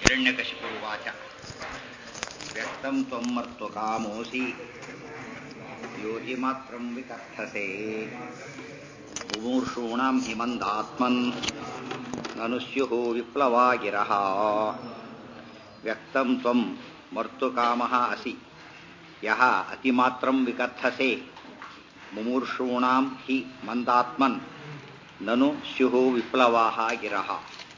हिरण्यकशिपुरुवाच व्यक्तं त्वं मर्त्वकामोऽसि योगिमात्रं विकर्थसे मुमूर्षूणां हि मन्दात्मन् ननु स्युः विप्लवागिरः व्यक्तं त्वं मर्तुकामः असि यः अतिमात्रं विकर्थसे ಮುಮೂರ್ಷೂಣಾಂ ಹಿ ಮಂದಾತ್ಮನ್ ನನು ಸ್ಯುಃ ವಿಪ್ಲವಾಹ ಗಿರಹ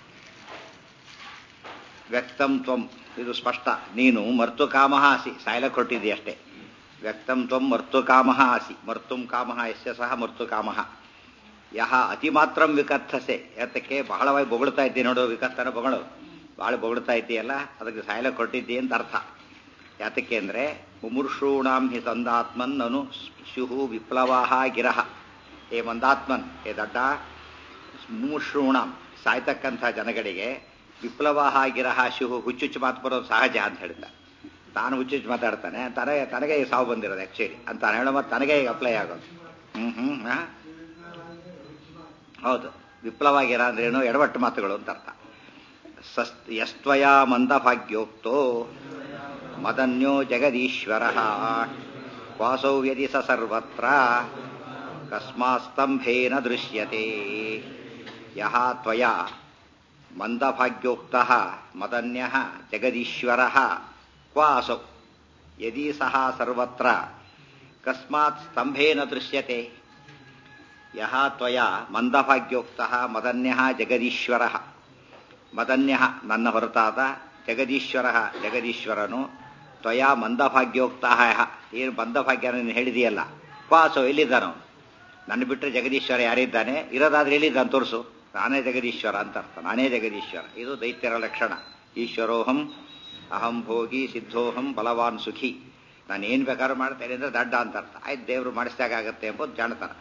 ವ್ಯಕ್ತಂ ತ್ವಂ ಇದು ಸ್ಪಷ್ಟ ನೀನು ಮರ್ತುಕಾಮಃ ಅಸಿ ಸಾಯಲಕ್ಕೆ ಹೊರಟಿದ್ದೀಯ ಅಷ್ಟೇ ವ್ಯಕ್ತಂ ತ್ವಂ ಮರ್ತುಕಾಮಃ ಅಸಿ ಮರ್ತುಂ ಕಾಮಃ ಯಸ್ಯ ಸಹ ಮರ್ತುಕಾಮಃ ಯಹ ಅತಿಮಾತ್ರಂ ವಿಕರ್ಥಸೆ ಯಾತಕ್ಕೆ ಬಹಳವಾಗಿ ಬೊಗಳ್ತಾ ಇದ್ದಿ ನೋಡು ವಿಕರ್ತನ ಬೊಗಳು ಬಹಳ ಬೊಗಳ್ತಾ ಇದ್ದೀಯಲ್ಲ ಅದಕ್ಕೆ ಸಾಯಲಕ್ಕೆ ಹೊರಟಿದ್ದಿ ಅಂತ ಅರ್ಥ ಯಾತಕ್ಕೆ ಅಂದರೆ ಮುಮುರ್ಷೂಣಾಂ ಹಿ ಸಂದಾತ್ಮನ್ ನನು ಸ್ಯುಹು ವಿಪ್ಲವಾಹ ಗಿರಹ ಏ ಮಂದಾತ್ಮನ್ ಏ ದಡ್ಡ ಮುಮುರ್ಷೂಣಾಂ ಸಾಯ್ತಕ್ಕಂಥ ಜನಗಳಿಗೆ ವಿಪ್ಲವಾಹ ಗಿರಹ ಶಿಹು ಹುಚ್ಚುಚ್ಚು ಮಾತು ಬರೋದು ಸಹಜ ಅಂತ ಹೇಳಿದ ತಾನು ಹುಚ್ಚುಚ್ಚು ಮಾತಾಡ್ತಾನೆ ತನಗೆ ತನಗೆ ಈ ಸಾವು ಬಂದಿರೋದು ಆ್ಯಕ್ಚುಲಿ ಅಂತ ಹೇಳೋ ಮತ್ತು ತನಗೆ ಈಗ ಅಪ್ಲೈ ಆಗೋದು ಹ್ಞೂ ಹ್ಞೂ ಹಾಂ ಹೌದು ವಿಪ್ಲವಾಗಿರ ಅಂದ್ರೇನು ಎಡವಟ್ಟು ಮಾತುಗಳು ಅಂತ ಅರ್ಥ ಸಸ್ ಯಸ್ತ್ವಯ ಮಂದಭಾಗ್ಯೋಕ್ತೋ ಮದನ್ಯೋ ಜಗದೀಶ್ವರ ವಾಸೌ ಯದಿ ಸ ಸರ್ವತ್ರ ಕಸ್ಮಾಸ್ತಂಭೇನ ದೃಶ್ಯತೆ ಯಹ ತ್ವಯ ಮಂದಭಾಗ್ಯೋಕ್ತ ಮದನ್ಯ ಜಗದೀಶ್ವರ ಕ್ವಾಸೌ ಯದಿ ಸಹ ಸರ್ವತ್ರ ಕಸ್ಮಾತ್ ಸ್ತಂಭೇನ ದೃಶ್ಯತೆ ಯಹ ತ್ವಯ ಮಂದಭಾಗ್ಯೋಕ್ತ ಮದನ್ಯ ಜಗದೀಶ್ವರ ಮದನ್ಯ ನನ್ನ ಹೊರತಾದ ಜಗದೀಶ್ವರ ಜಗದೀಶ್ವರನು ತ್ವಯ ಮಂದಭಾಗ್ಯೋಕ್ತ ಏನು ಮಂದಭಾಗ್ಯ ನೀನು ಹೇಳಿದೆಯಲ್ಲ ಕ್ವಾಸೋ ಎಲ್ಲಿದ್ದಾನೋ ನನ್ನ ಬಿಟ್ಟರೆ ಜಗದೀಶ್ವರ ಯಾರಿದ್ದಾನೆ ಇರೋದಾದ್ರೆ ಎಲ್ಲಿದ್ದಾನೆ ತೋರಿಸು ನಾನೇ ಜಗದೀಶ್ವರ ಅಂತ ಅರ್ಥ ನಾನೇ ಜಗದೀಶ್ವರ ಇದು ದೈತ್ಯರ ಲಕ್ಷಣ ಈಶ್ವರೋಹಂ ಅಹಂ ಭೋಗಿ ಸಿದ್ಧೋಹಂ ಬಲವಾನ್ ಸುಖಿ ನಾನು ಏನು ಬೇಕಾದ್ರೂ ಮಾಡ್ತೇನೆ ಅಂದರೆ ದಡ್ಡ ಅಂತ ಅರ್ಥ ಆಯ್ತು ದೇವರು ಮಾಡಿಸಿದಾಗತ್ತೆ ಎಂಬುದು ಜಾಣ್ತಾನೆ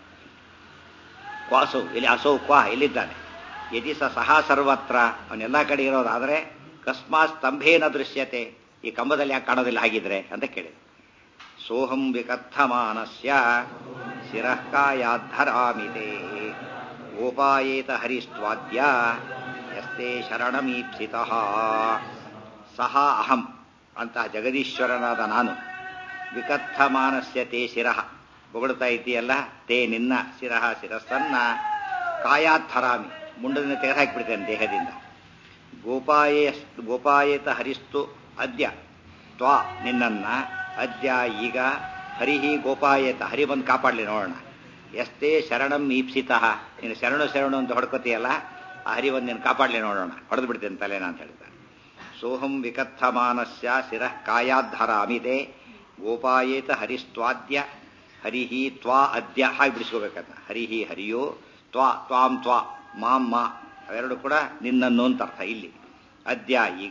ಕ್ವಾಸು ಇಲ್ಲಿ ಅಸೌ ಕ್ವಾ ಎಲ್ಲಿದ್ದಾನೆ ಯದಿ ಸ ಸಹ ಸರ್ವತ್ರ ಅವನೆಲ್ಲ ಕಡೆ ಇರೋದಾದರೆ ಕಸ್ಮಾತ್ ಸ್ತಂಭೇನ ದೃಶ್ಯತೆ ಈ ಕಂಬದಲ್ಲಿ ಯಾಕೆ ಕಾಣೋದಿಲ್ಲ ಹಾಗಿದ್ರೆ ಅಂತ ಕೇಳಿದೆ ಸೋಹಂ ವಿಕಥಮಾನಸ್ಯ ಶಿರಃ ಕಾಯಾಧರಾಮಿತೆ ಗೋಪಾಯೇತ ಹರಿಸ್ತ್ವಾದ್ಯ ಯಸ್ತೆ ಶರಣಮೀಪ್ಸಿತ ಸಹ ಅಹಂ ಅಂತ ಜಗದೀಶ್ವರನಾದ ನಾನು ವಿಕಥಮಾನಸ್ಯ ತೇ ಶಿರಃ ಬೊಗಳ್ತಾ ಇದ್ದೀಯಲ್ಲ ತೇ ನಿನ್ನ ಶಿರಃ ಶಿರಸ್ಸನ್ನ ಕಾಯಾಧರಾಮಿ ಮುಂಡದಿಂದ ತೆಗೆದುಹಾಕಿಬಿಡ್ತೇನೆ ದೇಹದಿಂದ ಗೋಪಾಯೇ ಗೋಪಾಯೇತ ಹರಿಸ್ತು ಅದ್ಯ ತ್ವಾ ನಿನ್ನನ್ನ ಅದ್ಯ ಈಗ ಹರಿಹಿ ಗೋಪಾಯೇತ ಹರಿ ಬಂದು ಕಾಪಾಡಲಿ ನೋಡೋಣ ಎಷ್ಟೇ ಶರಣಂ ಈಪ್ಸಿತ ನೀನು ಶರಣು ಶರಣು ಅಂತ ಹೊಡ್ಕೋತೀಯಲ್ಲ ಆ ಹರಿ ಬಂದು ನೀನು ಕಾಪಾಡಲಿ ನೋಡೋಣ ಹೊಡೆದು ಬಿಡ್ತೇನೆ ತಲೆನ ಅಂತ ಹೇಳ್ತಾನೆ ಸೋಹಂ ವಿಕಥಮಾನಸ್ಯ ಶಿರಃ ಕಾಯಾಧರ ಅಮಿತೆ ಗೋಪಾಯೇತ ಹರಿಸ್ತ್ವಾದ್ಯ ಹರಿಹಿ ತ್ವಾ ಅದ್ಯ ಹಾಗೆ ಬಿಡಿಸ್ಕೋಬೇಕಂತ ಹರಿಹಿ ಹರಿಯೋ ತ್ವಾ ತ್ವಾಂ ತ್ವಾ ಮಾಂ ಮಾ ಅವೆರಡು ಕೂಡ ನಿನ್ನನ್ನು ಅಂತ ಅರ್ಥ ಇಲ್ಲಿ ಅದ್ಯ ಈಗ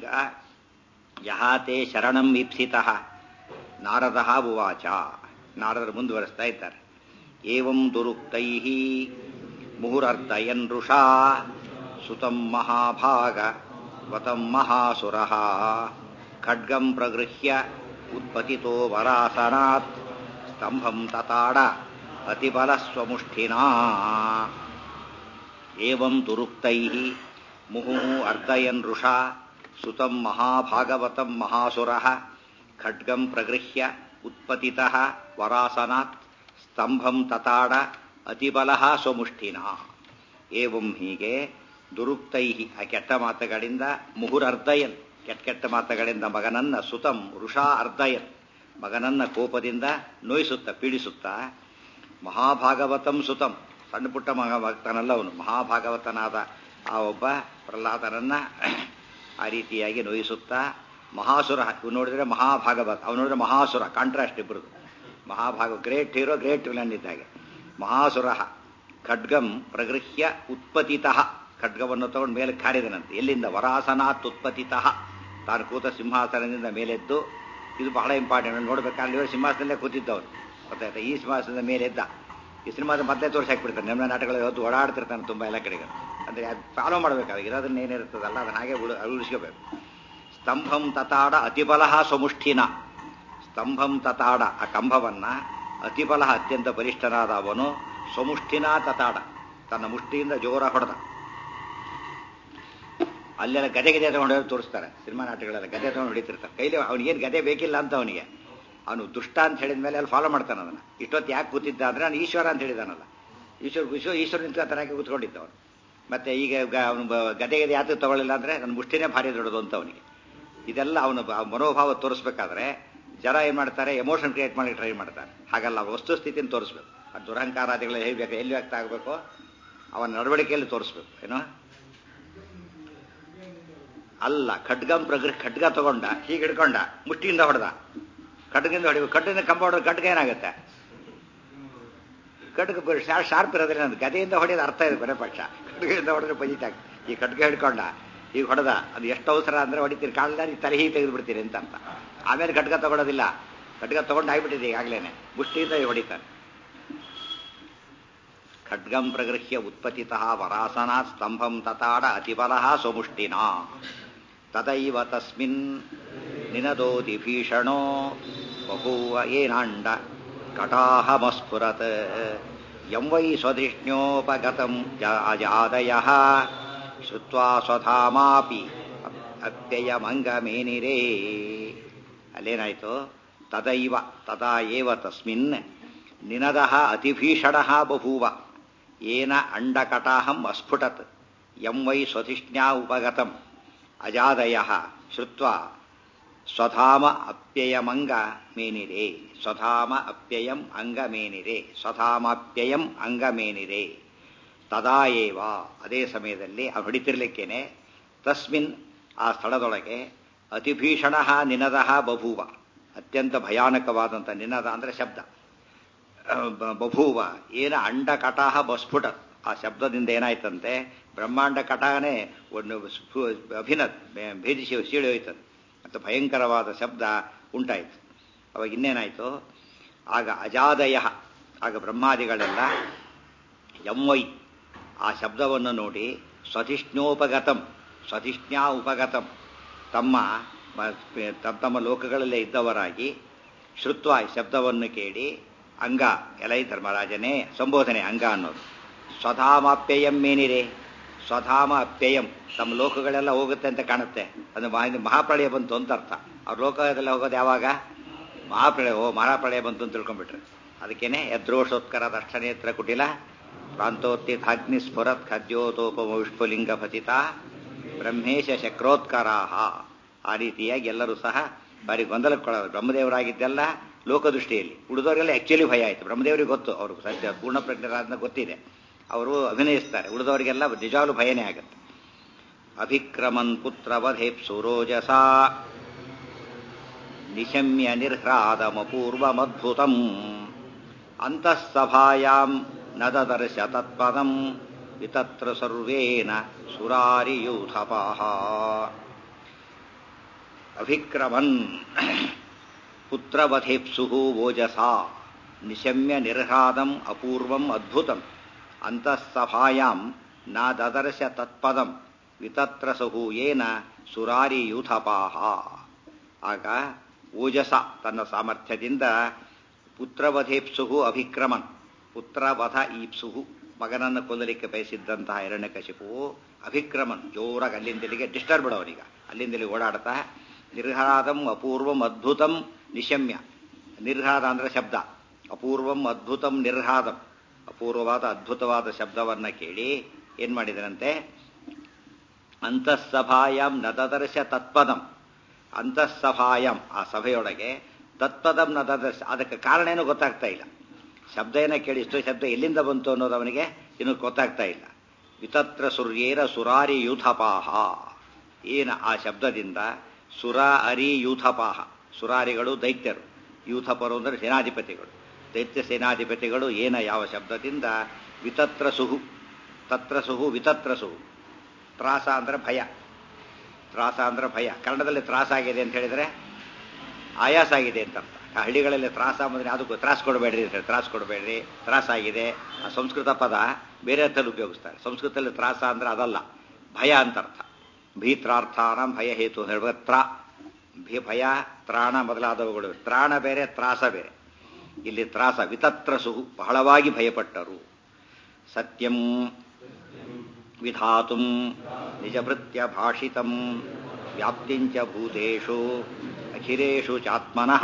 ಯಹಾತೆ ಶರಣಂ ವೀಪ್ಸಿತ ನಾರದ ಉವಾಚ ನಾರದರು ಮುಂದುವರೆಸ್ತಾ ಇದ್ದಾರೆ ಏವಂ ದುರುಕ್ತೈ ಮುಹುರರ್ಧಯನ್ ಋಷಾ ಸುತಂ ಮಹಾಭಾಗ ವತಂ ಮಹಾಸುರ ಖಡ್ಗಂ ಪ್ರಗೃಹ್ಯ ಉತ್ಪತಿತೋ ವರಾಸನಾತ್ ಸ್ತಂಭಂ ತತಾಡ ಅತಿಬಲ ಸ್ವಮುಷ್ಠಿನಾ ಏವಂ ದುರುಕ್ತೈ ಮುಹು ಅರ್ಧಯನ್ ಋಷಾ ಸುತಂ ಮಹಾಭಾಗವತಂ ಮಹಾಸುರ ಖಡ್ಗಂ ಪ್ರಗೃಹ್ಯ ಉತ್ಪತಿತ ವರಾಸನಾತ್ ಸ್ತಂಭಂ ತತಾಡ ಅತಿಬಲ ಸ್ವಮುಷ್ಠಿನ ಏವಂ ಹೀಗೆ ದುರುಕ್ತೈ ಆ ಕೆಟ್ಟ ಮಾತುಗಳಿಂದ ಮುಹುರರ್ಧಯನ್ ಕೆಟ್ಟ ಕೆಟ್ಟ ಮಾತುಗಳಿಂದ ಮಗನನ್ನ ಸುತಂ ಋಷಾ ಅರ್ಧಯನ್ ಮಗನನ್ನ ಕೋಪದಿಂದ ನೋಯಿಸುತ್ತ ಪೀಡಿಸುತ್ತ ಮಹಾಭಾಗವತಂ ಸುತಂ ಸಣ್ಣ ಪುಟ್ಟ ಮಗ ಭಕ್ತನಲ್ಲ ಅವನು ಮಹಾಭಾಗವತನಾದ ಆ ಒಬ್ಬ ಪ್ರಹ್ಲಾದನನ್ನ ಆ ರೀತಿಯಾಗಿ ನೋಯಿಸುತ್ತಾ ಮಹಾಸುರ ಇವು ನೋಡಿದ್ರೆ ಮಹಾಭಾಗವತ ಅವನು ನೋಡಿದ್ರೆ ಮಹಾಸುರ ಕಾಂಟ್ರಾಸ್ಟ್ ಇಬ್ಬರದು ಮಹಾಭಾಗ ಗ್ರೇಟ್ ಹೀರೋ ಗ್ರೇಟ್ ವಿಲನ್ ಇದ್ದಾಗೆ ಮಹಾಸುರ ಖಡ್ಗಂ ಪ್ರಗೃಹ್ಯ ಉತ್ಪತಿತ ಖಡ್ಗವನ್ನು ತಗೊಂಡು ಮೇಲೆ ಕಾರಿದನಂತೆ ಎಲ್ಲಿಂದ ವರಾಸನಾತ್ ಉತ್ಪತಿತ ತಾನು ಕೂತ ಸಿಂಹಾಸನದಿಂದ ಮೇಲೆದ್ದು ಇದು ಬಹಳ ಇಂಪಾರ್ಟೆಂಟ್ ನೋಡ್ಬೇಕಾದ್ರೆ ಇವರು ಸಿಂಹಾಸನದಲ್ಲೇ ಕೂತಿದ್ದವರು ಗೊತ್ತಾಯ್ತಾ ಈ ಸಿಂಹಾಸನದ ಮೇಲೆದ್ದ ಈ ಸಿನಿಮಾದ ಮೊದಲೇ ತೋರಿಸಿ ಹಾಕ್ಬಿಡ್ತಾರೆ ನಮ್ಮ ನಾಟಕಗಳು ಹೊತ್ತು ಓಡಾಡ್ತಿರ್ತಾನೆ ತುಂಬ ಎಲ್ಲ ಕಡೆಗೆ ಅಂದರೆ ಅದು ಫಾಲೋ ಮಾಡಬೇಕಾಗ ಇರೋದನ್ನ ಏನಿರ್ತದಲ್ಲ ಅದನ್ನ ಹಾಗೆ ಉಳಿಸ್ಕೋಬೇಕು ಸ್ತಂಭಂ ತತಾಡ ಅತಿಬಲ ಸ್ವಮುಷ್ಠಿನ ಸ್ತಂಭಂ ತತಾಡ ಆ ಕಂಬವನ್ನ ಅತಿಬಲ ಅತ್ಯಂತ ಬಲಿಷ್ಠನಾದ ಅವನು ಸ್ವಮುಷ್ಠಿನ ತತಾಡ ತನ್ನ ಮುಷ್ಟಿಯಿಂದ ಜೋರ ಹೊಡೆದ ಅಲ್ಲೆಲ್ಲ ಗದೆ ಗದೆ ತಗೊಂಡು ತೋರಿಸ್ತಾರೆ ಸಿನಿಮಾ ನಾಟಕಗಳೆಲ್ಲ ಗದೆ ತಗೊಂಡು ಹೊಡಿತಿರ್ತಾರೆ ಕೈಲಿ ಅವ್ನಿಗೇನು ಗದೆ ಬೇಕಿಲ್ಲ ಅಂತ ಅವನಿಗೆ ಅವನು ದುಷ್ಟ ಅಂತ ಹೇಳಿದ ಮೇಲೆ ಅಲ್ಲಿ ಫಾಲೋ ಮಾಡ್ತಾನೆ ಅದನ್ನು ಇಷ್ಟೊತ್ತು ಯಾಕೆ ಕೂತಿದ್ದ ಅಂದ್ರೆ ನಾನು ಈಶ್ವರ ಅಂತ ಹೇಳಿದಾನಲ್ಲ ಈಶ್ವರ ವಿಶ್ವ ಈಶ್ವರ ನಿಂತ್ಕೊತಾರಾಗಿ ಕೂತ್ಕೊಂಡಿದ್ದ ಅವನು ಮತ್ತೆ ಈಗ ಅವನು ಗದೆ ಗದೆ ಯಾತಕ್ಕೆ ತಗೊಳ್ಳಿಲ್ಲ ಅಂದ್ರೆ ನನ್ನ ಮುಷ್ಟಿನೇ ಭಾರಿ ದೊಡ್ಡದು ಅಂತ ಅವನಿಗೆ ಇದೆಲ್ಲ ಅವನು ಮನೋಭಾವ ತೋರಿಸ್ಬೇಕಾದ್ರೆ ಜನ ಏನ್ ಮಾಡ್ತಾರೆ ಎಮೋಷನ್ ಕ್ರಿಯೇಟ್ ಮಾಡಿ ಟ್ರೈ ಮಾಡ್ತಾರೆ ಹಾಗಲ್ಲ ವಸ್ತು ಸ್ಥಿತಿನ ತೋರಿಸ್ಬೇಕು ಆ ದುರಹಂಕಾರಾದಿಗಳು ಹೇಗೆ ಬೇಕು ಎಲ್ಲಿ ವ್ಯಕ್ತ ಆಗಬೇಕು ಅವನ ನಡವಳಿಕೆಯಲ್ಲಿ ತೋರಿಸ್ಬೇಕು ಏನೋ ಅಲ್ಲ ಖಡ್ಗಂ ಪ್ರಗೃಹ ಖಡ್ಗ ತಗೊಂಡ ಹೀಗೆ ಹಿಡ್ಕೊಂಡ ಮುಷ್ಟಿಯಿಂದ ಹೊಡೆದ ಖಡ್ಗಿಂದ ಹೊಡಿಬೇಕು ಖಡ್ಗಿಂದ ಕಂಬ ಹೊಡೆದ್ರೆ ಖಡ್ಗ ಏನಾಗುತ್ತೆ ಖಡ್ಗ ಶಾರ್ಪ್ ಇರೋದಿಲ್ಲ ನಂದು ಗದೆಯಿಂದ ಹೊಡೆಯೋದು ಅರ್ಥ ಇದೆ ಬರೇ ಪಕ್ಷ ಖಡ್ಗದಿಂದ ಹೊಡೆದ್ರೆ ಪಜಿತಾಗ ಈ ಖಡ್ಗ ಹಿಡ್ಕೊಂಡ ಈಗ ಹೊಡೆದ ಅದು ಎಷ್ಟು ಅವಸರ ಅಂದ್ರೆ ಹೊಡಿತೀರಿ ಕಾಲದಲ್ಲಿ ತಲೆ ಹೀಗೆ ತೆಗೆದು ಬಿಡ್ತೀರಿ ಅಂತ ಅರ್ಥ ಆಮೇಲೆ ಖಡ್ಗ ತಗೊಳ್ಳೋದಿಲ್ಲ ಖಡ್ಗ ತಗೊಂಡು ಆಗ್ಬಿಟ್ಟಿದೆ ಈಗಾಗಲೇ ಮುಷ್ಟಿಯಿಂದ ಹೊಡಿತಾನೆ ಖಡ್ಗಂ ಪ್ರಗೃಹ್ಯ ಉತ್ಪತಿತಃ ವರಾಸನಾತ್ ಸ್ತಂಭಂ ತತಾಡ ಅತಿಬಲಃ ಸ್ವಮುಷ್ಟಿನ ತದೈವ ತಸ್ಮಿನ್ ನಿನದೋತಿ ಭೀಷಣೋ ಬಭೂವ ಏನಾಂಡ ಕಟಾಹಮಸ್ಫುರತ್ ಯಂ ವೈ ಸ್ವಧಿಷ್ಣ್ಯೋಪಗತಂ ಅಜಾದಯಃ ಶ್ರುತ್ವಾ ಸ್ವಧಾಮಾಪಿ ಅಪ್ಯಯಮಂಗಮೇನಿರೇ ಅಲ್ಲೇನಾಯ್ತು ತದೈವ ತದಾ ಏವ ತಸ್ಮಿನ್ ನಿನದಃ ಅತಿಭೀಷಣ ಬಭೂವ ಏನ ಅಂಡಕಟಾಹಂ ಅಸ್ಫುಟತ್ ಯಂ ವೈ ಸ್ವಧಿಷ್ಣ್ಯಾ ಉಪಗತಂ ಅಜಾದಯ ಶ್ರುತ್ವ ಸ್ವಧಾಮ ಅಪ್ಯಯಮಂಗ ಮೇನಿರೆ ಸ್ವಧಾಮ ಅಪ್ಯಯಂ ಅಂಗ ಮೇನಿರೆ ಸ್ವಧಾಮಾಪ್ಯಯಂ ಅಂಗ ಮೇನಿರೆ ತದಾ ಏವ ಅದೇ ಸಮಯದಲ್ಲಿ ಅವ್ನು ಹೊಡಿತಿರ್ಲಿಕ್ಕೇನೆ ತಸ್ಮಿನ್ ಆ ಸ್ಥಳದೊಳಗೆ ಅತಿಭೀಷಣ ನಿನದಃ ಬಭೂವ ಅತ್ಯಂತ ಭಯಾನಕವಾದಂಥ ನಿನದ ಅಂದರೆ ಶಬ್ದ ಬಭೂವ ಏನ ಅಂಡ ಕಟಾಹ ಬಸ್ಫುಟ ಆ ಶಬ್ದದಿಂದ ಏನಾಯ್ತಂತೆ ಬ್ರಹ್ಮಾಂಡ ಕಟಾನೇ ಒಂದು ಅಭಿನ ಭೇದಿಸಿ ಸೀಳಿ ಹೋಯ್ತದೆ ಅಂತ ಭಯಂಕರವಾದ ಶಬ್ದ ಉಂಟಾಯಿತು ಅವಾಗ ಇನ್ನೇನಾಯಿತು ಆಗ ಅಜಾದಯ ಆಗ ಬ್ರಹ್ಮಾದಿಗಳೆಲ್ಲ ಎಮ್ಮೈ ಆ ಶಬ್ದವನ್ನು ನೋಡಿ ಸ್ವಧಿಷ್ಣೋಪಗತಂ ಸ್ವಧಿಷ್ಣ್ಯಾ ಉಪಗತಂ ತಮ್ಮ ತಮ್ಮ ಲೋಕಗಳಲ್ಲೇ ಇದ್ದವರಾಗಿ ಶ್ರುತ್ವ ಶಬ್ದವನ್ನು ಕೇಳಿ ಅಂಗ ಎಲೈ ಧರ್ಮರಾಜನೇ ಸಂಬೋಧನೆ ಅಂಗ ಅನ್ನೋದು ಸ್ವಧಾಮಾಪ್ಯಯಂ ಮೇನಿರೆ ಸ್ವಧಾಮ ಅಪ್ಯಯಂ ತಮ್ಮ ಲೋಕಗಳೆಲ್ಲ ಹೋಗುತ್ತೆ ಅಂತ ಕಾಣುತ್ತೆ ಅದು ಮಹಾಪ್ರಳಯ ಬಂತು ಅಂತ ಅರ್ಥ ಅವ್ರ ಲೋಕದೆಲ್ಲ ಹೋಗೋದು ಯಾವಾಗ ಮಹಾಪ್ರಳಯ ಓ ಮಹಾಪ್ರಳಯ ಬಂತು ಅಂತ ತಿಳ್ಕೊಂಡ್ಬಿಟ್ರೆ ಅದಕ್ಕೇನೆ ಯದ್ರೋಷೋತ್ಕರ ದಕ್ಷನೇತ್ರ ಕುಟಿಲ ಪ್ರಾಂತೋತ್ಥಾಗ್ನಿ ಸ್ಫುರತ್ ಖದ್ಯೋತೋಪಮ ವಿಷ್ಪುಲಿಂಗ ಫತಿತ ಬ್ರಹ್ಮೇಶ ಶಕ್ರೋತ್ಕರಾಹ ಆ ರೀತಿಯಾಗಿ ಎಲ್ಲರೂ ಸಹ ಬಾರಿ ಗೊಂದಲಕ್ಕೊಳೋದು ಬ್ರಹ್ಮದೇವರಾಗಿದ್ದೆಲ್ಲ ಲೋಕದೃಷ್ಟಿಯಲ್ಲಿ ಉಳಿದವರೆಲ್ಲ ಆಕ್ಚುಲಿ ಭಯ ಆಯಿತು ಬ್ರಹ್ಮದೇವರಿಗೆ ಗೊತ್ತು ಅವರು ಸತ್ಯ ಪೂರ್ಣ ಪ್ರಜ್ಞರಾದ ಗೊತ್ತಿದೆ ಅವರು ಅಭಿನಯಿಸ್ತಾರೆ ಉಳಿದವರಿಗೆಲ್ಲ ನಿಜಾಲು ಭಯನೇ ಆಗುತ್ತೆ ಅಭಿಕ್ರಮನ್ ಪುತ್ರವಧೇಪ್ಸುರೋಜಸ ನಿಶಮ್ಯ ನಿರ್ಹ್ರಾದಮಪೂರ್ವಮದ್ಭುತಂ ಅಂತಃಸಭಾಯಾಂ ನದದರ್ಶ ತತ್ಪದಂ ವಿತತ್ರ ಸರ್ವೇನ ಸುರಾರಿಯೂಥಪಾಹ ಅಭಿಕ್ರಮನ್ ಪುತ್ರವಧೇಪ್ಸು ಓಜಸ ನಿಶಮ್ಯ ನಿರ್ಹಾದಂ ಅಪೂರ್ವಂ ಅದ್ಭುತಂ ಅಂತಃಸಭಾಯಾಂ ನ ದದರ್ಶ ತತ್ಪದಂ ವಿತತ್ರಸಹು ಏನ ಸುರಾರಿಯೂಥಪಾಹ ಆಗ ಓಜಸ ತನ್ನ ಸಾಮರ್ಥ್ಯದಿಂದ ಪುತ್ರವಧೇಪ್ಸುಹು ಅಭಿಕ್ರಮನ್ ಪುತ್ರವಧ ಈಪ್ಸುಹು ಮಗನನ್ನು ಕೊಲ್ಲಲಿಕ್ಕೆ ಬಯಸಿದ್ದಂತಹ ಹಿರಣ್ಯಕಶಿಪು ಅಭಿಕ್ರಮನ್ ಜೋರಾಗಿ ಅಲ್ಲಿಂದಲಿಗೆ ಡಿಸ್ಟರ್ಬ್ ಅವನಿಗ ಅಲ್ಲಿಂದಲಿ ಓಡಾಡ್ತಾ ನಿರ್ಹಾದಂ ಅಪೂರ್ವಂ ಅದ್ಭುತಂ ನಿಶಮ್ಯ ನಿರ್ಹಾದ ಅಂದ್ರೆ ಶಬ್ದ ಅಪೂರ್ವಂ ಅದ್ಭುತಂ ನಿರ್ಹಾದಂ ಅಪೂರ್ವವಾದ ಅದ್ಭುತವಾದ ಶಬ್ದವನ್ನ ಕೇಳಿ ಏನ್ ಮಾಡಿದರಂತೆ ಅಂತಃಸಭಾಯಂ ನದದರ್ಶ ತತ್ಪದಂ ಅಂತಃಸಭಾಯಂ ಆ ಸಭೆಯೊಳಗೆ ತತ್ಪದಂ ನದದರ್ಶ ಅದಕ್ಕೆ ಕಾರಣ ಏನೂ ಗೊತ್ತಾಗ್ತಾ ಇಲ್ಲ ಶಬ್ದ ಏನ ಕೇಳಿ ಇಷ್ಟು ಶಬ್ದ ಎಲ್ಲಿಂದ ಬಂತು ಅನ್ನೋದು ಅವನಿಗೆ ಇನ್ನೂ ಗೊತ್ತಾಗ್ತಾ ಇಲ್ಲ ವಿತತ್ರ ಸುರ್ಯೇರ ಸುರಾರಿ ಯೂಥಪಾಹ ಏನ ಆ ಶಬ್ದದಿಂದ ಸುರ ಅರಿ ಯೂಥಪಾಹ ಸುರಾರಿಗಳು ದೈತ್ಯರು ಯೂಥಪರು ಅಂದರೆ ಸೇನಾಧಿಪತಿಗಳು ದೈತ್ಯ ಸೇನಾಧಿಪತಿಗಳು ಏನ ಯಾವ ಶಬ್ದದಿಂದ ವಿತತ್ರ ಸುಹು ತತ್ರ ಸುಹು ವಿತತ್ರ ಸುಹು ತ್ರಾಸ ಅಂದ್ರೆ ಭಯ ತ್ರಾಸ ಅಂದ್ರೆ ಭಯ ಕನ್ನಡದಲ್ಲಿ ತ್ರಾಸ ಆಗಿದೆ ಅಂತ ಹೇಳಿದ್ರೆ ಆಯಾಸ ಆಗಿದೆ ಅಂತ ಅರ್ಥ ಆ ಹಳ್ಳಿಗಳಲ್ಲಿ ತ್ರಾಸ ಅಂದ್ರೆ ಅದಕ್ಕೂ ತ್ರಾಸ ಕೊಡಬೇಡ್ರಿ ಅಂತ ಹೇಳಿ ತ್ರಾಸ ಕೊಡಬೇಡ್ರಿ ತ್ರಾಸ ಆಗಿದೆ ಆ ಸಂಸ್ಕೃತ ಪದ ಬೇರೆ ಅರ್ಥದಲ್ಲಿ ಉಪಯೋಗಿಸ್ತಾರೆ ಸಂಸ್ಕೃತದಲ್ಲಿ ತ್ರಾಸ ಅಂದ್ರೆ ಅದಲ್ಲ ಭಯ ಅಂತ ಅರ್ಥ ಭೀತ್ರಾರ್ಥಾನ ಭಯ ಹೇತು ಹೇಳ್ಬೇಕು ತ್ರಾ ಭಿ ಭಯ ತ್ರಾಣ ಮೊದಲಾದವುಗಳು ತ್ರಾಣ ಬೇರೆ ತ್ರಾಸ ಬೇರೆ ಇಲ್ಲಿ ತ್ರಾಸ ವಿತತ್ರಸು ಬಹಳವಾಗಿ ಭಯಪಟ್ಟರು ಸತ್ಯಂ ವಿಧಾತುಂ ನಿಜಭೃತ್ಯ ಭಾಷಿತಂ ವ್ಯಾಪ್ತಿಂಚ ಭೂತೇಷು ಅಖಿಲೇಷು ಚಾತ್ಮನಃ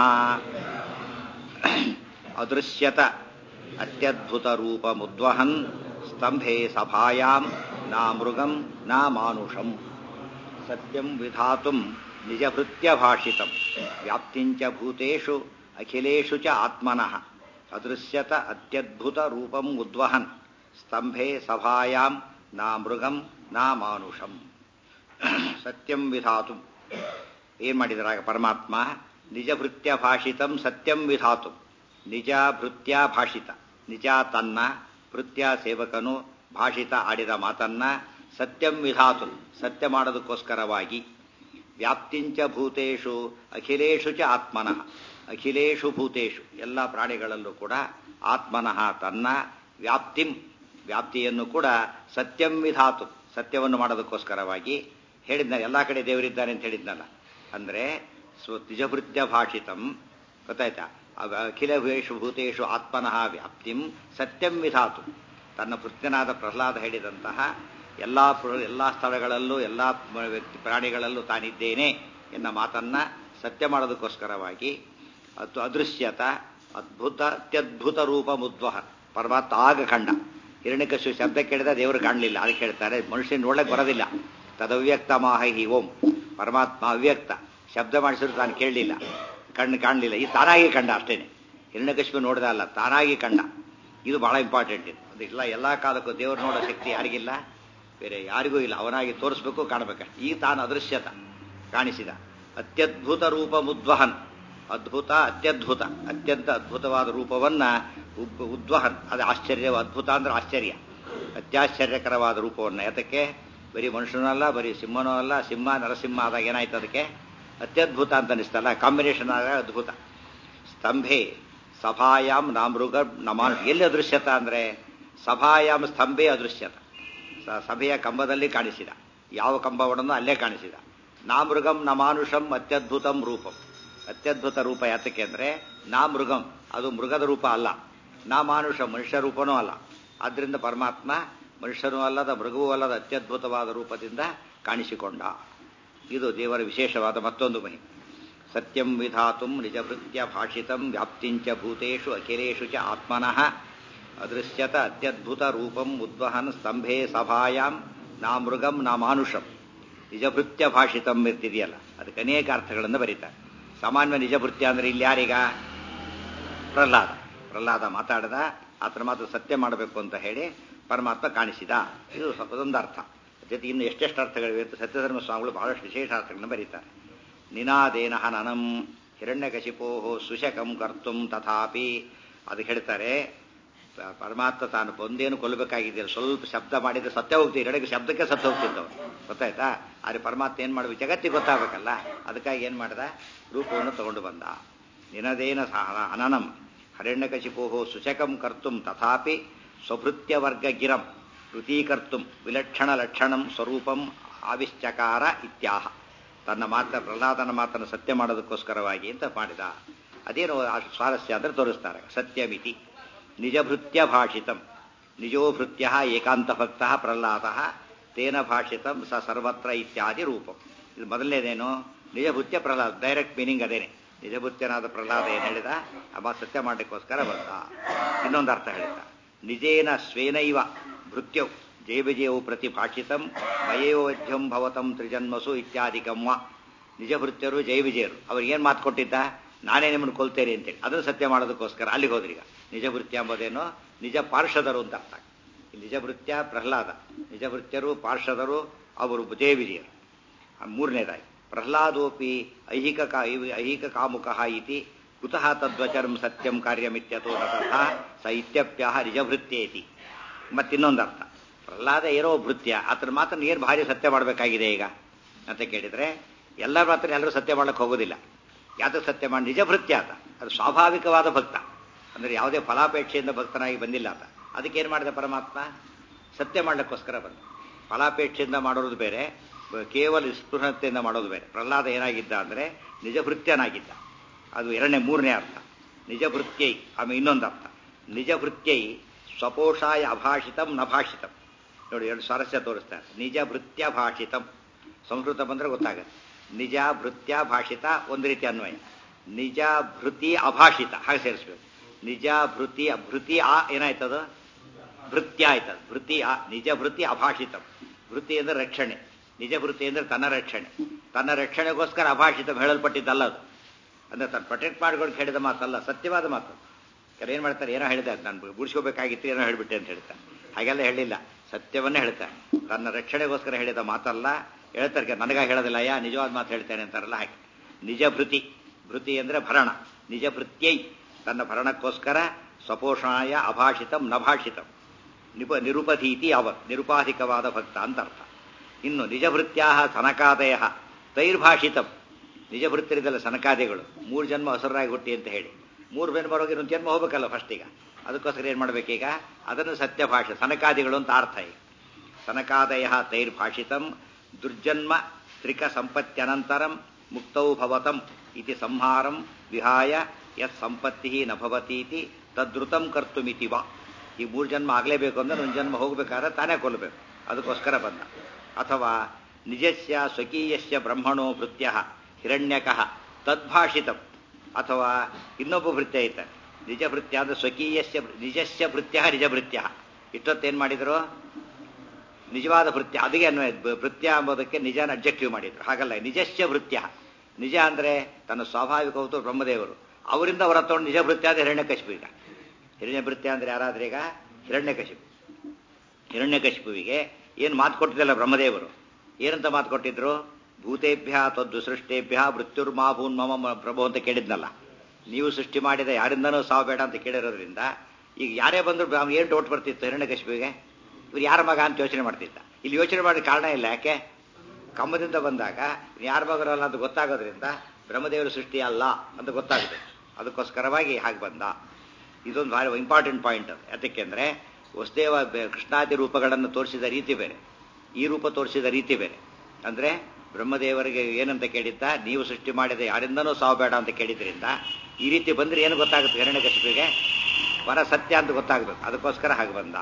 ಅದೃಶ್ಯತ ಅತ್ಯದ್ಭುತ ರೂಪಮುದ್ವಹನ್ ಸ್ತಂಭೆ ಸಭಾಯಾಂ ನಾ ಮೃಗಂ ನಾ ಮಾನುಷಂ ಸತ್ಯಂ ವಿಧಾತುಂ ನಿಜಭೃತ್ಯ ಭಾಷಿತಂ ವ್ಯಾಪ್ತಿಂಚ ಭೂತೇಷು ಅಖಿಲೇಷು ಚ ಆತ್ಮನಃ ಅದೃಶ್ಯತ ಅತ್ಯದ್ಭುತ ರೂಪಂ ಉದ್ವಹನ್ ಸ್ತಂಭೆ ಸಭಾಯಾಂ ನಾ ಮೃಗಂ ನಾ ಮಾನುಷಂ ಸತ್ಯಂ ವಿಧಾತು ಏನ್ ಮಾಡಿದರಾಗ ಪರಮಾತ್ಮ ನಿಜ ಭೃತ್ಯ ಭಾಷಿತಂ ಸತ್ಯಂ ವಿಧಾತು ನಿಜ ಭೃತ್ಯ ಭಾಷಿತ ನಿಜ ತನ್ನ ಭೃತ್ಯ ಸೇವಕನು ಭಾಷಿತ ಆಡಿದ ಮಾತನ್ನ ಸತ್ಯಂ ವಿಧಾತು ಸತ್ಯ ಮಾಡೋದಕ್ಕೋಸ್ಕರವಾಗಿ ವ್ಯಾಪ್ತಿಂಚ ಭೂತೇಷು ಅಖಿಲೇಷು ಚ ಆತ್ಮನಃ ಅಖಿಲೇಷು ಭೂತೇಷು ಎಲ್ಲ ಪ್ರಾಣಿಗಳಲ್ಲೂ ಕೂಡ ಆತ್ಮನಃ ತನ್ನ ವ್ಯಾಪ್ತಿಂ ವ್ಯಾಪ್ತಿಯನ್ನು ಕೂಡ ಸತ್ಯಂ ವಿಧಾತು ಸತ್ಯವನ್ನು ಮಾಡೋದಕ್ಕೋಸ್ಕರವಾಗಿ ಹೇಳಿದ್ನ ಎಲ್ಲ ಕಡೆ ದೇವರಿದ್ದಾನೆ ಅಂತ ಹೇಳಿದ್ನಲ್ಲ ಅಂದ್ರೆ ಸ್ವ ನಿಜಭೃತ್ಯ ಭಾಷಿತಂ ಗೊತ್ತಾಯ್ತಾ ಅಖಿಲ ಭೂಷು ಭೂತೇಷು ಆತ್ಮನಃ ವ್ಯಾಪ್ತಿಂ ಸತ್ಯಂ ವಿಧಾತು ತನ್ನ ಭೃತ್ಯನಾದ ಪ್ರಹ್ಲಾದ ಹೇಳಿದಂತಹ ಎಲ್ಲ ಎಲ್ಲ ಸ್ಥಳಗಳಲ್ಲೂ ಎಲ್ಲ ವ್ಯಕ್ತಿ ಪ್ರಾಣಿಗಳಲ್ಲೂ ತಾನಿದ್ದೇನೆ ಎನ್ನ ಮಾತನ್ನ ಸತ್ಯ ಮಾಡೋದಕ್ಕೋಸ್ಕರವಾಗಿ ಅದು ಅದೃಶ್ಯತ ಅದ್ಭುತ ಅತ್ಯದ್ಭುತ ರೂಪ ಮುದ್ವಹ ಪರಮಾತ್ಮ ಆಗ ಕಂಡ ಹಿರಣ್ಯಕಶು ಶಬ್ದ ಕೇಳಿದ ದೇವರು ಕಾಣಲಿಲ್ಲ ಅದಕ್ಕೆ ಹೇಳ್ತಾರೆ ಮನುಷ್ಯನ ನೋಡಕ್ಕೆ ಬರೋದಿಲ್ಲ ತದವ್ಯಕ್ತ ಮಾಹಿ ಓಂ ಪರಮಾತ್ಮ ಅವ್ಯಕ್ತ ಶಬ್ದ ಮಾಡಿಸಿದ್ರು ತಾನು ಕೇಳಲಿಲ್ಲ ಕಣ್ಣು ಕಾಣಲಿಲ್ಲ ಈ ತಾನಾಗಿ ಕಂಡ ಅಷ್ಟೇನೆ ಹಿರಣ್ಯಕಶ್ಯಪ ನೋಡಿದ ಅಲ್ಲ ತಾನಾಗಿ ಕಂಡ ಇದು ಬಹಳ ಇಂಪಾರ್ಟೆಂಟ್ ಇದು ಅದೆಲ್ಲ ಎಲ್ಲ ಕಾಲಕ್ಕೂ ದೇವರು ನೋಡೋ ಶಕ್ತಿ ಯಾರಿಗಿಲ್ಲ ಬೇರೆ ಯಾರಿಗೂ ಇಲ್ಲ ಅವನಾಗಿ ತೋರಿಸ್ಬೇಕು ಕಾಣಬೇಕಷ್ಟೆ ಈಗ ತಾನು ಅದೃಶ್ಯತ ಕಾಣಿಸಿದ ಅತ್ಯದ್ಭುತ ರೂಪ ಮುದ್ವಹನ್ ಅದ್ಭುತ ಅತ್ಯದ್ಭುತ ಅತ್ಯಂತ ಅದ್ಭುತವಾದ ರೂಪವನ್ನ ಉದ್ವಹನ್ ಅದು ಆಶ್ಚರ್ಯ ಅದ್ಭುತ ಅಂದ್ರೆ ಆಶ್ಚರ್ಯ ಅತ್ಯಾಶ್ಚರ್ಯಕರವಾದ ರೂಪವನ್ನ ಯಾತಕ್ಕೆ ಬರೀ ಮನುಷ್ಯನೂ ಅಲ್ಲ ಬರೀ ಸಿಂಹನೂ ಅಲ್ಲ ಸಿಂಹ ನರಸಿಂಹ ಆದಾಗ ಏನಾಯ್ತು ಅದಕ್ಕೆ ಅತ್ಯದ್ಭುತ ಅಂತ ಅನಿಸ್ತಲ್ಲ ಕಾಂಬಿನೇಷನ್ ಆಗ ಅದ್ಭುತ ಸ್ತಂಭೆ ಸಭಾಯಾಮ್ ನಾಮೃಗ ನಮಾನು ಎಲ್ಲಿ ಅದೃಶ್ಯತ ಅಂದ್ರೆ ಸಭಾಯಾಮ್ ಸ್ತಂಭೆ ಅದೃಶ್ಯತ ಸಭೆಯ ಕಂಬದಲ್ಲಿ ಕಾಣಿಸಿದ ಯಾವ ಕಂಬವನ್ನೋ ಅಲ್ಲೇ ಕಾಣಿಸಿದ ನಾಮೃಗಂ ನಮಾನುಷಂ ಅತ್ಯದ್ಭುತಂ ರೂಪಂ ಅತ್ಯದ್ಭುತ ರೂಪ ಯಾತಕ್ಕೆ ಅಂದ್ರೆ ನಾ ಮೃಗಂ ಅದು ಮೃಗದ ರೂಪ ಅಲ್ಲ ನಾ ಮಾನುಷ ಮನುಷ್ಯ ರೂಪನೂ ಅಲ್ಲ ಆದ್ರಿಂದ ಪರಮಾತ್ಮ ಮನುಷ್ಯನೂ ಅಲ್ಲದ ಮೃಗವೂ ಅಲ್ಲದ ಅತ್ಯದ್ಭುತವಾದ ರೂಪದಿಂದ ಕಾಣಿಸಿಕೊಂಡ ಇದು ದೇವರ ವಿಶೇಷವಾದ ಮತ್ತೊಂದು ಮಹಿಮೆ ಸತ್ಯಂ ವಿಧಾತುಂ ನಿಜಭೃತ್ಯ ಭಾಷಿತಂ ವ್ಯಾಪ್ತಿಂಚ ಭೂತೇಷು ಅಖಿಲೇಷು ಚ ಆತ್ಮನಃ ಅದೃಶ್ಯತ ಅತ್ಯದ್ಭುತ ರೂಪಂ ಉದ್ವಹನ್ ಸ್ತಂಭೆ ಸಭಾಯಾಂ ನಾ ಮೃಗಂ ನಾ ಮಾನುಷಂ ನಿಜಭೃತ್ಯ ಭಾಷಿತಂ ಇರ್ತಿದೆಯಲ್ಲ ಅದಕ್ಕೆ ಅನೇಕ ಅರ್ಥಗಳನ್ನು ಬರೀತಾರೆ ಸಾಮಾನ್ಯ ನಿಜಭೃತ್ಯ ಅಂದ್ರೆ ಇಲ್ಲಿ ಯಾರೀಗ ಪ್ರಹ್ಲಾದ ಪ್ರಹ್ಲಾದ ಮಾತಾಡದ ಆತನ ಮಾತು ಸತ್ಯ ಮಾಡಬೇಕು ಅಂತ ಹೇಳಿ ಪರಮಾತ್ಮ ಕಾಣಿಸಿದ ಇದು ಅದೊಂದು ಅರ್ಥ ಜೊತೆ ಇನ್ನು ಎಷ್ಟೆಷ್ಟು ಅರ್ಥಗಳಿವೆ ಅಂತ ಸತ್ಯಧರ್ಮ ಸ್ವಾಮಿಗಳು ಬಹಳಷ್ಟು ವಿಶೇಷ ಅರ್ಥಗಳನ್ನು ಬರೀತಾರೆ ನಿನಾದೇನ ಹನನಂ ಹಿರಣ್ಯಕಶಿಪೋ ಸುಶಕಂ ಕರ್ತುಂ ತಥಾಪಿ ಅದಕ್ಕೆ ಹೇಳ್ತಾರೆ ಪರಮಾತ್ಮ ತಾನು ಒಂದೇನು ಕೊಲ್ಲಬೇಕಾಗಿದೆಯಲ್ಲ ಸ್ವಲ್ಪ ಶಬ್ದ ಮಾಡಿದ್ರೆ ಸತ್ಯ ಹೋಗ್ತೀವಿ ಎರಡಕ್ಕೆ ಶಬ್ದಕ್ಕೆ ಸತ್ತು ಹೋಗ್ತಿದ್ದವು ಗೊತ್ತಾಯ್ತಾ ಆದರೆ ಪರಮಾತ್ಮ ಏನು ಮಾಡ್ಬೇಕು ಜಗತ್ತಿಗೆ ಗೊತ್ತಾಗಬೇಕಲ್ಲ ಅದಕ್ಕಾಗಿ ಏನು ಮಾಡ್ದ ರೂಪವನ್ನು ತಗೊಂಡು ಬಂದ ನಿನದೇನ ಅನನಂ ಹರಣ್ಯಕಶಿಪೋ ಸುಶಕಂ ಕರ್ತುಂ ತಥಾಪಿ ಸ್ವಭೃತ್ಯವರ್ಗ ಗಿರಂ ಋತೀಕರ್ತು ವಿಲಕ್ಷಣ ಲಕ್ಷಣಂ ಸ್ವರೂಪಂ ಆವಿಶ್ಚಕಾರ ಇತ್ಯಾಹ ತನ್ನ ಮಾತ ಪ್ರಹ್ಲಾದನ ಮಾತನ್ನು ಸತ್ಯ ಮಾಡೋದಕ್ಕೋಸ್ಕರವಾಗಿ ಅಂತ ಮಾಡಿದ ಅದೇನು ಸ್ವಾರಸ್ಯ ಅಂದ್ರೆ ತೋರಿಸ್ತಾರೆ ಸತ್ಯಮಿತಿ ನಿಜಭೃತ್ಯ ಭಾಷಿತಂ ನಿಜೋ ಭೃತ್ಯ ಏಕಾಂತ ಭಕ್ತ ಪ್ರಹ್ಲಾದ ತೇನ ಭಾಷಿತಂ ಸ ಸರ್ವತ್ರ ಇತ್ಯಾದಿ ರೂಪಂ ಇದು ಮೊದಲನೇದೇನು ನಿಜಭೃತ್ಯ ಪ್ರಹ್ಲಾದ ಡೈರೆಕ್ಟ್ ಮೀನಿಂಗ್ ಅದೇನೆ ನಿಜಭೃತ್ಯನಾದ ಪ್ರಹ್ಲಾದ ಏನು ಹೇಳಿದ ಅಮ್ಮ ಸತ್ಯ ಮಾಡಲಿಕ್ಕೋಸ್ಕರ ಬಂದ ಇನ್ನೊಂದು ಅರ್ಥ ಹೇಳಿದ ನಿಜೇನ ಸ್ವೇನೈವ ಭೃತ್ಯೌ ಜೈವಜೇವು ಪ್ರತಿ ಭಾಷಿತಂ ಮಯೇವಧ್ಯಂ ಭವತಂ ತ್ರಿಜನ್ಮಸು ಇತ್ಯಾದಿಕಂ ವಾ ನಿಜಭೃತ್ಯರು ಜೈವಿಜಯರು ಅವ್ರಿಗೇನು ಮಾತು ಕೊಟ್ಟಿದ್ದ ನಾನೇ ನಿಮ್ಮನ್ನು ಕೊಲ್ತೇನೆ ಅಂತೇಳಿ ಅದನ್ನು ಸತ್ಯ ಮಾಡೋದಕ್ಕೋಸ್ಕರ ಅಲ್ಲಿಗೆ ಹೋದ್ರೀಗ ನಿಜಭೃತ್ಯ ಎಂಬುದೇನೋ ನಿಜ ಪಾರ್ಷದರು ಅಂತ ಅರ್ಥ ನಿಜಭೃತ್ಯ ಪ್ರಹ್ಲಾದ ನಿಜಭೃತ್ಯರು ಪಾರ್ಷದರು ಅವರು ಜಯವಿಜಯರು ಮೂರನೇದಾಗಿ ಪ್ರಹ್ಲಾದೋಪಿ ಐಹಿಕ ಐಹಿಕ ಕಾಮುಕ ಇತಿ ಕುತಃ ತದ್ವಚರಂ ಸತ್ಯಂ ಕಾರ್ಯಮಿತ್ಯತೋ ತಥಾ ಸ ಇತ್ಯಪ್ಯಾಹ ನಿಜಭೃತ್ಯೇತಿ ಮತ್ತಿನ್ನೊಂದು ಅರ್ಥ ಪ್ರಹ್ಲಾದ ಏನೋ ಭೃತ್ಯ ಆತನ ಮಾತನ್ನು ಏನು ಭಾರಿ ಸತ್ಯ ಮಾಡಬೇಕಾಗಿದೆ ಈಗ ಅಂತ ಕೇಳಿದ್ರೆ ಎಲ್ಲ ಮಾತ್ರ ಎಲ್ಲರೂ ಸತ್ಯ ಮಾಡಕ್ಕೆ ಹೋಗೋದಿಲ್ಲ ಯಾತಕ್ಕೆ ಸತ್ಯ ಮಾಡಿ ನಿಜ ಭೃತ್ಯ ಆತ ಅದು ಸ್ವಾಭಾವಿಕವಾದ ಭಕ್ತ ಅಂದ್ರೆ ಯಾವುದೇ ಫಲಾಪೇಕ್ಷೆಯಿಂದ ಭಕ್ತನಾಗಿ ಬಂದಿಲ್ಲ ಆತ ಅದಕ್ಕೆ ಏನು ಮಾಡಿದ ಪರಮಾತ್ಮ ಸತ್ಯ ಮಾಡಲಿಕ್ಕೋಸ್ಕರ ಬಂದ ಫಲಾಪೇಕ್ಷೆಯಿಂದ ಮಾಡೋದು ಬೇರೆ ಕೇವಲ ನಿಸ್ಪೃಹತೆಯಿಂದ ಮಾಡೋದು ಬೇರೆ ಪ್ರಹ್ಲಾದ ಏನಾಗಿದ್ದ ಅಂದ್ರೆ ನಿಜ ಭೃತ್ಯನಾಗಿದ್ದ ಅದು ಎರಡನೇ ಮೂರನೇ ಅರ್ಥ ನಿಜ ಭೃತ್ಯೈ ಆಮೇಲೆ ಇನ್ನೊಂದು ಅರ್ಥ ನಿಜ ಭೃತ್ಯೈ ಸ್ವಪೋಷಾಯ ಅಭಾಷಿತಂ ನಭಾಷಿತಂ ನೋಡಿ ಎರಡು ಸ್ವಾರಸ್ಯ ತೋರಿಸ್ತಾರೆ ನಿಜ ಭೃತ್ಯ ಭಾಷಿತಂ ಸಂಸ್ಕೃತ ಬಂದ್ರೆ ಗೊತ್ತಾಗುತ್ತೆ ನಿಜ ಭೃತ್ಯ ಭಾಷಿತ ಒಂದು ರೀತಿ ಅನ್ವಯ ನಿಜ ಭೃತಿ ಅಭಾಷಿತ ಹಾಗೆ ಸೇರಿಸ್ಬೇಕು ನಿಜ ಭೃತಿ ಭೃತಿ ಆ ಏನಾಯ್ತದ ಭೃತ್ಯ ಆಯ್ತದ ಭೃತಿ ಆ ನಿಜ ಭೃತಿ ಅಭಾಷಿತ ಭೃತಿ ಅಂದ್ರೆ ರಕ್ಷಣೆ ನಿಜ ಭೃತಿ ಅಂದ್ರೆ ತನ್ನ ರಕ್ಷಣೆ ತನ್ನ ರಕ್ಷಣೆಗೋಸ್ಕರ ಅಭಾಷಿತ ಹೇಳಲ್ಪಟ್ಟಿದ್ದಲ್ಲ ಅದು ಅಂದ್ರೆ ತನ್ನ ಪ್ರೊಟೆಕ್ಟ್ ಮಾಡ್ಕೊಂಡು ಹೇಳಿದ ಮಾತಲ್ಲ ಸತ್ಯವಾದ ಮಾತು ಕೆಲವು ಏನು ಮಾಡ್ತಾರೆ ಏನೋ ಹೇಳಿದೆ ನಾನು ಗುಡಿಸ್ಕೋಬೇಕಾಗಿತ್ತು ಏನೋ ಹೇಳಿಬಿಟ್ಟೆ ಅಂತ ಹೇಳ್ತಾರೆ ಹಾಗೆಲ್ಲ ಹೇಳಿಲ್ಲ ಸತ್ಯವನ್ನೇ ಹೇಳ್ತಾರೆ ತನ್ನ ರಕ್ಷಣೆಗೋಸ್ಕರ ಹೇಳಿದ ಮಾತಲ್ಲ ಹೇಳ್ತಾರೆ ನನಗಾಗಿ ಹೇಳೋದಿಲ್ಲ ಯಾ ನಿಜವಾದ ಮಾತು ಹೇಳ್ತೇನೆ ಅಂತಾರಲ್ಲ ಹಾಗೆ ನಿಜ ಭೃತಿ ಭೃತಿ ಅಂದ್ರೆ ಭರಣ ನಿಜ ಭೃತ್ಯೈ ತನ್ನ ಭರಣಕ್ಕೋಸ್ಕರ ಸ್ವಪೋಷಣಾಯ ಅಭಾಷಿತಂ ನಭಾಷಿತಂ ನಿಪ ನಿರುಪಧೀತಿ ಅವತ್ ನಿರುಪಾಧಿಕವಾದ ಭಕ್ತ ಅಂತ ಅರ್ಥ ಇನ್ನು ನಿಜಭೃತ್ಯಾ ಸನಕಾದಯ ತೈರ್ಭಾಷಿತಂ ನಿಜಭೃತ್ಯರಿದಲ್ಲ ಸನಕಾದಿಗಳು ಮೂರು ಜನ್ಮ ಹಸುರಾಗಿ ಹುಟ್ಟಿ ಅಂತ ಹೇಳಿ ಮೂರು ಜನ್ಮ ಬರೋಗಿ ಒಂದು ಜನ್ಮ ಹೋಗ್ಬೇಕಲ್ಲ ಫಸ್ಟ್ ಈಗ ಅದಕ್ಕೋಸ್ಕರ ಏನು ಮಾಡ್ಬೇಕೀಗ ಅದನ್ನು ಸತ್ಯ ಭಾಷೆ ಸನಕಾದಿಗಳು ಅಂತ ಅರ್ಥ ಈಗ ಸನಕಾದಯ ತೈರ್ಭಾಷಿತಂ ದುರ್ಜನ್ಮ ತ್ರಿಕ ಸಂಪತ್ತ್ಯನಂತರಂ ಮುಕ್ತೌ ಭವತಂ ಇತಿ ಸಂಹಾರಂ ವಿಹಾಯ ಯತ್ ಸಂಪತ್ತಿ ನ ಭವತೀತಿ ತದ್ರುತಂ ಕರ್ತುಮಿತಿ ವಾ ಈ ಮೂರು ಜನ್ಮ ಆಗಲೇಬೇಕು ಅಂದ್ರೆ ಒಂದು ಜನ್ಮ ಹೋಗ್ಬೇಕಾದ್ರೆ ತಾನೇ ಕೊಲ್ಲಬೇಕು ಅದಕ್ಕೋಸ್ಕರ ಬಂದ ಅಥವಾ ನಿಜಸ್ಯ ಸ್ವಕೀಯಸ್ಯ ಬ್ರಹ್ಮಣೋ ಭೃತ್ಯ ಹಿರಣ್ಯಕಃ ತದ್ಭಾಷಿತಂ ಅಥವಾ ಇನ್ನೊಬ್ಬ ಭೃತ್ಯ ಐತೆ ನಿಜ ಭೃತ್ಯ ಅಂದ್ರೆ ಸ್ವಕೀಯಸ್ಯ ನಿಜಸ್ಯ ಭೃತ್ಯ ನಿಜ ಭೃತ್ಯ ಇಷ್ಟೊತ್ತೇನು ಮಾಡಿದ್ರು ನಿಜವಾದ ಭೃತ್ಯ ಅದಕ್ಕೆ ಅನ್ವಯ ಭೃತ್ಯ ಎಂಬುದಕ್ಕೆ ನಿಜನ ಅಬ್ಜೆಕ್ಟಿವ್ ಮಾಡಿದ್ರು ಹಾಗಲ್ಲ ನಿಜಸ್ಯ ಭೃತ್ಯ ನಿಜ ಅಂದ್ರೆ ತನ್ನ ಸ್ವಾಭಾವಿಕ ಹೊತ್ತು ಬ್ರಹ್ಮದೇವರು ಅವರಿಂದ ಹೊರ ತಗೊಂಡು ನಿಜ ಭೃತ್ಯ ಅಂದ್ರೆ ಹಿರಣ್ಯಕಶಿಪು ಈಗ ಹಿರಣ್ಯ ಭೃತ್ಯ ಅಂದ್ರೆ ಯಾರಾದ್ರೆ ಈಗ ಹಿರಣ್ಯಕಶಿಪು ಹಿರಣ್ಯಕಶಿಪುವಿಗೆ ಏನು ಮಾತು ಕೊಟ್ಟಿದ್ದಲ್ಲ ಬ್ರಹ್ಮದೇವರು ಏನಂತ ಮಾತು ಕೊಟ್ಟಿದ್ರು ಭೂತೇಭ್ಯ ತದ್ದು ಸೃಷ್ಟೇಭ್ಯ ಮೃತ್ಯುರ್ಮಾಭೂನ್ ಮಮ ಪ್ರಭು ಅಂತ ಕೇಳಿದ್ನಲ್ಲ ನೀವು ಸೃಷ್ಟಿ ಮಾಡಿದ ಯಾರಿಂದನೂ ಸಾವು ಬೇಡ ಅಂತ ಕೇಳಿರೋದ್ರಿಂದ ಈಗ ಯಾರೇ ಬಂದ್ರು ಏನು ಡೌಟ್ ಬರ್ತಿತ್ತು ಹಿರಣ್ಯಕಶಿಪುವಿಗೆ ಇವ್ರು ಯಾರ ಮಗ ಅಂತ ಯೋಚನೆ ಮಾಡ್ತಿದ್ದ ಇಲ್ಲಿ ಯೋಚನೆ ಮಾಡಿದ ಕಾರಣ ಇಲ್ಲ ಯಾಕೆ ಕಂಬದಿಂದ ಬಂದಾಗ ಯಾರ ಮಗರಲ್ಲ ಅಂತ ಗೊತ್ತಾಗೋದ್ರಿಂದ ಬ್ರಹ್ಮದೇವರ ಸೃಷ್ಟಿ ಅಲ್ಲ ಅಂತ ಗೊತ್ತಾಗುತ್ತೆ ಅದಕ್ಕೋಸ್ಕರವಾಗಿ ಹಾಗೆ ಬಂದ ಇದೊಂದು ಭಾರಿ ಇಂಪಾರ್ಟೆಂಟ್ ಪಾಯಿಂಟ್ ಅದು ಯಾತಕ್ಕೆಂದ್ರೆ ವಸುದೇವ ಕೃಷ್ಣಾದಿ ರೂಪಗಳನ್ನು ತೋರಿಸಿದ ರೀತಿ ಬೇರೆ ಈ ರೂಪ ತೋರಿಸಿದ ರೀತಿ ಬೇರೆ ಅಂದ್ರೆ ಬ್ರಹ್ಮದೇವರಿಗೆ ಏನಂತ ಕೇಳಿದ್ದ ನೀವು ಸೃಷ್ಟಿ ಮಾಡಿದ ಯಾರಿಂದನೂ ಸಾವು ಬೇಡ ಅಂತ ಕೇಳಿದ್ರಿಂದ ಈ ರೀತಿ ಬಂದ್ರೆ ಏನು ಗೊತ್ತಾಗುತ್ತೆ ಹಿರಣ್ಯಕಶಿಪಿಗೆ ವರ ಸತ್ಯ ಅಂತ ಗೊತ್ತಾಗಬೇಕು ಅದಕ್ಕೋಸ್ಕರ ಹಾಗೆ ಬಂದ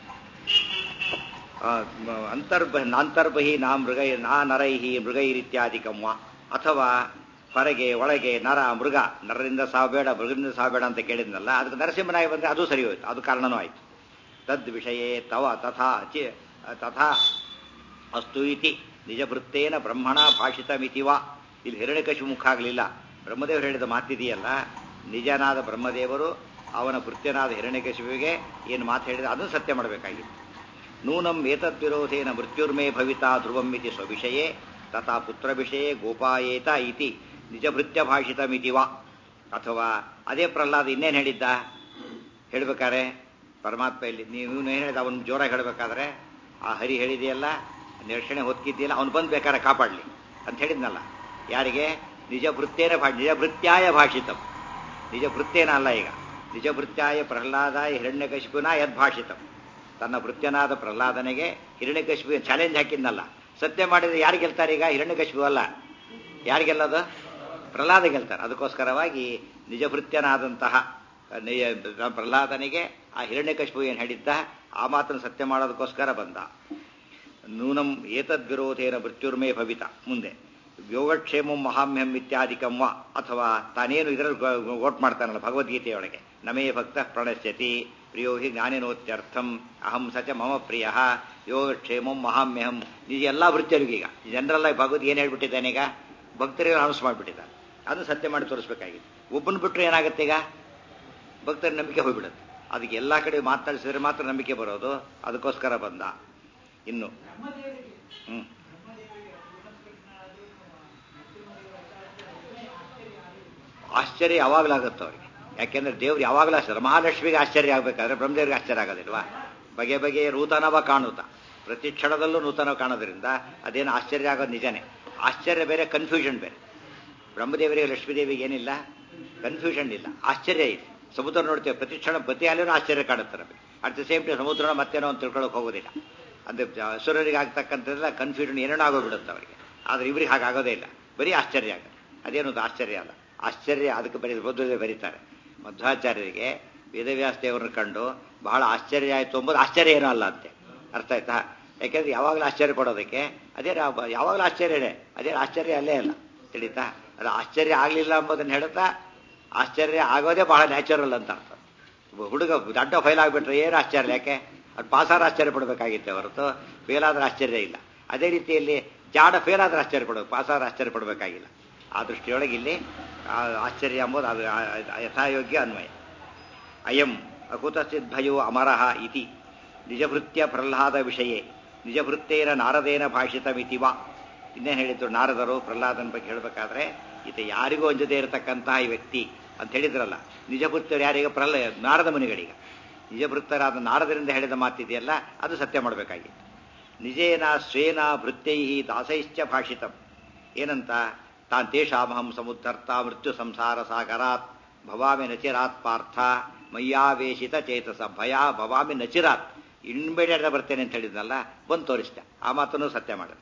ಅಂತರ್ಬ ನಾಂತರ್ಬಹಿ ನಾ ಮೃಗ ನಾ ನರೈಹಿ ಮೃಗೈರಿತ್ಯಾದಿಕಂ ವಾ ಅಥವಾ ಹೊರಗೆ ಒಳಗೆ ನರ ಮೃಗ ನರರಿಂದ ಸಾವು ಬೇಡ ಮೃಗದಿಂದ ಸಾವು ಬೇಡ ಅಂತ ಕೇಳಿದ್ನಲ್ಲ ಅದಕ್ಕೆ ನರಸಿಂಹನಾಗಿ ಬಂದರೆ ಅದು ಸರಿ ಹೋಯ್ತು ಅದು ಕಾರಣನೂ ಆಯ್ತು ತದ್ ವಿಷಯೇ ತವ ತಥಾ ಚಿ ತಥಾ ಅಸ್ತು ಇತಿ ನಿಜಭೃತ್ತೇನ ಬ್ರಹ್ಮಣ ಭಾಷಿತಮಿತಿ ವಾ ಇಲ್ಲಿ ಹಿರಣ್ಯಕಶು ಮುಖ ಆಗಲಿಲ್ಲ ಬ್ರಹ್ಮದೇವರು ಹೇಳಿದ ಮಾತಿದೆಯಲ್ಲ ನಿಜನಾದ ಬ್ರಹ್ಮದೇವರು ಅವನ ಭೃತ್ಯನಾದ ಹಿರಣ್ಯಕಶಿವಿಗೆ ಏನು ಮಾತು ಹೇಳಿದ ಅದನ್ನು ಸತ್ಯ ಮಾಡಬೇಕಾಗಿತ್ತು ನೂನಂ ಏತದ್ವಿರೋಧೇನ ಮೃತ್ಯುರ್ಮೇ ಭವಿತಾ ಧ್ರುವಂ ಇತಿ ಸ್ವವಿಷಯೇ ತಥಾ ಪುತ್ರ ವಿಷಯೇ ಗೋಪಾಯೇತ ಇತಿ ನಿಜಭೃತ್ಯ ಭಾಷಿತಮಿತಿ ವಾ ಅಥವಾ ಅದೇ ಪ್ರಹ್ಲಾದ ಇನ್ನೇನು ಹೇಳಿದ್ದ ಹೇಳ್ಬೇಕಾರೆ ಪರಮಾತ್ಮ ಇಲ್ಲಿ ನೀವು ಏನು ಹೇಳಿದ ಅವನು ಜೋರಾಗಿ ಹೇಳಬೇಕಾದ್ರೆ ಆ ಹರಿ ಹೇಳಿದೆಯಲ್ಲ ನಿರೀಕ್ಷಣೆ ಹೊತ್ಕಿದ್ದಿಲ್ಲ ಅವನು ಬಂದು ಬೇಕಾದ್ರೆ ಕಾಪಾಡಲಿ ಅಂತ ಹೇಳಿದ್ನಲ್ಲ ಯಾರಿಗೆ ನಿಜ ಭೃತ್ಯೇನ ಭಾ ನಿಜ ಭೃತ್ಯಾಯ ಭಾಷಿತಂ ನಿಜ ಭೃತ್ಯೇನ ಅಲ್ಲ ಈಗ ನಿಜ ಭೃತ್ಯಾಯ ಪ್ರಹ್ಲಾದಾಯ ಹಿರಣ್ಯಕಶಿಪುನ ಯದ್ಭಾಷಿತಂ ತನ್ನ ಭೃತ್ಯನಾದ ಪ್ರಹ್ಲಾದನೆಗೆ ಹಿರಣ್ಯಕಶಿಪು ಚಾಲೆಂಜ್ ಹಾಕಿದ್ನಲ್ಲ ಸತ್ಯ ಮಾಡಿದ್ರೆ ಯಾರು ಗೆಲ್ತಾರೆ ಈಗ ಹಿರಣ್ಯಕಶಿಪು ಅಲ್ಲ ಯಾರು ಗೆಲ್ಲೋದು ಪ್ರಹ್ಲಾದ ಗೆಲ್ತಾರೆ ಅದಕ್ಕೋಸ್ಕರವಾಗಿ ನಿಜ ಭೃತ್ಯನಾದಂತಹ ಪ್ರಹ್ಲಾದನಿಗೆ ಆ ಹಿರಣ್ಯಕಶಿಪು ಏನು ಹೇಳಿದ್ದ ಆ ಮಾತನ್ನು ಸತ್ಯ ಮಾಡೋದಕ್ಕೋಸ್ಕರ ಬಂದ ನೂನಂ ಏತದ್ವಿರೋಧೇನ ಮೃತ್ಯುರ್ಮೇ ಭವಿತ ಮುಂದೆ ಯೋಗಕ್ಷೇಮಂ ಮಹಾಮ್ಯಂ ಇತ್ಯಾದಿಕಂ ವಾ ಅಥವಾ ತಾನೇನು ಇದರಲ್ಲಿ ಓಟ್ ಮಾಡ್ತಾನಲ್ಲ ಭಗವದ್ಗೀತೆಯೊಳಗೆ ನಮೇ ಭಕ್ತ ಪ್ರಣಶ್ಯತಿ ಪ್ರಿಯೋ ಹಿ ಜ್ಞಾನಿನೋತ್ಯರ್ಥಂ ಅಹಂ ಸಚ ಮಮ ಪ್ರಿಯ ಯೋಗಕ್ಷೇಮಂ ಮಹಾಮ್ಯಹಂ ನಿಜ ಎಲ್ಲ ವೃತ್ತಿಯರಿಗೀಗ ಜನರಲ್ಲ ಭಗವದ್ ಏನು ಹೇಳ್ಬಿಟ್ಟಿದ್ದಾನೆ ಈಗ ಭಕ್ತರಿಗೆ ಅನೌನ್ಸ್ ಮಾಡಿಬಿಟ್ಟಿದ್ದಾನೆ ಅದು ಸತ್ಯ ಮಾಡಿ ತೋರಿಸ್ಬೇಕಾಗಿತ್ತು ಒಬ್ಬನ ಬಿಟ್ಟರೆ ಏನಾಗುತ್ತೆ ಈಗ ಭಕ್ತರ ನಂಬಿಕೆ ಹೋಗ್ಬಿಡುತ್ತೆ ಅದಕ್ಕೆ ಎಲ್ಲ ಕಡೆ ಮಾತನಾಡಿಸಿದ್ರೆ ಮಾತ್ರ ನಂಬಿಕೆ ಬರೋದು ಅದಕ್ಕೋಸ್ಕರ ಬಂದ ಇನ್ನು ಹ್ಮ್ ಆಶ್ಚರ್ಯ ಯಾವಾಗಲಾಗುತ್ತೆ ಅವ್ರಿಗೆ ಯಾಕೆಂದ್ರೆ ದೇವ್ರು ಯಾವಾಗಲೂ ಆಶ್ಚರ್ಯ ಮಹಾಲಕ್ಷ್ಮಿಗೆ ಆಶ್ಚರ್ಯ ಆಗಬೇಕಾದ್ರೆ ಬ್ರಹ್ಮದೇವ್ರಿಗೆ ಆಶ್ಚರ್ಯ ಆಗೋದಿಲ್ವಾ ಬಗೆ ಬಗೆಯ ನೂತನವ ಕಾಣುತ್ತ ಪ್ರತಿ ಕ್ಷಣದಲ್ಲೂ ನೂತನ ಕಾಣೋದ್ರಿಂದ ಅದೇನು ಆಶ್ಚರ್ಯ ಆಗೋದು ನಿಜನೇ ಆಶ್ಚರ್ಯ ಬೇರೆ ಕನ್ಫ್ಯೂಷನ್ ಬೇರೆ ಬ್ರಹ್ಮದೇವರಿಗೆ ಲಕ್ಷ್ಮೀದೇವಿಗೆ ಏನಿಲ್ಲ ಕನ್ಫ್ಯೂಷನ್ ಇಲ್ಲ ಆಶ್ಚರ್ಯ ಇದೆ ಸಮುದ್ರ ನೋಡ್ತೇವೆ ಪ್ರತಿ ಕ್ಷಣ ಪ್ರತಿ ಅಲ್ಲಿನೂ ಆಶ್ಚರ್ಯ ಕಾಣುತ್ತೆ ನಮಗೆ ಅಟ್ ದ ಸೇಮ್ ಟೈಮ್ ಸಮುದ್ರನ ಮತ್ತೇನೋ ಅಂತ ತಿಳ್ಕೊಳ್ಳೋಕೆ ಹೋಗೋದಿಲ್ಲ ಅಂದ್ರೆ ಅಸುರರಿಗೆ ಆಗ್ತಕ್ಕಂಥದ್ದೆಲ್ಲ ಕನ್ಫ್ಯೂಷನ್ ಏನೇನೋ ಆಗೋಗ್ಬಿಡುತ್ತೆ ಅವರಿಗೆ ಆದರೆ ಇವ್ರಿಗೆ ಹಾಗಾಗೋದೇ ಇಲ್ಲ ಬರೀ ಆಶ್ಚರ್ಯ ಆಗುತ್ತೆ ಅದೇನದು ಆಶ್ಚರ್ಯ ಅಲ್ಲ ಆಶ್ಚರ್ಯ ಅದಕ್ಕೆ ಬರೀ ಬೌದ್ಧದಲ್ಲಿ ಬರೀತಾರೆ ಮಧ್ವಾಚಾರ್ಯರಿಗೆ ವೇದವ್ಯಾಸ ದೇವರನ್ನು ಕಂಡು ಬಹಳ ಆಶ್ಚರ್ಯ ಆಯಿತು ಎಂಬುದು ಆಶ್ಚರ್ಯ ಏನೂ ಅಲ್ಲ ಅಂತೆ ಅರ್ಥ ಆಯ್ತಾ ಯಾಕೆಂದ್ರೆ ಯಾವಾಗಲೂ ಆಶ್ಚರ್ಯ ಪಡೋದಕ್ಕೆ ಅದೇ ರಾ- ಯಾವಾಗಲೂ ಆಶ್ಚರ್ಯನೇ ಅದೇ ಆಶ್ಚರ್ಯ ಅಲ್ಲೇ ಅಲ್ಲ ತಿಳಿತಾ ಅದು ಆಶ್ಚರ್ಯ ಆಗಲಿಲ್ಲ ಎಂಬುದನ್ನು ಹೇಳ್ತಾ ಆಶ್ಚರ್ಯ ಆಗೋದೇ ಬಹಳ ನ್ಯಾಚುರಲ್ ಅಂತ ಅರ್ಥ ಒಬ್ಬ ಹುಡುಗ ದಡ್ಡ ಫೈಲ್ ಆಗಿಬಿಟ್ರೆ ಏನು ಆಶ್ಚರ್ಯ ಯಾಕೆ ಅದು ಪಾಸಾರ ಆಶ್ಚರ್ಯ ಪಡಬೇಕಾಗಿತ್ತೆ ಹೊರತು ಫೇಲ್ ಆದ್ರೆ ಆಶ್ಚರ್ಯ ಇಲ್ಲ ಅದೇ ರೀತಿಯಲ್ಲಿ ಜಾಡ ಫೇಲ್ ಆದ್ರೆ ಆಶ್ಚರ್ಯ ಪಡಬೇಕು ಪಾಸಾರ ಆಶ್ಚರ್ಯ ಪಡಬೇಕಾಗಿಲ್ಲ ಆ ದೃಷ್ಟಿಯೊಳಗೆ ಇಲ್ಲಿ ಆ ಆಶ್ಚರ್ಯ ಎಂಬುದು ಅದು ಆ- ಆ- ಯಥಾಯೋಗ್ಯ ಅನ್ವಯ ಅಯಂ ಅಕುತಚಿತ್ ಭಯೋ ಅಮರಃ ಇತಿ ನಿಜಭೃತ್ಯ ಪ್ರಹ್ಲಾದ ವಿಷಯೇ ನಿಜಭೃತ್ತೇನ ನಾರದೇನ ಭಾಷಿತಮಿತಿ ವಾ ಇನ್ನೇನು ಹೇಳಿದ್ರು ನಾರದರು ಪ್ರಹ್ಲಾದನ ಬಗ್ಗೆ ಹೇಳಬೇಕಾದ್ರೆ ಈತ ಯಾರಿಗೂ ಅಂಜದೇ ಇರತಕ್ಕಂತಹ ಈ ವ್ಯಕ್ತಿ ಅಂತ ಹೇಳಿದ್ರಲ್ಲ ನಿಜಭೃತ್ಯರು ಯಾರಿಗೆ ಪ್ರಹ್ಲ ನಾರದ ಮುನಿಗಳಿಗೆ ನಿಜಭೃತ್ತರಾದ ನಾರದರಿಂದ ಹೇಳಿದ ಮಾತಿದೆಯಲ್ಲ ಅದು ಸತ್ಯ ಮಾಡಬೇಕಾಗಿತ್ತು ನಿಜೇನ ಸ್ವೇನ ಭೃತ್ಯೈ ದಾಸೈಶ್ಚ ಭಾಷಿತಂ ಏನಂತ ತಾನ್ ತೇಷಾಮಹಂ ಸಮುದ್ಧರ್ತ ಮೃತ್ಯು ಸಂಸಾರ ಸಾಗರಾತ್ ಭವಾಮಿ ನಚಿರಾತ್ ಪಾರ್ಥ ಮಯ್ಯಾವೇಶಿತ ಚೇತಸ ಭಯ ಭವಾಮಿ ನಚಿರಾತ್ ಇನ್ಬೇಡ ಬರ್ತೇನೆ ಅಂತ ಹೇಳಿದ್ನಲ್ಲ ಬಂದು ತೋರಿಸ್ದೆ ಆ ಮಾತನ್ನು ಸತ್ಯ ಮಾಡಿದ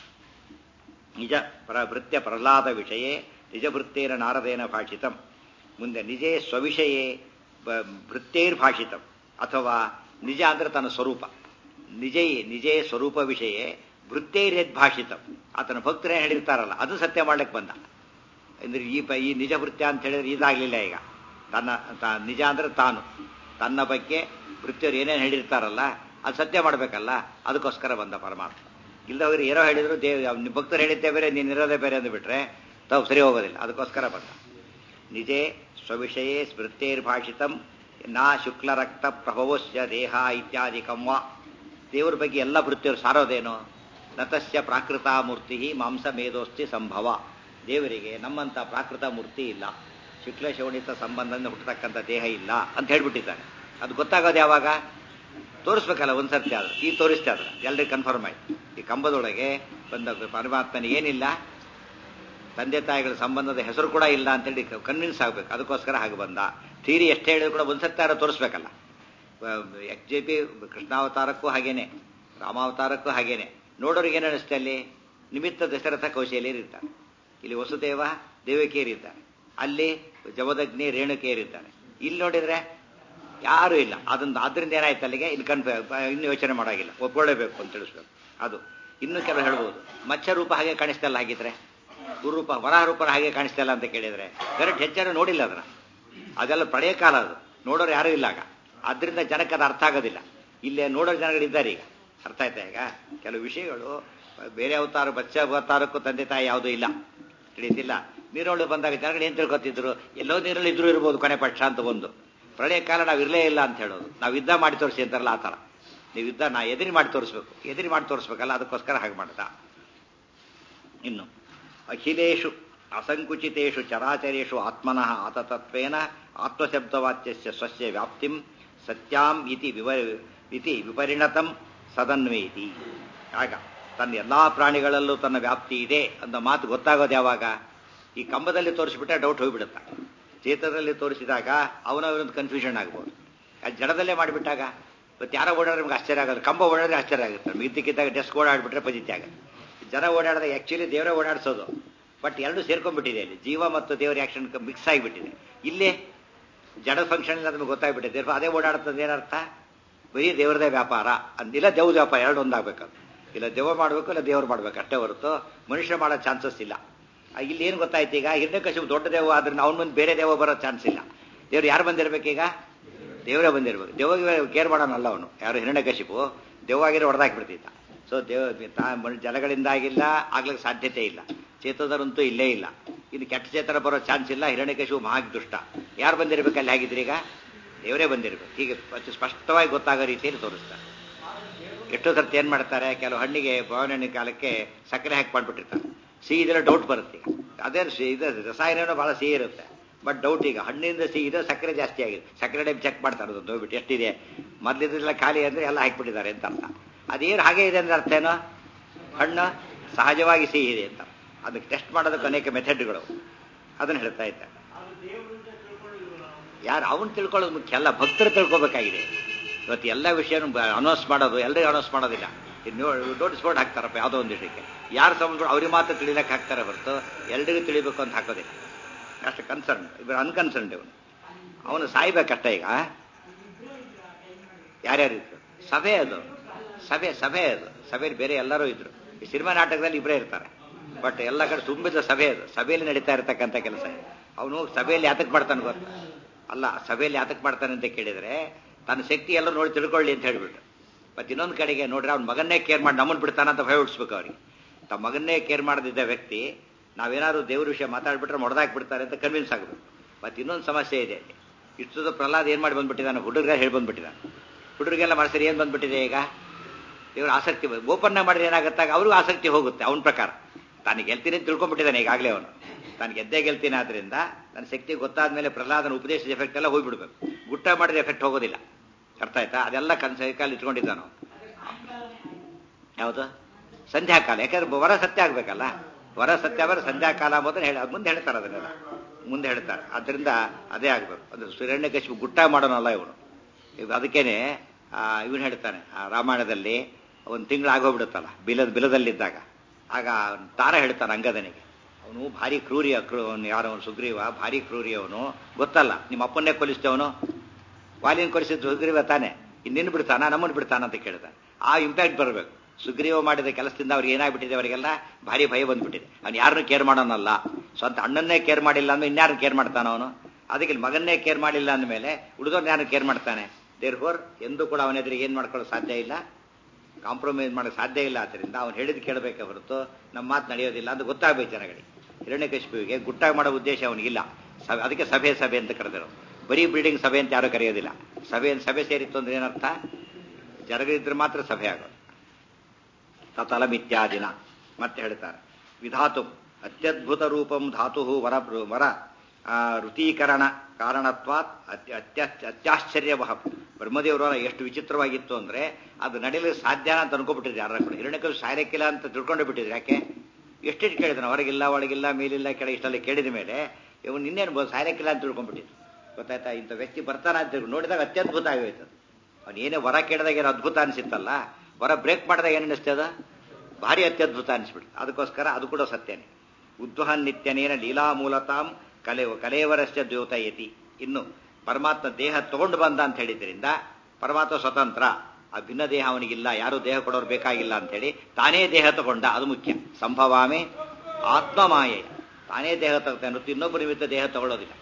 ನಿಜ ಪ್ರಭೃತ್ಯ ಪ್ರಹ್ಲಾದ ವಿಷಯೇ ನಿಜಭೃತ್ತೇನ ನಾರದೇನ ಭಾಷಿತಂ ಮುಂದೆ ನಿಜೇ ಸ್ವವಿಷಯೇ ಬ- ಭೃತ್ಯೈರ್ಭಾಷಿತಂ ಅಥವಾ ನಿಜ ಅಂದ್ರೆ ತನ್ನ ಸ್ವರೂಪ ನಿಜೇ ನಿಜೇ ಸ್ವರೂಪ ವಿಷಯೇ ಭೃತ್ಯೈರ್ಯದ್ ಭಾಷಿತಂ ಆತನ ಭಕ್ತರೇ ಹೇಳಿರ್ತಾರಲ್ಲ ಅದು ಸತ್ಯ ಮಾಡ್ಲಿಕ್ಕೆ ಬಂದ ಅಂದ್ರೆ ಈ ಪ- ಈ ನಿಜ ಭೃತ್ಯ ಅಂತ ಹೇಳಿದ್ರೆ ಇದಾಗಲಿಲ್ಲ ಈಗ ತನ್ನ ತ- ನಿಜ ಅಂದ್ರೆ ತಾನು ತನ್ನ ಬಗ್ಗೆ ಭೃತ್ಯರು ಏನೇನು ಹೇಳಿರ್ತಾರಲ್ಲ ಅದು ಸತ್ಯ ಮಾಡಬೇಕಲ್ಲ ಅದಕ್ಕೋಸ್ಕರ ಬಂದ ಪರಮಾತ್ಮ ಇಲ್ಲದವ್ರು ಏನೋ ಹೇಳಿದ್ರು ದೇವ್ ನಿಮ್ಮ ಭಕ್ತರು ಹೇಳಿದ್ದೇ ಬೇರೆ ನೀನು ಇರೋದೇ ಬೇರೆ ಅಂದುಬಿಟ್ರೆ ತಾವು ಸರಿ ಹೋಗೋದಿಲ್ಲ ಅದಕ್ಕೋಸ್ಕರ ಬಂದ ನಿಜೇ ಸ್ವವಿಷಯೇ ಸ್ಮೃತೇರ್ಭಾಷಿತಂ ನಾ ಶುಕ್ಲರಕ್ತ ಪ್ರಭವಸ್ಯ ದೇಹ ಇತ್ಯಾದಿಕಂ ವಾ ದೇವರ ಬಗ್ಗೆ ಎಲ್ಲ ಭೃತ್ಯರು ಸಾರೋದೇನು ನತಸ್ಯ ಪ್ರಾಕೃತ ಮೂರ್ತಿ ಮಾಂಸ ಮೇಧೋಸ್ತಿ ಸಂಭವ ದೇವರಿಗೆ ನಮ್ಮಂಥ ಪ್ರಾಕೃತ ಮೂರ್ತಿ ಇಲ್ಲ ಶುಕ್ಲ ಶೋಣಿತ ಸಂಬಂಧದಿಂದ ಹುಟ್ಟತಕ್ಕಂಥ ದೇಹ ಇಲ್ಲ ಅಂತ ಹೇಳ್ಬಿಟ್ಟಿದ್ದಾನೆ ಅದು ಗೊತ್ತಾಗೋದು ಯಾವಾಗ ತೋರಿಸ್ಬೇಕಲ್ಲ ಒಂದು ಸರ್ತಿ ಆದ್ರೆ ಈ ತೋರಿಸ್ತಾ ಅದ್ರ ಎಲ್ರಿಗೂ ಕನ್ಫರ್ಮ್ ಆಯ್ತು ಈ ಕಂಬದೊಳಗೆ ಬಂದ ಪರಮಾತ್ಮನಿಗೆ ಏನಿಲ್ಲ ತಂದೆ ತಾಯಿಗಳ ಸಂಬಂಧದ ಹೆಸರು ಕೂಡ ಇಲ್ಲ ಅಂತೇಳಿ ಕನ್ವಿನ್ಸ್ ಆಗಬೇಕು ಅದಕ್ಕೋಸ್ಕರ ಹಾಗೆ ಬಂದ ಥೀರಿ ಎಷ್ಟು ಹೇಳಿದ್ರು ಕೂಡ ಒಂದು ಸರ್ತಿ ಆದ್ರೆ ತೋರಿಸ್ಬೇಕಲ್ಲ ಎಚ್ ಜೆ ಪಿ ಕೃಷ್ಣಾವತಾರಕ್ಕೂ ಹಾಗೇನೆ ರಾಮಾವತಾರಕ್ಕೂ ಹಾಗೇನೆ ನೋಡೋರಿಗೆ ಏನು ಅನಿಸುತ್ತೆ ಅಲ್ಲಿ ನಿಮಿತ್ತ ದಶರಥ ಕೌಶಲ್ಯರು ಇರ್ತಾರೆ ಇಲ್ಲಿ ವಸುದೇವ ದೇವಕಿಯರಿದ್ದಾರೆ ಅಲ್ಲಿ ಜಮದಗ್ನಿ ರೇಣುಕಿಯರಿದ್ದಾರೆ ಇಲ್ಲಿ ನೋಡಿದ್ರೆ ಯಾರೂ ಇಲ್ಲ ಅದೊಂದು ಆದ್ರಿಂದ ಏನಾಯ್ತು ಅಲ್ಲಿಗೆ ಇಲ್ಲಿ ಕನ್ಫ ಇನ್ನು ಯೋಚನೆ ಮಾಡೋಗಿಲ್ಲ ಒಪ್ಕೊಳ್ಳೇಬೇಕು ಅಂತ ತಿಳಿಸ್ಬೇಕು ಅದು ಇನ್ನು ಕೆಲವು ಹೇಳ್ಬೋದು ಮಚ್ಚ ರೂಪ ಹಾಗೆ ಕಾಣಿಸ್ತಲ್ಲ ಹಾಗಿದ್ರೆ ಗುರುರೂಪ ವರಾಹ ರೂಪ ಹಾಗೆ ಕಾಣಿಸ್ತಲ್ಲ ಅಂತ ಕೇಳಿದ್ರೆ ಕರೆಕ್ಟ್ ಹೆಚ್ಚಾರು ನೋಡಿಲ್ಲ ಅದನ್ನ ಅದೆಲ್ಲ ಪ್ರಳಯ ಕಾಲ ಅದು ನೋಡೋರು ಯಾರೂ ಇಲ್ಲ ಆಗ ಆದ್ರಿಂದ ಜನಕ್ಕೆ ಅದು ಅರ್ಥ ಆಗೋದಿಲ್ಲ ಇಲ್ಲೇ ನೋಡೋ ಜನಗಳಿದ್ದಾರೆ ಈಗ ಅರ್ಥ ಆಯ್ತಾ ಈಗ ಕೆಲವು ವಿಷಯಗಳು ಬೇರೆ ಅವತಾರ ಬಚ್ಚ ಅವತಾರಕ್ಕೂ ತಂದೆ ತಾಯಿ ಯಾವುದೂ ಇಲ್ಲ ತಿಳಿತಿಲ್ಲ ನೀರೊಳಗೆ ಬಂದಾಗ ಜನಗಳು ಏನ್ ತಿಳ್ಕೊತಿದ್ರು ಎಲ್ಲೋ ನೀರಲ್ಲಿ ಇದ್ರು ಇರ್ಬೋದು ಕೊನೆ ಪಕ್ಷ ಅಂತ ಒಂದು ಪ್ರಳಯ ಕಾಲ ನಾವು ಇರಲೇ ಇಲ್ಲ ಅಂತ ಹೇಳೋದು ನಾವು ಯುದ್ಧ ಮಾಡಿ ತೋರಿಸಿ ಅಂತಾರಲ್ಲ ಆ ಥರ ನೀವು ಯುದ್ಧ ನಾ ಎದುರಿ ಮಾಡಿ ತೋರಿಸ್ಬೇಕು ಎದುರಿ ಮಾಡಿ ತೋರಿಸ್ಬೇಕಲ್ಲ ಅದಕ್ಕೋಸ್ಕರ ಹಾಗೆ ಮಾಡ್ದ ಇನ್ನು ಅಖಿಲೇಶು ಅಸಂಕುಚಿತೇಷು ಚರಾಚರೇಷು ಆತ್ಮನಃ ಆತತತ್ವೇನ ಆತ್ಮಶಬ್ದವಾಚ್ಯಸ್ಯ ಸ್ವಸ್ಯ ವ್ಯಾಪ್ತಿಂ ಸತ್ಯಾಂ ಇತಿ ವಿವ ಇತಿ ವಿಪರಿಣತಂ ಸದನ್ವೇತಿ ಆಗ ತನ್ನ ಎಲ್ಲಾ ಪ್ರಾಣಿಗಳಲ್ಲೂ ತನ್ನ ವ್ಯಾಪ್ತಿ ಇದೆ ಅಂತ ಮಾತು ಗೊತ್ತಾಗೋದು ಯಾವಾಗ ಈ ಕಂಬದಲ್ಲಿ ತೋರಿಸ್ಬಿಟ್ರೆ ಡೌಟ್ ಹೋಗ್ಬಿಡುತ್ತೆ ಚೇತನದಲ್ಲಿ ತೋರಿಸಿದಾಗ ಅವನವನೊಂದು ಕನ್ಫ್ಯೂಷನ್ ಆಗ್ಬೋದು ಅದು ಜಡದಲ್ಲೇ ಮಾಡಿಬಿಟ್ಟಾಗ ಇವತ್ತು ಯಾರೋ ಓಡಾಡಿದ್ರೆ ನಮ್ಗೆ ಆಶ್ಚರ್ಯ ಆಗೋದು ಕಂಬ ಓಡಾಡಿದ್ರೆ ಆಶ್ಚರ್ಯ ಆಗುತ್ತೆ ಮಿದ್ದಕ್ಕಿದ್ದಾಗ ಡೆಸ್ಕ್ ಓಡಾಡ್ಬಿಟ್ರೆ ಪಜಿತಿ ಆಗುತ್ತೆ ಜನ ಓಡಾಡಿದಾಗ ಆ್ಯಕ್ಚುಲಿ ದೇವರೇ ಓಡಾಡಿಸೋದು ಬಟ್ ಎರಡು ಸೇರ್ಕೊಂಡ್ಬಿಟ್ಟಿದೆ ಇಲ್ಲಿ ಜೀವ ಮತ್ತು ದೇವರ ಆಕ್ಷನ್ ಮಿಕ್ಸ್ ಆಗಿಬಿಟ್ಟಿದೆ ಇಲ್ಲಿ ಜಡ ಫಂಕ್ಷನ್ ಇಲ್ಲ ನಮಗೆ ಗೊತ್ತಾಗ್ಬಿಟ್ಟಿದೆ ದೇವ್ರ ಅದೇ ಓಡಾಡುತ್ತದೆ ಏನರ್ಥ ಬರೀ ದೇವರದೇ ವ್ಯಾಪಾರ ಅಂದಿಲ್ಲ ದೇವ್ರ ವ್ಯಾಪಾರ ಎರಡು ಒಂದಾಗಬೇಕು ಇಲ್ಲ ದೇವ ಮಾಡಬೇಕು ಇಲ್ಲ ದೇವ್ರು ಮಾಡ್ಬೇಕು ಅಷ್ಟೇ ಹೊರತು ಮನುಷ್ಯ ಮಾಡೋ ಚಾನ್ಸಸ್ ಇಲ್ಲ ಆ, ಇಲ್ಲಿ ಏನು ಗೊತ್ತಾಯ್ತು ಈಗ ಹಿರಣ್ಯಕಶಿಪು ದೊಡ್ಡ ದೇವ ಆದ್ರೆ ಅವ್ನ ಮುಂದೆ ಬೇರೆ ದೇವ ಬರೋ ಚಾನ್ಸ್ ಇಲ್ಲ ದೇವ್ರು ಯಾರು ಬಂದಿರ್ಬೇಕೀಗ ದೇವರೇ ಬಂದಿರ್ಬೇಕು ದೇವಗೆ ಕೇರ್ ಮಾಡೋನಲ್ಲ ಅವನು ಯಾರು ಹಿರಣ್ಯಕಶಿಪು ದೇವಾಗಿರೋ ಹೊಡೆದಾಕ್ಬಿಡ್ತಿದ್ದ ಸೊ ದೇವ ತಾ ಮನ್- ಜಲಗಳಿಂದ ಆಗಿಲ್ಲ ಆಗ್ಲಿಕ್ಕೆ ಸಾಧ್ಯತೆ ಇಲ್ಲ ಚೇತನರಂತೂ ಇಲ್ಲೇ ಇಲ್ಲ ಇನ್ನು ಕೆಟ್ಟ ಚೇತನ ಬರೋ ಚಾನ್ಸ್ ಇಲ್ಲ ಹಿರಣ್ಯಕಶಿಪು ಮಹಾ ದುಷ್ಟ ಯಾರು ಬಂದಿರ್ಬೇಕು ಅಲ್ಲಿ ಹಾಗಿದ್ರೆ ಈಗ ದೇವರೇ ಬಂದಿರ್ಬೇಕು ಹೀಗೆ ಅತಿ ಸ್ಪಷ್ಟವಾಗಿ ಗೊತ್ತಾಗೋ ರೀತಿಯಲ್ಲಿ ತೋರಿಸ್ತಾರೆ ಎಷ್ಟೋ ಸರ್ತಿ ಏನ್ ಮಾಡ್ತಾರೆ ಕೆಲವು ಹಣ್ಣಿಗೆ ಬಾವಿನ ಹಣ್ಣಿನ ಕಾಲಕ್ಕೆ ಸಕ್ಕರೆ ಹಾಕಿ ಮಾಡ್ಬಿಟ್ಟಿರ್ತಾರೆ ಸಿಹಿ ಇದೆಲ್ಲ ಡೌಟ್ ಬರುತ್ತೆ ಈಗ ಅದೇ ಸಿಹಿ ಇದು ರಸಾಯನ ಬಹಳ ಸಿಹಿ ಇರುತ್ತೆ ಬಟ್ ಡೌಟ್ ಈಗ ಹಣ್ಣಿಂದ ಸಿಹಿ ಇದೆ ಸಕ್ಕರೆ ಜಾಸ್ತಿ ಆಗಿದೆ ಸಕ್ಕರೆ ಟೈಪ್ ಚೆಕ್ ಮಾಡ್ತಾರೆ ಅದು ಹೋಗ್ಬಿಟ್ಟು ಎಷ್ಟಿದೆ ಮೊದಲಿದ್ದೆಲ್ಲ ಖಾಲಿ ಅಂದ್ರೆ ಎಲ್ಲ ಹಾಕಿಬಿಟ್ಟಿದ್ದಾರೆ ಅಂತ ಅರ್ಥ ಅದೇನು ಹಾಗೆ ಇದೆ ಅಂದ್ರೆ ಅರ್ಥ ಏನು ಹಣ್ಣು ಸಹಜವಾಗಿ ಸಿಹಿ ಇದೆ ಅಂತ ಅದಕ್ಕೆ ಟೆಸ್ಟ್ ಮಾಡೋದಕ್ಕೆ ಅನೇಕ ಮೆಥಡ್ಗಳು ಅದನ್ನು ಹೇಳ್ತಾ ಇದ್ದಾರೆ ಯಾರು ಅವನು ತಿಳ್ಕೊಳ್ಳೋದು ಮುಖ್ಯ ಅಲ್ಲ ಭಕ್ತರು ತಿಳ್ಕೊಬೇಕಾಗಿದೆ ಇವತ್ತು ಎಲ್ಲ ವಿಷಯನೂ ಅನೌನ್ಸ್ ಮಾಡೋದು ಎಲ್ಲರಿಗೂ ಅನೌನ್ಸ್ ಮಾಡೋದಿಲ್ಲ ನೋಟಿಸ್ ಬೋರ್ಡ್ ಹಾಕ್ತಾರಪ್ಪ ಯಾವುದೋ ಒಂದು ವಿಷಯಕ್ಕೆ ಯಾರು ಸಂಬಂಧ ಅವ್ರಿಗೆ ಮಾತ್ರ ತಿಳಿಲಕ್ಕೆ ಹಾಕ್ತಾರೆ ಹೊರತು ಎಲ್ರಿಗೂ ತಿಳಿಬೇಕು ಅಂತ ಹಾಕೋದಿಲ್ಲ ಅಷ್ಟು ಕನ್ಸರ್ನ್ ಇವರು ಅನ್ಕನ್ಸರ್ನ್ಡ್ ಇವನು ಅವನು ಸಾಯ್ಬೇಕಷ್ಟ ಈಗ ಯಾರ್ಯಾರು ಇದ್ರು ಸಭೆ ಅದು ಸಭೆ ಸಭೆ ಅದು ಸಭೆಯಲ್ಲಿ ಬೇರೆ ಎಲ್ಲರೂ ಇದ್ರು ಈ ಸಿನಿಮಾ ನಾಟಕದಲ್ಲಿ ಇಬ್ಬರೇ ಇರ್ತಾರೆ ಬಟ್ ಎಲ್ಲ ಕಡೆ ತುಂಬಿದ ಸಭೆ ಅದು ಸಭೆಯಲ್ಲಿ ನಡೀತಾ ಇರತಕ್ಕಂಥ ಕೆಲಸ ಅವನು ಸಭೆಯಲ್ಲಿ ಯಾತಕ್ ಮಾಡ್ತಾನೆ ಗೊತ್ತಾ ಅಲ್ಲ ಸಭೆಯಲ್ಲಿ ಯಾತಕ್ ಮಾಡ್ತಾನೆ ಅಂತ ಕೇಳಿದ್ರೆ ತನ್ನ ಶಕ್ತಿ ಎಲ್ಲ ನೋಡಿ ತಿಳ್ಕೊಳ್ಳಿ ಅಂತ ಹೇಳ್ಬಿಟ್ಟು ಮತ್ತೆ ಇನ್ನೊಂದು ಕಡೆಗೆ ನೋಡ್ರಿ ಅವ್ನ ಮಗನ್ನೇ ಕೇರ್ ಮಾಡಿ ನಮ್ಮನ್ನು ಬಿಡ್ತಾನಂತ ಭಯ ಹುಡ್ಸ್ಬೇಕು ಅವ್ರಿಗೆ ತಮ್ಮ ಮಗನ್ನೇ ಕೇರ್ ಮಾಡದಿದ್ದ ವ್ಯಕ್ತಿ ನಾವೇನಾದ್ರು ದೇವ್ರ ವಿಷಯ ಮಾತಾಡ್ಬಿಟ್ರೆ ಮೊಡೆದಾಕ್ ಬಿಡ್ತಾರೆ ಅಂತ ಕನ್ವಿನ್ಸ್ ಆಗಬೇಕು ಮತ್ತೆ ಇನ್ನೊಂದು ಸಮಸ್ಯೆ ಇದೆ ಅಲ್ಲಿ ಇಷ್ಟು ಪ್ರಹ್ಲಾದ್ ಏನ್ ಮಾಡಿ ಬಂದ್ಬಿಟ್ಟಿದ್ದಾನೆ ಹುಡುಗರ ಹೇಳಿ ಬಂದ್ಬಿಟ್ಟಿದ್ದಾನೆ ಹುಡುಗರಿಗೆಲ್ಲ ಮಾಡಿಸಿರಿ ಏನ್ ಬಂದ್ಬಿಟ್ಟಿದೆ ಈಗ ದೇವ್ರ ಆಸಕ್ತಿ ಓಪನ್ ಮಾಡಿದ್ರೆ ಏನಾಗುತ್ತಾಗ ಅವ್ರಿಗೂ ಆಸಕ್ತಿ ಹೋಗುತ್ತೆ ಅವನ ಪ್ರಕಾರ ತಾನು ಗೆಲ್ತೀನಿ ಅಂತ ತಿಳ್ಕೊಂಡ್ಬಿಟ್ಟಿದ್ದಾನೆ ಈಗಾಗಲೇ ಅವನು ತಾನು ಗೆದ್ದೇ ಗೆಲ್ತೀನಿ ಆದ್ರಿಂದ ನನ್ನ ಶಕ್ತಿ ಗೊತ್ತಾದ ಮೇಲೆ ಪ್ರಹ್ಲಾದನ ಉಪದೇಶದ ಎಫೆಕ್ಟ್ ಎಲ್ಲ ಹೋಗ್ಬಿಡ್ಬೇಕು ಗುಟ್ಟ ಮಾಡಿದ ಎಫೆಕ್ಟ್ ಹೋಗೋದಿಲ್ಲ ಅರ್ಥ ಆಯ್ತಾ ಅದೆಲ್ಲ ಕನ್ಸ ಕಾಲ ಇಟ್ಕೊಂಡಿದ್ದಾನು ಯಾವುದು ಸಂಧ್ಯಾಕಾಲ ಯಾಕಂದ್ರೆ ವರ ಸತ್ಯ ಆಗ್ಬೇಕಲ್ಲ ವರ ಸತ್ಯ ಆದರೆ ಸಂಧ್ಯಾಕಾಲ ಅಂಬೋದನ್ನ ಹೇಳಿ ಮುಂದೆ ಹೇಳ್ತಾರೆ ಅದನ್ನೆಲ್ಲ ಮುಂದೆ ಹೇಳ್ತಾರೆ ಅದರಿಂದ ಅದೇ ಆಗ್ಬೇಕು ಅಂದ್ರೆ ಸುರಣ್ಯಕಶಿಪು ಗುಟ್ಟ ಮಾಡೋನಲ್ಲ ಇವನು ಈಗ ಅದಕ್ಕೇನೆ ಇವನು ಹೇಳ್ತಾನೆ ಆ ರಾಮಾಯಣದಲ್ಲಿ ಒಂದು ತಿಂಗಳು ಆಗೋಗ್ಬಿಡುತ್ತಲ್ಲ ಬಿಲದ ಬಿಲದಲ್ಲಿದ್ದಾಗ ಆಗ ತಾರ ಹೇಳ್ತಾನೆ ಅಂಗದನಿಗೆ ಅವನು ಭಾರಿ ಕ್ರೂರಿ ಕ್ರೂ ಯಾರೋ ಅವನು ಸುಗ್ರೀವ ಭಾರಿ ಕ್ರೂರಿ ಅವನು ಗೊತ್ತಲ್ಲ ನಿಮ್ಮ ಅಪ್ಪನ್ನೇ ಕೊಲಿಸ್ತೇವನು ವಾಲಿನ ಕೊಲಿಸಿದ್ದು ಸುಗ್ರೀವ ತಾನೆ ಇನ್ನೇನು ಬಿಡ್ತಾನ ನಮ್ಮನ್ನು ಬಿಡ್ತಾನ ಅಂತ ಕೇಳ್ತಾನೆ ಆ ಇಂಪ್ಯಾಕ್ಟ್ ಬರಬೇಕು ಸುಗ್ರೀವ ಮಾಡಿದ ಕೆಲಸದಿಂದ ಅವ್ರಿಗೆ ಏನಾಗ್ಬಿಟ್ಟಿದೆ ಅವರಿಗೆಲ್ಲ ಭಾರಿ ಭಯ ಬಂದ್ಬಿಟ್ಟಿದೆ ಅವ್ನು ಯಾರನ್ನೂ ಕೇರ್ ಮಾಡೋನಲ್ಲ ಸ್ವಂತ ಅಣ್ಣನ್ನೇ ಕೇರ್ ಮಾಡಿಲ್ಲ ಅಂದ್ರೆ ಇನ್ಯಾರು ಕೇರ್ ಮಾಡ್ತಾನ ಅವನು ಅದಕ್ಕೆ ಮಗನ್ನೇ ಕೇರ್ ಮಾಡಿಲ್ಲ ಅಂದಮೇಲೆ ಉಳಿದವ್ರನ್ನ ಯಾರು ಕೇರ್ ಮಾಡ್ತಾನೆ ದೇರ್ ಫೋರ್ ಎಂದೂ ಕೂಡ ಅವನ ಎದುರಿಗೆ ಏನು ಮಾಡ್ಕೊಳ್ಳೋ ಸಾಧ್ಯ ಇಲ್ಲ ಕಾಂಪ್ರಮೈಸ್ ಮಾಡೋಕ್ಕೆ ಸಾಧ್ಯ ಇಲ್ಲ ಆದ್ದರಿಂದ ಅವ್ನು ಹೇಳಿದ್ ಕೇಳಬೇಕೆ ಹೊರತು ನಮ್ಮ ಮಾತು ನಡೆಯೋದಿಲ್ಲ ಅಂತ ಗೊತ್ತಾಗಬೇಕು ಜನಗಳಿಗೆ ಹಿರಣ್ಯಕಶಿಪುವಿಗೆ ಗುಟ್ಟಾಗಿ ಮಾಡೋ ಉದ್ದೇಶ ಅವನಿಗಿಲ್ಲ ಸಭೆ ಅದಕ್ಕೆ ಸಭೆ ಸಭೆ ಅಂತ ಕರೆದರು ಬರೀ ಬಿಲ್ಡಿಂಗ್ ಸಭೆ ಅಂತ ಯಾರು ಕರೆಯೋದಿಲ್ಲ ಸಭೆ ಸಭೆ ಸೇರಿತ್ತು ಅಂದ್ರೆ ಏನರ್ಥ ಜರಗಿದ್ರೆ ಮಾತ್ರ ಸಭೆ ಆಗೋದು ತತಲಮಿತ್ಯಾದಿನ ಮತ್ತೆ ಹೇಳ್ತಾರೆ ವಿಧಾತು ಅತ್ಯದ್ಭುತ ರೂಪಂ ಧಾತು ವರ ವರ ಋತೀಕರಣ ಕಾರಣತ್ವಾತ್ ಅತ್ಯ ಅತ್ಯಾಶ್ಚರ್ಯವಹ ಬ್ರಹ್ಮದೇವರ ಎಷ್ಟು ವಿಚಿತ್ರವಾಗಿತ್ತು ಅಂದ್ರೆ ಅದು ನಡೆಯಲು ಸಾಧ್ಯ ಅಂತ ಅನ್ಕೊಬಿಟ್ಟಿದ್ರು ಯಾರ ಕೂಡ ಹಿರಣ್ಯಕರು ಸಾಯಲಿಕ್ಕಿಲ್ಲ ಅಂತ ತಿಳ್ಕೊಂಡೇ ಬಿಟ್ಟಿದ್ರು ಯಾಕೆ ಎಷ್ಟೆಷ್ಟು ಕೇಳಿದ್ರು ಹೊರಗಿಲ್ಲ ಒಳಗಿಲ್ಲ ಮೇಲಿಲ್ಲ ಕೆಳ ಇಷ್ಟೆಲ್ಲ ಕೇಳಿದ ಮೇಲೆ ಇವನು ಇನ್ನೇನು ಸಾಯಲಿಕ್ಕಿಲ್ಲ ಅಂತ ತಿಳ್ಕೊಂಡ್ಬಿಟ್ಟಿದ್ರು ಗೊತ್ತಾಯ್ತಾ ಇಂಥ ವ್ಯಕ್ತಿ ಬರ್ತಾನ ಅಂತ ನೋಡಿದಾಗ ಅತ್ಯದ್ಭುತ ಆಗೋಯ್ತು ಅವನು ಏನೇ ವರ ಕೇಳಿದಾಗ ಏನೋ ಅದ್ಭುತ ಅನಿಸಿತ್ತಲ್ಲ ವರ ಬ್ರೇಕ್ ಮಾಡಿದಾಗ ಏನು ಅನಿಸ್ತದ ಭಾರಿ ಅತ್ಯದ್ಭುತ ಅನಿಸ್ಬಿಡ್ತು ಅದಕ್ಕೋಸ್ಕರ ಅದು ಕೂಡ ಸತ್ಯನೇ ಉದ್ವಹನ್ ನಿತ್ಯನೇನ ಲೀಲಾ ಮೂಲತಾಂ ಕಲೆ ಕಲೆಯವರಶ್ಚ ದ್ಯೋತಯತಿ ಇನ್ನು ಪರಮಾತ್ಮ ದೇಹ ತಗೊಂಡು ಬಂದ ಅಂತ ಹೇಳಿದ್ರಿಂದ ಪರಮಾತ್ಮ ಸ್ವತಂತ್ರ ಆ ಭಿನ್ನ ದೇಹ ಅವನಿಗಿಲ್ಲ ಯಾರು ದೇಹ ಕೊಡೋರು ಬೇಕಾಗಿಲ್ಲ ಅಂತ ಹೇಳಿ ತಾನೇ ದೇಹ ತಗೊಂಡ ಅದು ಮುಖ್ಯ ಸಂಭವಾಮೆ ಆತ್ಮಮಾಯೆ ತಾನೇ ದೇಹ ತಗೋತಾನೆ ಮತ್ತು ಇನ್ನೊಬ್ಬರ ನಿಮಿತ್ತ ದೇಹ ತಗೊಳ್ಳೋದಿಲ್ಲ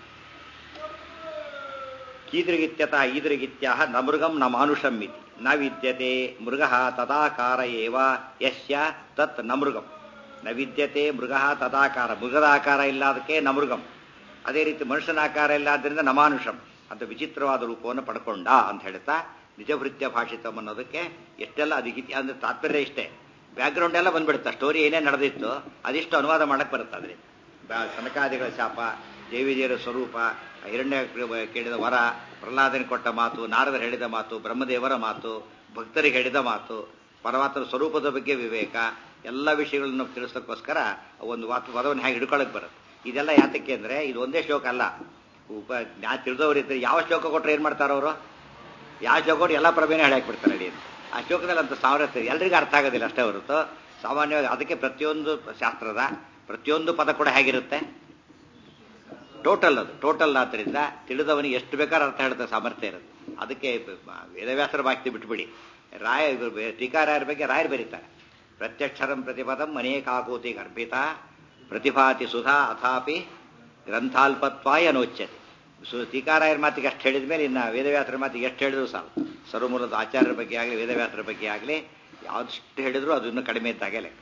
ಕೀದೃಗಿತ್ಯತ ಈದೃಗಿತ್ಯ ನ ಮೃಗಂ ನ ಮಾನುಷಂ ಇತಿ ನ ವಿದ್ಯತೆ ಮೃಗ ತದಾಕಾರ ಏವ ಯಶ್ಯ ತತ್ ನ ಮೃಗಂ ನ ವಿದ್ಯತೆ ಮೃಗ ತದಾಕಾರ ಮೃಗದ ಆಕಾರ ಇಲ್ಲ ಅದಕ್ಕೆ ನ ಮೃಗಂ ಅದೇ ರೀತಿ ಮನುಷ್ಯನ ಆಕಾರ ಇಲ್ಲ ಆದ್ದರಿಂದ ನಮಾನುಷಂ ಅಂತ ವಿಚಿತ್ರವಾದ ರೂಪವನ್ನು ಪಡ್ಕೊಂಡ ಅಂತ ಹೇಳ್ತಾ ನಿಜಭೃತ್ಯ ಭಾಷಿತಂ ಅನ್ನೋದಕ್ಕೆ ಎಷ್ಟೆಲ್ಲ ಅದಕ್ಕೆ ಅಂದ್ರೆ ತಾತ್ಪರ್ಯ ಇಷ್ಟೇ ಬ್ಯಾಕ್ಗ್ರೌಂಡ್ ಎಲ್ಲ ಬಂದ್ಬಿಡುತ್ತೆ ಸ್ಟೋರಿ ಏನೇ ನಡೆದಿತ್ತು ಅದಿಷ್ಟು ಅನುವಾದ ಮಾಡಕ್ ಬರುತ್ತೆ ಅದರಿಂದ ಸನಕಾದಿಗಳ ಶಾಪ ದೇವಿದೇವರ ಸ್ವರೂಪ ಹಿರಣ್ಯ ಕೇಳಿದ ವರ ಪ್ರಹ್ಲಾದನ ಕೊಟ್ಟ ಮಾತು ನಾರದರು ಹೇಳಿದ ಮಾತು ಬ್ರಹ್ಮದೇವರ ಮಾತು ಭಕ್ತರಿಗೆ ಹೇಳಿದ ಮಾತು ಪರಮಾತ್ಮನ ಸ್ವರೂಪದ ಬಗ್ಗೆ ವಿವೇಕ ಎಲ್ಲ ವಿಷಯಗಳನ್ನು ತಿಳಿಸೋಕ್ಕೋಸ್ಕರ ಒಂದು ವಾತು ಪದವನ್ನು ಹೇಗೆ ಹಿಡ್ಕೊಳಕ್ ಬರುತ್ತೆ ಇದೆಲ್ಲ ಯಾತಕ್ಕೆ ಅಂದ್ರೆ ಇದು ಒಂದೇ ಶ್ಲೋಕ ಅಲ್ಲ ಉಪ ನಾ ತಿಳಿದವ್ರು ಇದ್ರೆ ಯಾವ ಶ್ಲೋಕ ಕೊಟ್ಟರೆ ಏನ್ ಮಾಡ್ತಾರ ಅವರು ಯಾವ ಶ್ಲೋಕ ಕೊಟ್ಟು ಎಲ್ಲ ಪ್ರಭೇನ ಹೇಳಾಕ್ಬಿಡ್ತಾರೆ ಅಡಿ ಅಂತ ಆ ಶ್ಲೋಕದಲ್ಲಿ ಅಂತ ಸಾವಿರ ಎಲ್ರಿಗೂ ಅರ್ಥ ಆಗೋದಿಲ್ಲ ಅಷ್ಟೇ ಹೊರತು ಸಾಮಾನ್ಯವಾಗಿ ಅದಕ್ಕೆ ಪ್ರತಿಯೊಂದು ಶಾಸ್ತ್ರದ ಪ್ರತಿಯೊಂದು ಪದ ಕೂಡ ಹೇಗಿರುತ್ತೆ ಟೋಟಲ್ ಅದು ಟೋಟಲ್ ಆದ್ದರಿಂದ ತಿಳಿದವನಿಗೆ ಎಷ್ಟು ಬೇಕಾದ್ರೆ ಅರ್ಥ ಹೇಳ್ತಾ ಸಾಮರ್ಥ್ಯ ಇರುತ್ತೆ ಅದಕ್ಕೆ ವೇದವ್ಯಾಸರ ಬಾಕ್ತಿ ಬಿಟ್ಬಿಡಿ ರಾಯ ಟೀಕಾರಾಯರ ಬಗ್ಗೆ ರಾಯರು ಬರೀತಾರೆ ಪ್ರತ್ಯಕ್ಷರಂ ಪ್ರತಿಪದಂ ಅನೇಕಾಕೂತಿ ಗರ್ಭಿತ ಪ್ರತಿಭಾತಿ ಸುಧಾ ಅಥಾಪಿ ಗ್ರಂಥಾಲ್ಪತ್ವಾಯ ನೋಚ್ಯತೆ ಸು ಟೀಕಾರಾಯರ ಮಾತಿಗೆ ಅಷ್ಟು ಹೇಳಿದ ಮೇಲೆ ಇನ್ನು ವೇದವ್ಯಾಸರ ಮಾತಿಗೆ ಎಷ್ಟು ಹೇಳಿದ್ರು ಸಾಕು ಸರ್ವಮೂಲದ ಆಚಾರ್ಯರ ಬಗ್ಗೆ ಆಗಲಿ ವೇದವ್ಯಾಸರ ಬಗ್ಗೆ ಆಗಲಿ ಯಾವ್ದಷ್ಟು ಹೇಳಿದ್ರು ಅದು ಇನ್ನೂ ಕಡಿಮೆ ಇದ್ದಾಗೆ ಲೆಕ್ಕ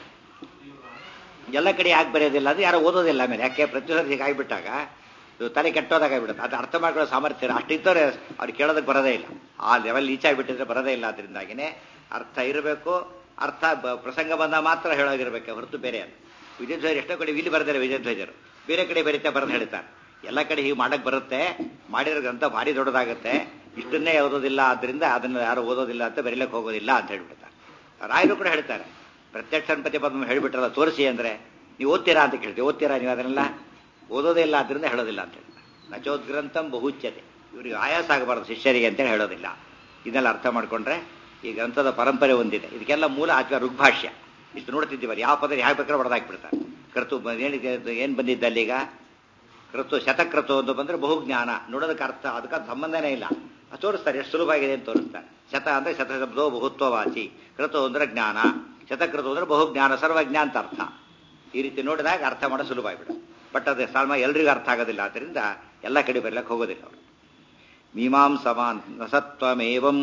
ಎಲ್ಲ ಕಡೆ ಯಾಕೆ ಬರೆಯೋದಿಲ್ಲ ಅದು ಯಾರೋ ಓದೋದಿಲ್ಲ ಆಮೇಲೆ ಯಾಕೆ ಪ್ರತಿಯೊಂದು ಹೀಗಾಗಿಬಿಟ್ಟಾಗ ಇದು ತಲೆ ಕೆಟ್ಟೋದಾಗಿಬಿಡುತ್ತೆ ಅದು ಅರ್ಥ ಮಾಡ್ಕೊಳ್ಳೋ ಸಾಮರ್ಥ್ಯ ಅಷ್ಟಿದ್ದವ್ರೆ ಅವ್ರು ಕೇಳೋದಕ್ಕೆ ಬರೋದೇ ಇಲ್ಲ ಆ ಲೆವೆಲ್ ಈಚಾಗಿಬಿಟ್ಟಿದ್ರೆ ಬರೋದೇ ಇಲ್ಲ ಅದರಿಂದಾಗಿನೇ ಅರ್ಥ ಇರಬೇಕು ಅರ್ಥ ಪ್ರಸಂಗ ಬಂದ ಮಾತ್ರ ಹೇಳೋಗಿರ್ಬೇಕು ಹೊರತು ಬೇರೆ ಅದು ವಿಜಯಧ್ವಜರು ಎಷ್ಟೋ ಕಡೆ ಇಲ್ಲಿ ಬರೆದಾರೆ ವಿಜಯಧ್ವಜರು ಬೇರೆ ಕಡೆ ಬರೀತಾ ಬರೆದು ಹೇಳ್ತಾರೆ ಎಲ್ಲ ಕಡೆ ಹೀಗೆ ಮಾಡಕ್ ಬರುತ್ತೆ ಮಾಡಿರೋ ಗ್ರಂಥ ಭಾರಿ ದೊಡ್ಡದಾಗುತ್ತೆ ಇಷ್ಟನ್ನೇ ಓದೋದಿಲ್ಲ ಆದ್ರಿಂದ ಅದನ್ನ ಯಾರು ಓದೋದಿಲ್ಲ ಅಂತ ಬರೀಲಕ್ಕೆ ಹೋಗೋದಿಲ್ಲ ಅಂತ ಹೇಳ್ಬಿಡ್ತಾರೆ ರಾಯರು ಕೂಡ ಹೇಳ್ತಾರೆ ಪ್ರತ್ಯಕ್ಷ ಪ್ರತಿಪದ ಹೇಳ್ಬಿಟ್ರಲ್ಲ ತೋರಿಸಿ ಅಂದ್ರೆ ನೀವು ಓದ್ತೀರಾ ಅಂತ ಕೇಳ್ತೀವಿ ಓದ್ತೀರಾ ನೀವು ಅದನ್ನೆಲ್ಲ ಓದೋದೇ ಇಲ್ಲ ಆದ್ರಿಂದ ಹೇಳೋದಿಲ್ಲ ಅಂತ ಹೇಳ್ತಾರೆ ನಚೋದ್ಗ್ರಂಥಂ ಬಹುಚ್ಯತೆ ಇವರಿಗೆ ಆಯಾಸ ಆಗಬಾರ್ದು ಶಿಷ್ಯರಿಗೆ ಅಂತೇಳಿ ಹೇಳೋದಿಲ್ಲ ಇದನ್ನೆಲ್ಲ ಅರ್ಥ ಮಾಡ್ಕೊಂಡ್ರೆ ಈ ಗ್ರಂಥದ ಪರಂಪರೆ ಒಂದಿದೆ ಇದಕ್ಕೆಲ್ಲ ಮೂಲ ಆಚಾರ ಋಗ್ಭಾಷ್ಯ ಇಷ್ಟು ನೋಡ್ತಿದ್ದೀವಿ ಯಾವ ಪದ ಯಾವ ಬೇಕಾದ್ರೆ ಹೊಡೆದಾಕ್ಬಿಡ್ತಾರೆ ಕೃತು ಏನಿದೆ ಏನು ಬಂದಿದ್ದ ಅಲ್ಲೀಗ ಕೃತು ಶತಕೃತು ಅಂತ ಬಂದ್ರೆ ಬಹುಜ್ಞಾನ ನೋಡೋದಕ್ಕೆ ಅರ್ಥ ಅದಕ್ಕೆ ಸಂಬಂಧನೇ ಇಲ್ಲ ಅದು ತೋರಿಸ್ತಾರೆ ಎಷ್ಟು ಸುಲಭ ಆಗಿದೆ ಅಂತ ತೋರಿಸ್ತಾರೆ ಶತ ಅಂದ್ರೆ ಶತಶಬ್ದೋ ಬಹುತ್ವವಾಚಿ ಕೃತು ಅಂದ್ರೆ ಜ್ಞಾನ ಶತಕೃತು ಅಂದ್ರೆ ಬಹುಜ್ಞಾನ ಸರ್ವಜ್ಞ ಅಂತ ಅರ್ಥ ಈ ರೀತಿ ನೋಡಿದಾಗ ಅರ್ಥ ಮಾಡೋ ಸುಲಭ ಆಗ್ಬಿಡುತ್ತೆ ಬಟ್ ಅದು ಸಾಲ್ಮ ಎಲ್ರಿಗೂ ಅರ್ಥ ಆಗೋದಿಲ್ಲ ಆದ್ದರಿಂದ ಎಲ್ಲ ಕಡೆ ಬರ್ಲಕ್ಕೆ ಹೋಗೋದಿಲ್ಲ ಅವರು ಮೀಮಾಂಸಮಾನ್ ನಸತ್ವಮೇವಂ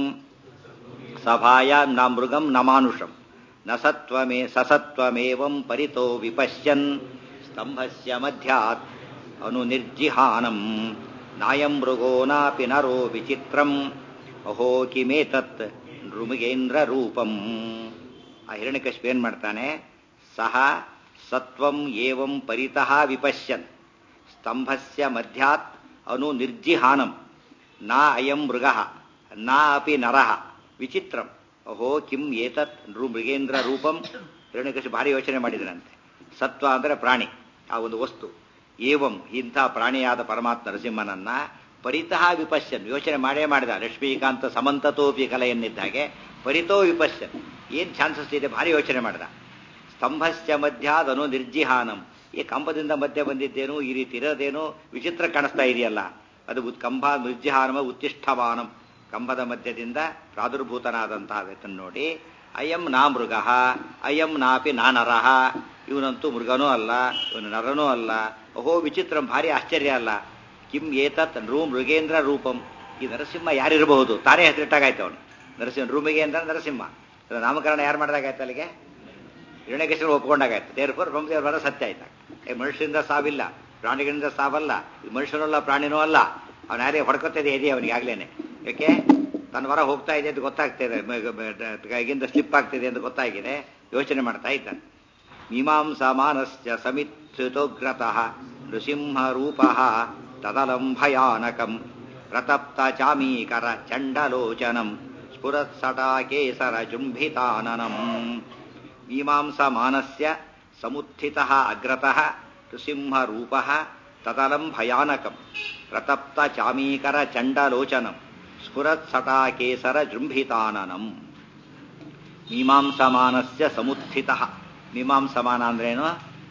ಸಭಾಯಾಂ ನ ಮೃಗಂ ನ ಮಾನುಷಂ ನ ಸತ್ವಮೇ ಸಸತ್ವಮೇವಂ ಪರಿತೋ ವಿಪಶ್ಯನ್ ಸ್ತಂಭಸ್ಯ ಮಧ್ಯಾತ್ ಅನುನಿರ್ಜಿಹಾನಂ ನಾಯಂ ಮೃಗೋ ನಾಪಿ ನರೋ ವಿಚಿತ್ರಂ ಅಹೋ ಕಿಮೇತತ್ ನೃಮಗೇಂದ್ರ ರೂಪಂ ಆ ಹಿರಣ್ಯಕಶ್ಯಪ ಏನ್ ಮಾಡ್ತಾನೆ ಸಹ ಸತ್ವಂ ಏವಂ ಪರಿತಃ ವಿಪಶ್ಯನ್ ಸ್ತಂಭಸ್ಯ ಮಧ್ಯಾತ್ ಅನು ನಿರ್ಜಿಹಾನಂ ನಾ ಅಯಂ ಮೃಗ ನಾ ಅಪಿ ನರಃ ವಿಚಿತ್ರಂ ಅಹೋ ಕಿಂ ಏತತ್ ನೃ ಮೃಗೇಂದ್ರ ರೂಪಂ ಹಿರಣ್ಯಕಶಿ ಭಾರಿ ಯೋಚನೆ ಮಾಡಿದನಂತೆ ಸತ್ವ ಅಂದ್ರೆ ಪ್ರಾಣಿ ಆ ಒಂದು ವಸ್ತು ಏವಂ ಇಂಥ ಪ್ರಾಣಿಯಾದ ಪರಮಾತ್ಮ ನರಸಿಂಹನನ್ನ ಪರಿತಃ ವಿಪಶ್ಯನ್ ಯೋಚನೆ ಮಾಡೇ ಮಾಡಿದ ಲಕ್ಷ್ಮೀಕಾಂತ ಸಮಂತತೋಪಿ ಕಲೆಯನ್ನಿದ್ದ ಹಾಗೆ ಪರಿತೋ ವಿಪಶ್ಯನ್ ಏನ್ ಚಾನ್ಸಸ್ ಇದೆ ಭಾರಿ ಯೋಚನೆ ಮಾಡಿದ ಸ್ತಂಭಸ್ಯ ಮಧ್ಯಾದನು ನಿರ್ಜಿಹಾನಂ ಈ ಕಂಬದಿಂದ ಮಧ್ಯೆ ಬಂದಿದ್ದೇನು ಈ ರೀತಿ ಇರೋದೇನು ವಿಚಿತ್ರ ಕಾಣಿಸ್ತಾ ಇದೆಯಲ್ಲ ಅದು ಉತ್- ಕಂಬ ನಿರ್ಜಿಹಾನಮ ಉತ್ತಿಷ್ಠವಾನಂ ಕಂಬದ ಮಧ್ಯದಿಂದ ಪ್ರಾದುರ್ಭೂತನಾದಂತಹ ವ್ಯಕ್ತನ್ ನೋಡಿ ಅಯಂ ನಾ ಮೃಗ ಅಯಂ ನಾಪಿ ನಾ ನರಹ ಇವನಂತೂ ಮೃಗನೂ ಅಲ್ಲ ಇವನು ನರನೂ ಅಲ್ಲ ಅಹೋ ವಿಚಿತ್ರಂ ಭಾರಿ ಆಶ್ಚರ್ಯ ಅಲ್ಲ ಕಿಂ ಏತತ್ ನೃ ಮೃಗೇಂದ್ರ ರೂಪಂ ಈ ನರಸಿಂಹ ಯಾರಿರಬಹುದು ತಾನೇ ಹೆಸರಿಟ್ಟಾಗಾಯ್ತು ಅವನು ನರಸಿಂಹ ನೃಮೃಗೇಂದ್ರ ನರಸಿಂಹ ಇದರ ನಾಮಕರಣ ಯಾರು ಮಾಡಿದಾಗಾಯ್ತು ಅಲ್ಲಿಗೆ ಹಿರಣ್ಯಕೇಶ್ವರ ಒಪ್ಕೊಂಡಾಗಾಯ್ತು ದೇರ್ಫೋರ್ ಬ್ರಹ್ಮದೇವ್ರ ಬರ ಸತ್ಯ ಆಯ್ತಾ ಏ ಮನುಷ್ಯರಿಂದ ಸಾವಿಲ್ಲ ಪ್ರಾಣಿಗಳಿಂದ ಸಾವಲ್ಲ ಇದು ಮನುಷ್ಯನಲ್ಲ ಪ್ರಾಣಿನೂ ಅಲ್ಲ ಅವನ ಯಾರೇ ಹೊಡ್ಕೊತಿದೆ ಇದೆ ಅವನಿಗೆ ಆಗ್ಲೇನೆ ಯಾಕೆ ತನ್ನ ಹೊರ ಹೋಗ್ತಾ ಇದೆ ಅಂತ ಗೊತ್ತಾಗ್ತಿದೆ ಕೈಗಿಂದ ಸ್ಲಿಪ್ ಆಗ್ತಿದೆ ಅಂತ ಗೊತ್ತಾಗಿದೆ ಯೋಚನೆ ಮಾಡ್ತಾ ಇದ್ದಾನೆ ಮೀಮಾಂಸಾ ಮಾನಸ್ಯ ಸಮಿತ್ಸುತೋಗ್ರತಃ ನೃಸಿಂಹ ರೂಪ ತದಲಂ ಭಯಾನಕಂ ಪ್ರತಪ್ತ ಚಾಮೀಕರ ಚಂಡಲೋಚನಂ ಸ್ಫುರತ್ಸಟಾ ಕೇಸರ ಜುಂಭಿತಾನನಂ ಮೀಮಾಂಸಾ ಮಾನಸ್ಯ ಸಮುತ್ಥಿತಃ ಅಗ್ರತಃ ನೃಸಿಂಹ ರೂಪ ತದಲಂ ಭಯಾನಕಂ ಪ್ರತಪ್ತ ಚಾಮೀಕರ ಚಂಡಲೋಚನಂ ಸ್ಫುರತ್ಸಟಾ ಕೇಸರ ಜೃಂಭಿತಾನನಂ ಮೀಮಾಂಸಮಾನಸ್ಯ ಸಮುತ್ಥಿತ ಮೀಮಾಂಸಮಾನ ಅಂದ್ರೇನು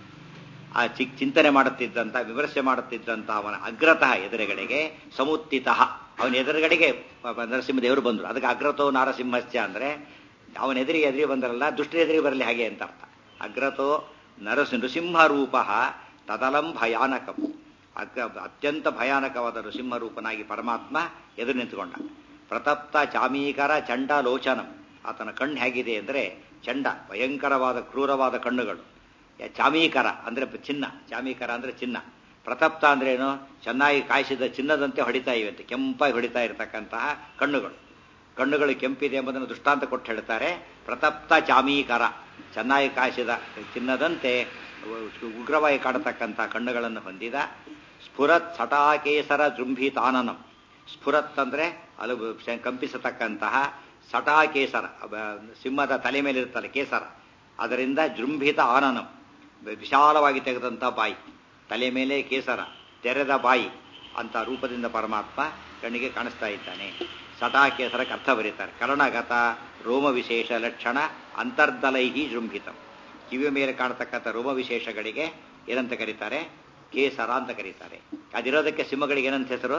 ಆ ಚಿಕ್ ಚಿಂತನೆ ಮಾಡುತ್ತಿದ್ದಂತ ವಿಮರ್ಶೆ ಮಾಡುತ್ತಿದ್ದಂತ ಅವನ ಅಗ್ರತಃ ಎದುರುಗಡೆಗೆ ಸಮುತ್ತಿತ ಅವನ ಎದುರುಗಡೆಗೆ ಪ- ಪ- ನರಸಿಂಹದೇವರು ಬಂದರು ಅದಕ್ಕೆ ಅಗ್ರತೋ ನಾರಸಿಂಹಸ್ಯ ಅಂದ್ರೆ ಅವನ ಎದುರಿಗೆ ಎದುರಿಗೆ ಬಂದರಲ್ಲ ದುಷ್ಟರ ಎದುರಿಗೆ ಬರಲಿ ಹಾಗೆ ಅಂತ ಅರ್ಥ ಅಗ್ರತೋ ನರಸಿ ನೃಸಿಂಹ ರೂಪ ತದಲಂ ಭಯಾನಕಂ ಅಗ್ರ ಅತ್ಯಂತ ಭಯಾನಕವಾದ ನೃಸಿಂಹ ರೂಪನಾಗಿ ಪರಮಾತ್ಮ ಎದುರು ನಿಂತುಕೊಂಡ ಪ್ರತಪ್ತ ಚಾಮೀಕರ ಚಂಡಲೋಚನಂ ಆತನ ಕಣ್ಣು ಹೇಗಿದೆ ಅಂದರೆ ಚಂಡ ಭಯಂಕರವಾದ ಕ್ರೂರವಾದ ಕಣ್ಣುಗಳು ಯ- ಚಾಮೀಕರ ಅಂದ್ರೆ ಚಿನ್ನ ಚಾಮೀಕರ ಅಂದ್ರೆ ಚಿನ್ನ ಪ್ರತಪ್ತ ಅಂದ್ರೇನು ಚೆನ್ನಾಗಿ ಕಾಯಿಸಿದ ಚಿನ್ನದಂತೆ ಹೊಡಿತಾ ಇವಂತೆ ಕೆಂಪಾಗಿ ಹೊಡಿತಾ ಇರತಕ್ಕಂತಹ ಕಣ್ಣುಗಳು ಕಣ್ಣುಗಳು ಕೆಂಪಿದೆ ಎಂಬುದನ್ನು ದೃಷ್ಟಾಂತ ಕೊಟ್ಟು ಹೇಳ್ತಾರೆ ಪ್ರತಪ್ತ ಚಾಮೀಕರ ಚೆನ್ನಾಗಿ ಕಾಯಿಸಿದ ಚಿನ್ನದಂತೆ ಉಗ್ರವಾಗಿ ಕಾಡತಕ್ಕಂತಹ ಕಣ್ಣುಗಳನ್ನು ಹೊಂದಿದ ಸ್ಫುರತ್ ಸಟಾಕೇಸರ ಜೃಂಭಿತಾನನಂ ಸ್ಫುರತ್ ಅಂದ್ರೆ ಅಲು ಕಂಪಿಸತಕ್ಕಂತಹ ಸಟಾಕೇಸರ ಅಬ- ಸಿಂಹದ ತಲೆ ಮೇಲೆ ಇರುತ್ತಲ್ಲ ಕೇಸರ ಅದರಿಂದ ಜೃಂಭಿತ ಆನನಂ ವಿಶಾಲವಾಗಿ ತೆಗೆದಂತ ಬಾಯಿ ತಲೆ ಮೇಲೆ ಕೇಸರ ತೆರೆದ ಬಾಯಿ ಅಂತ ರೂಪದಿಂದ ಪರಮಾತ್ಮ ಕಣ್ಣಿಗೆ ಕಾಣಿಸ್ತಾ ಇದ್ದಾನೆ ಸಟಾಕೇಸರಕ್ಕೆ ಅರ್ಥ ಬರೀತಾರೆ ಕರ್ಣಗತ ರೋಮ ವಿಶೇಷ ಲಕ್ಷಣ ಅಂತರ್ದಲೈಹಿ ಜೃಂಭಿತಂ ಕಿವಿಯ ಮೇಲೆ ಕಾಣತಕ್ಕಂಥ ರೋಮ ವಿಶೇಷಗಳಿಗೆ ಏನಂತ ಕರೀತಾರೆ ಕೇಸರ ಅಂತ ಕರೀತಾರೆ ಅದಿರೋದಕ್ಕೆ ಸಿಂಹಗಳಿಗೆ ಏನಂತ ಹೆಸರು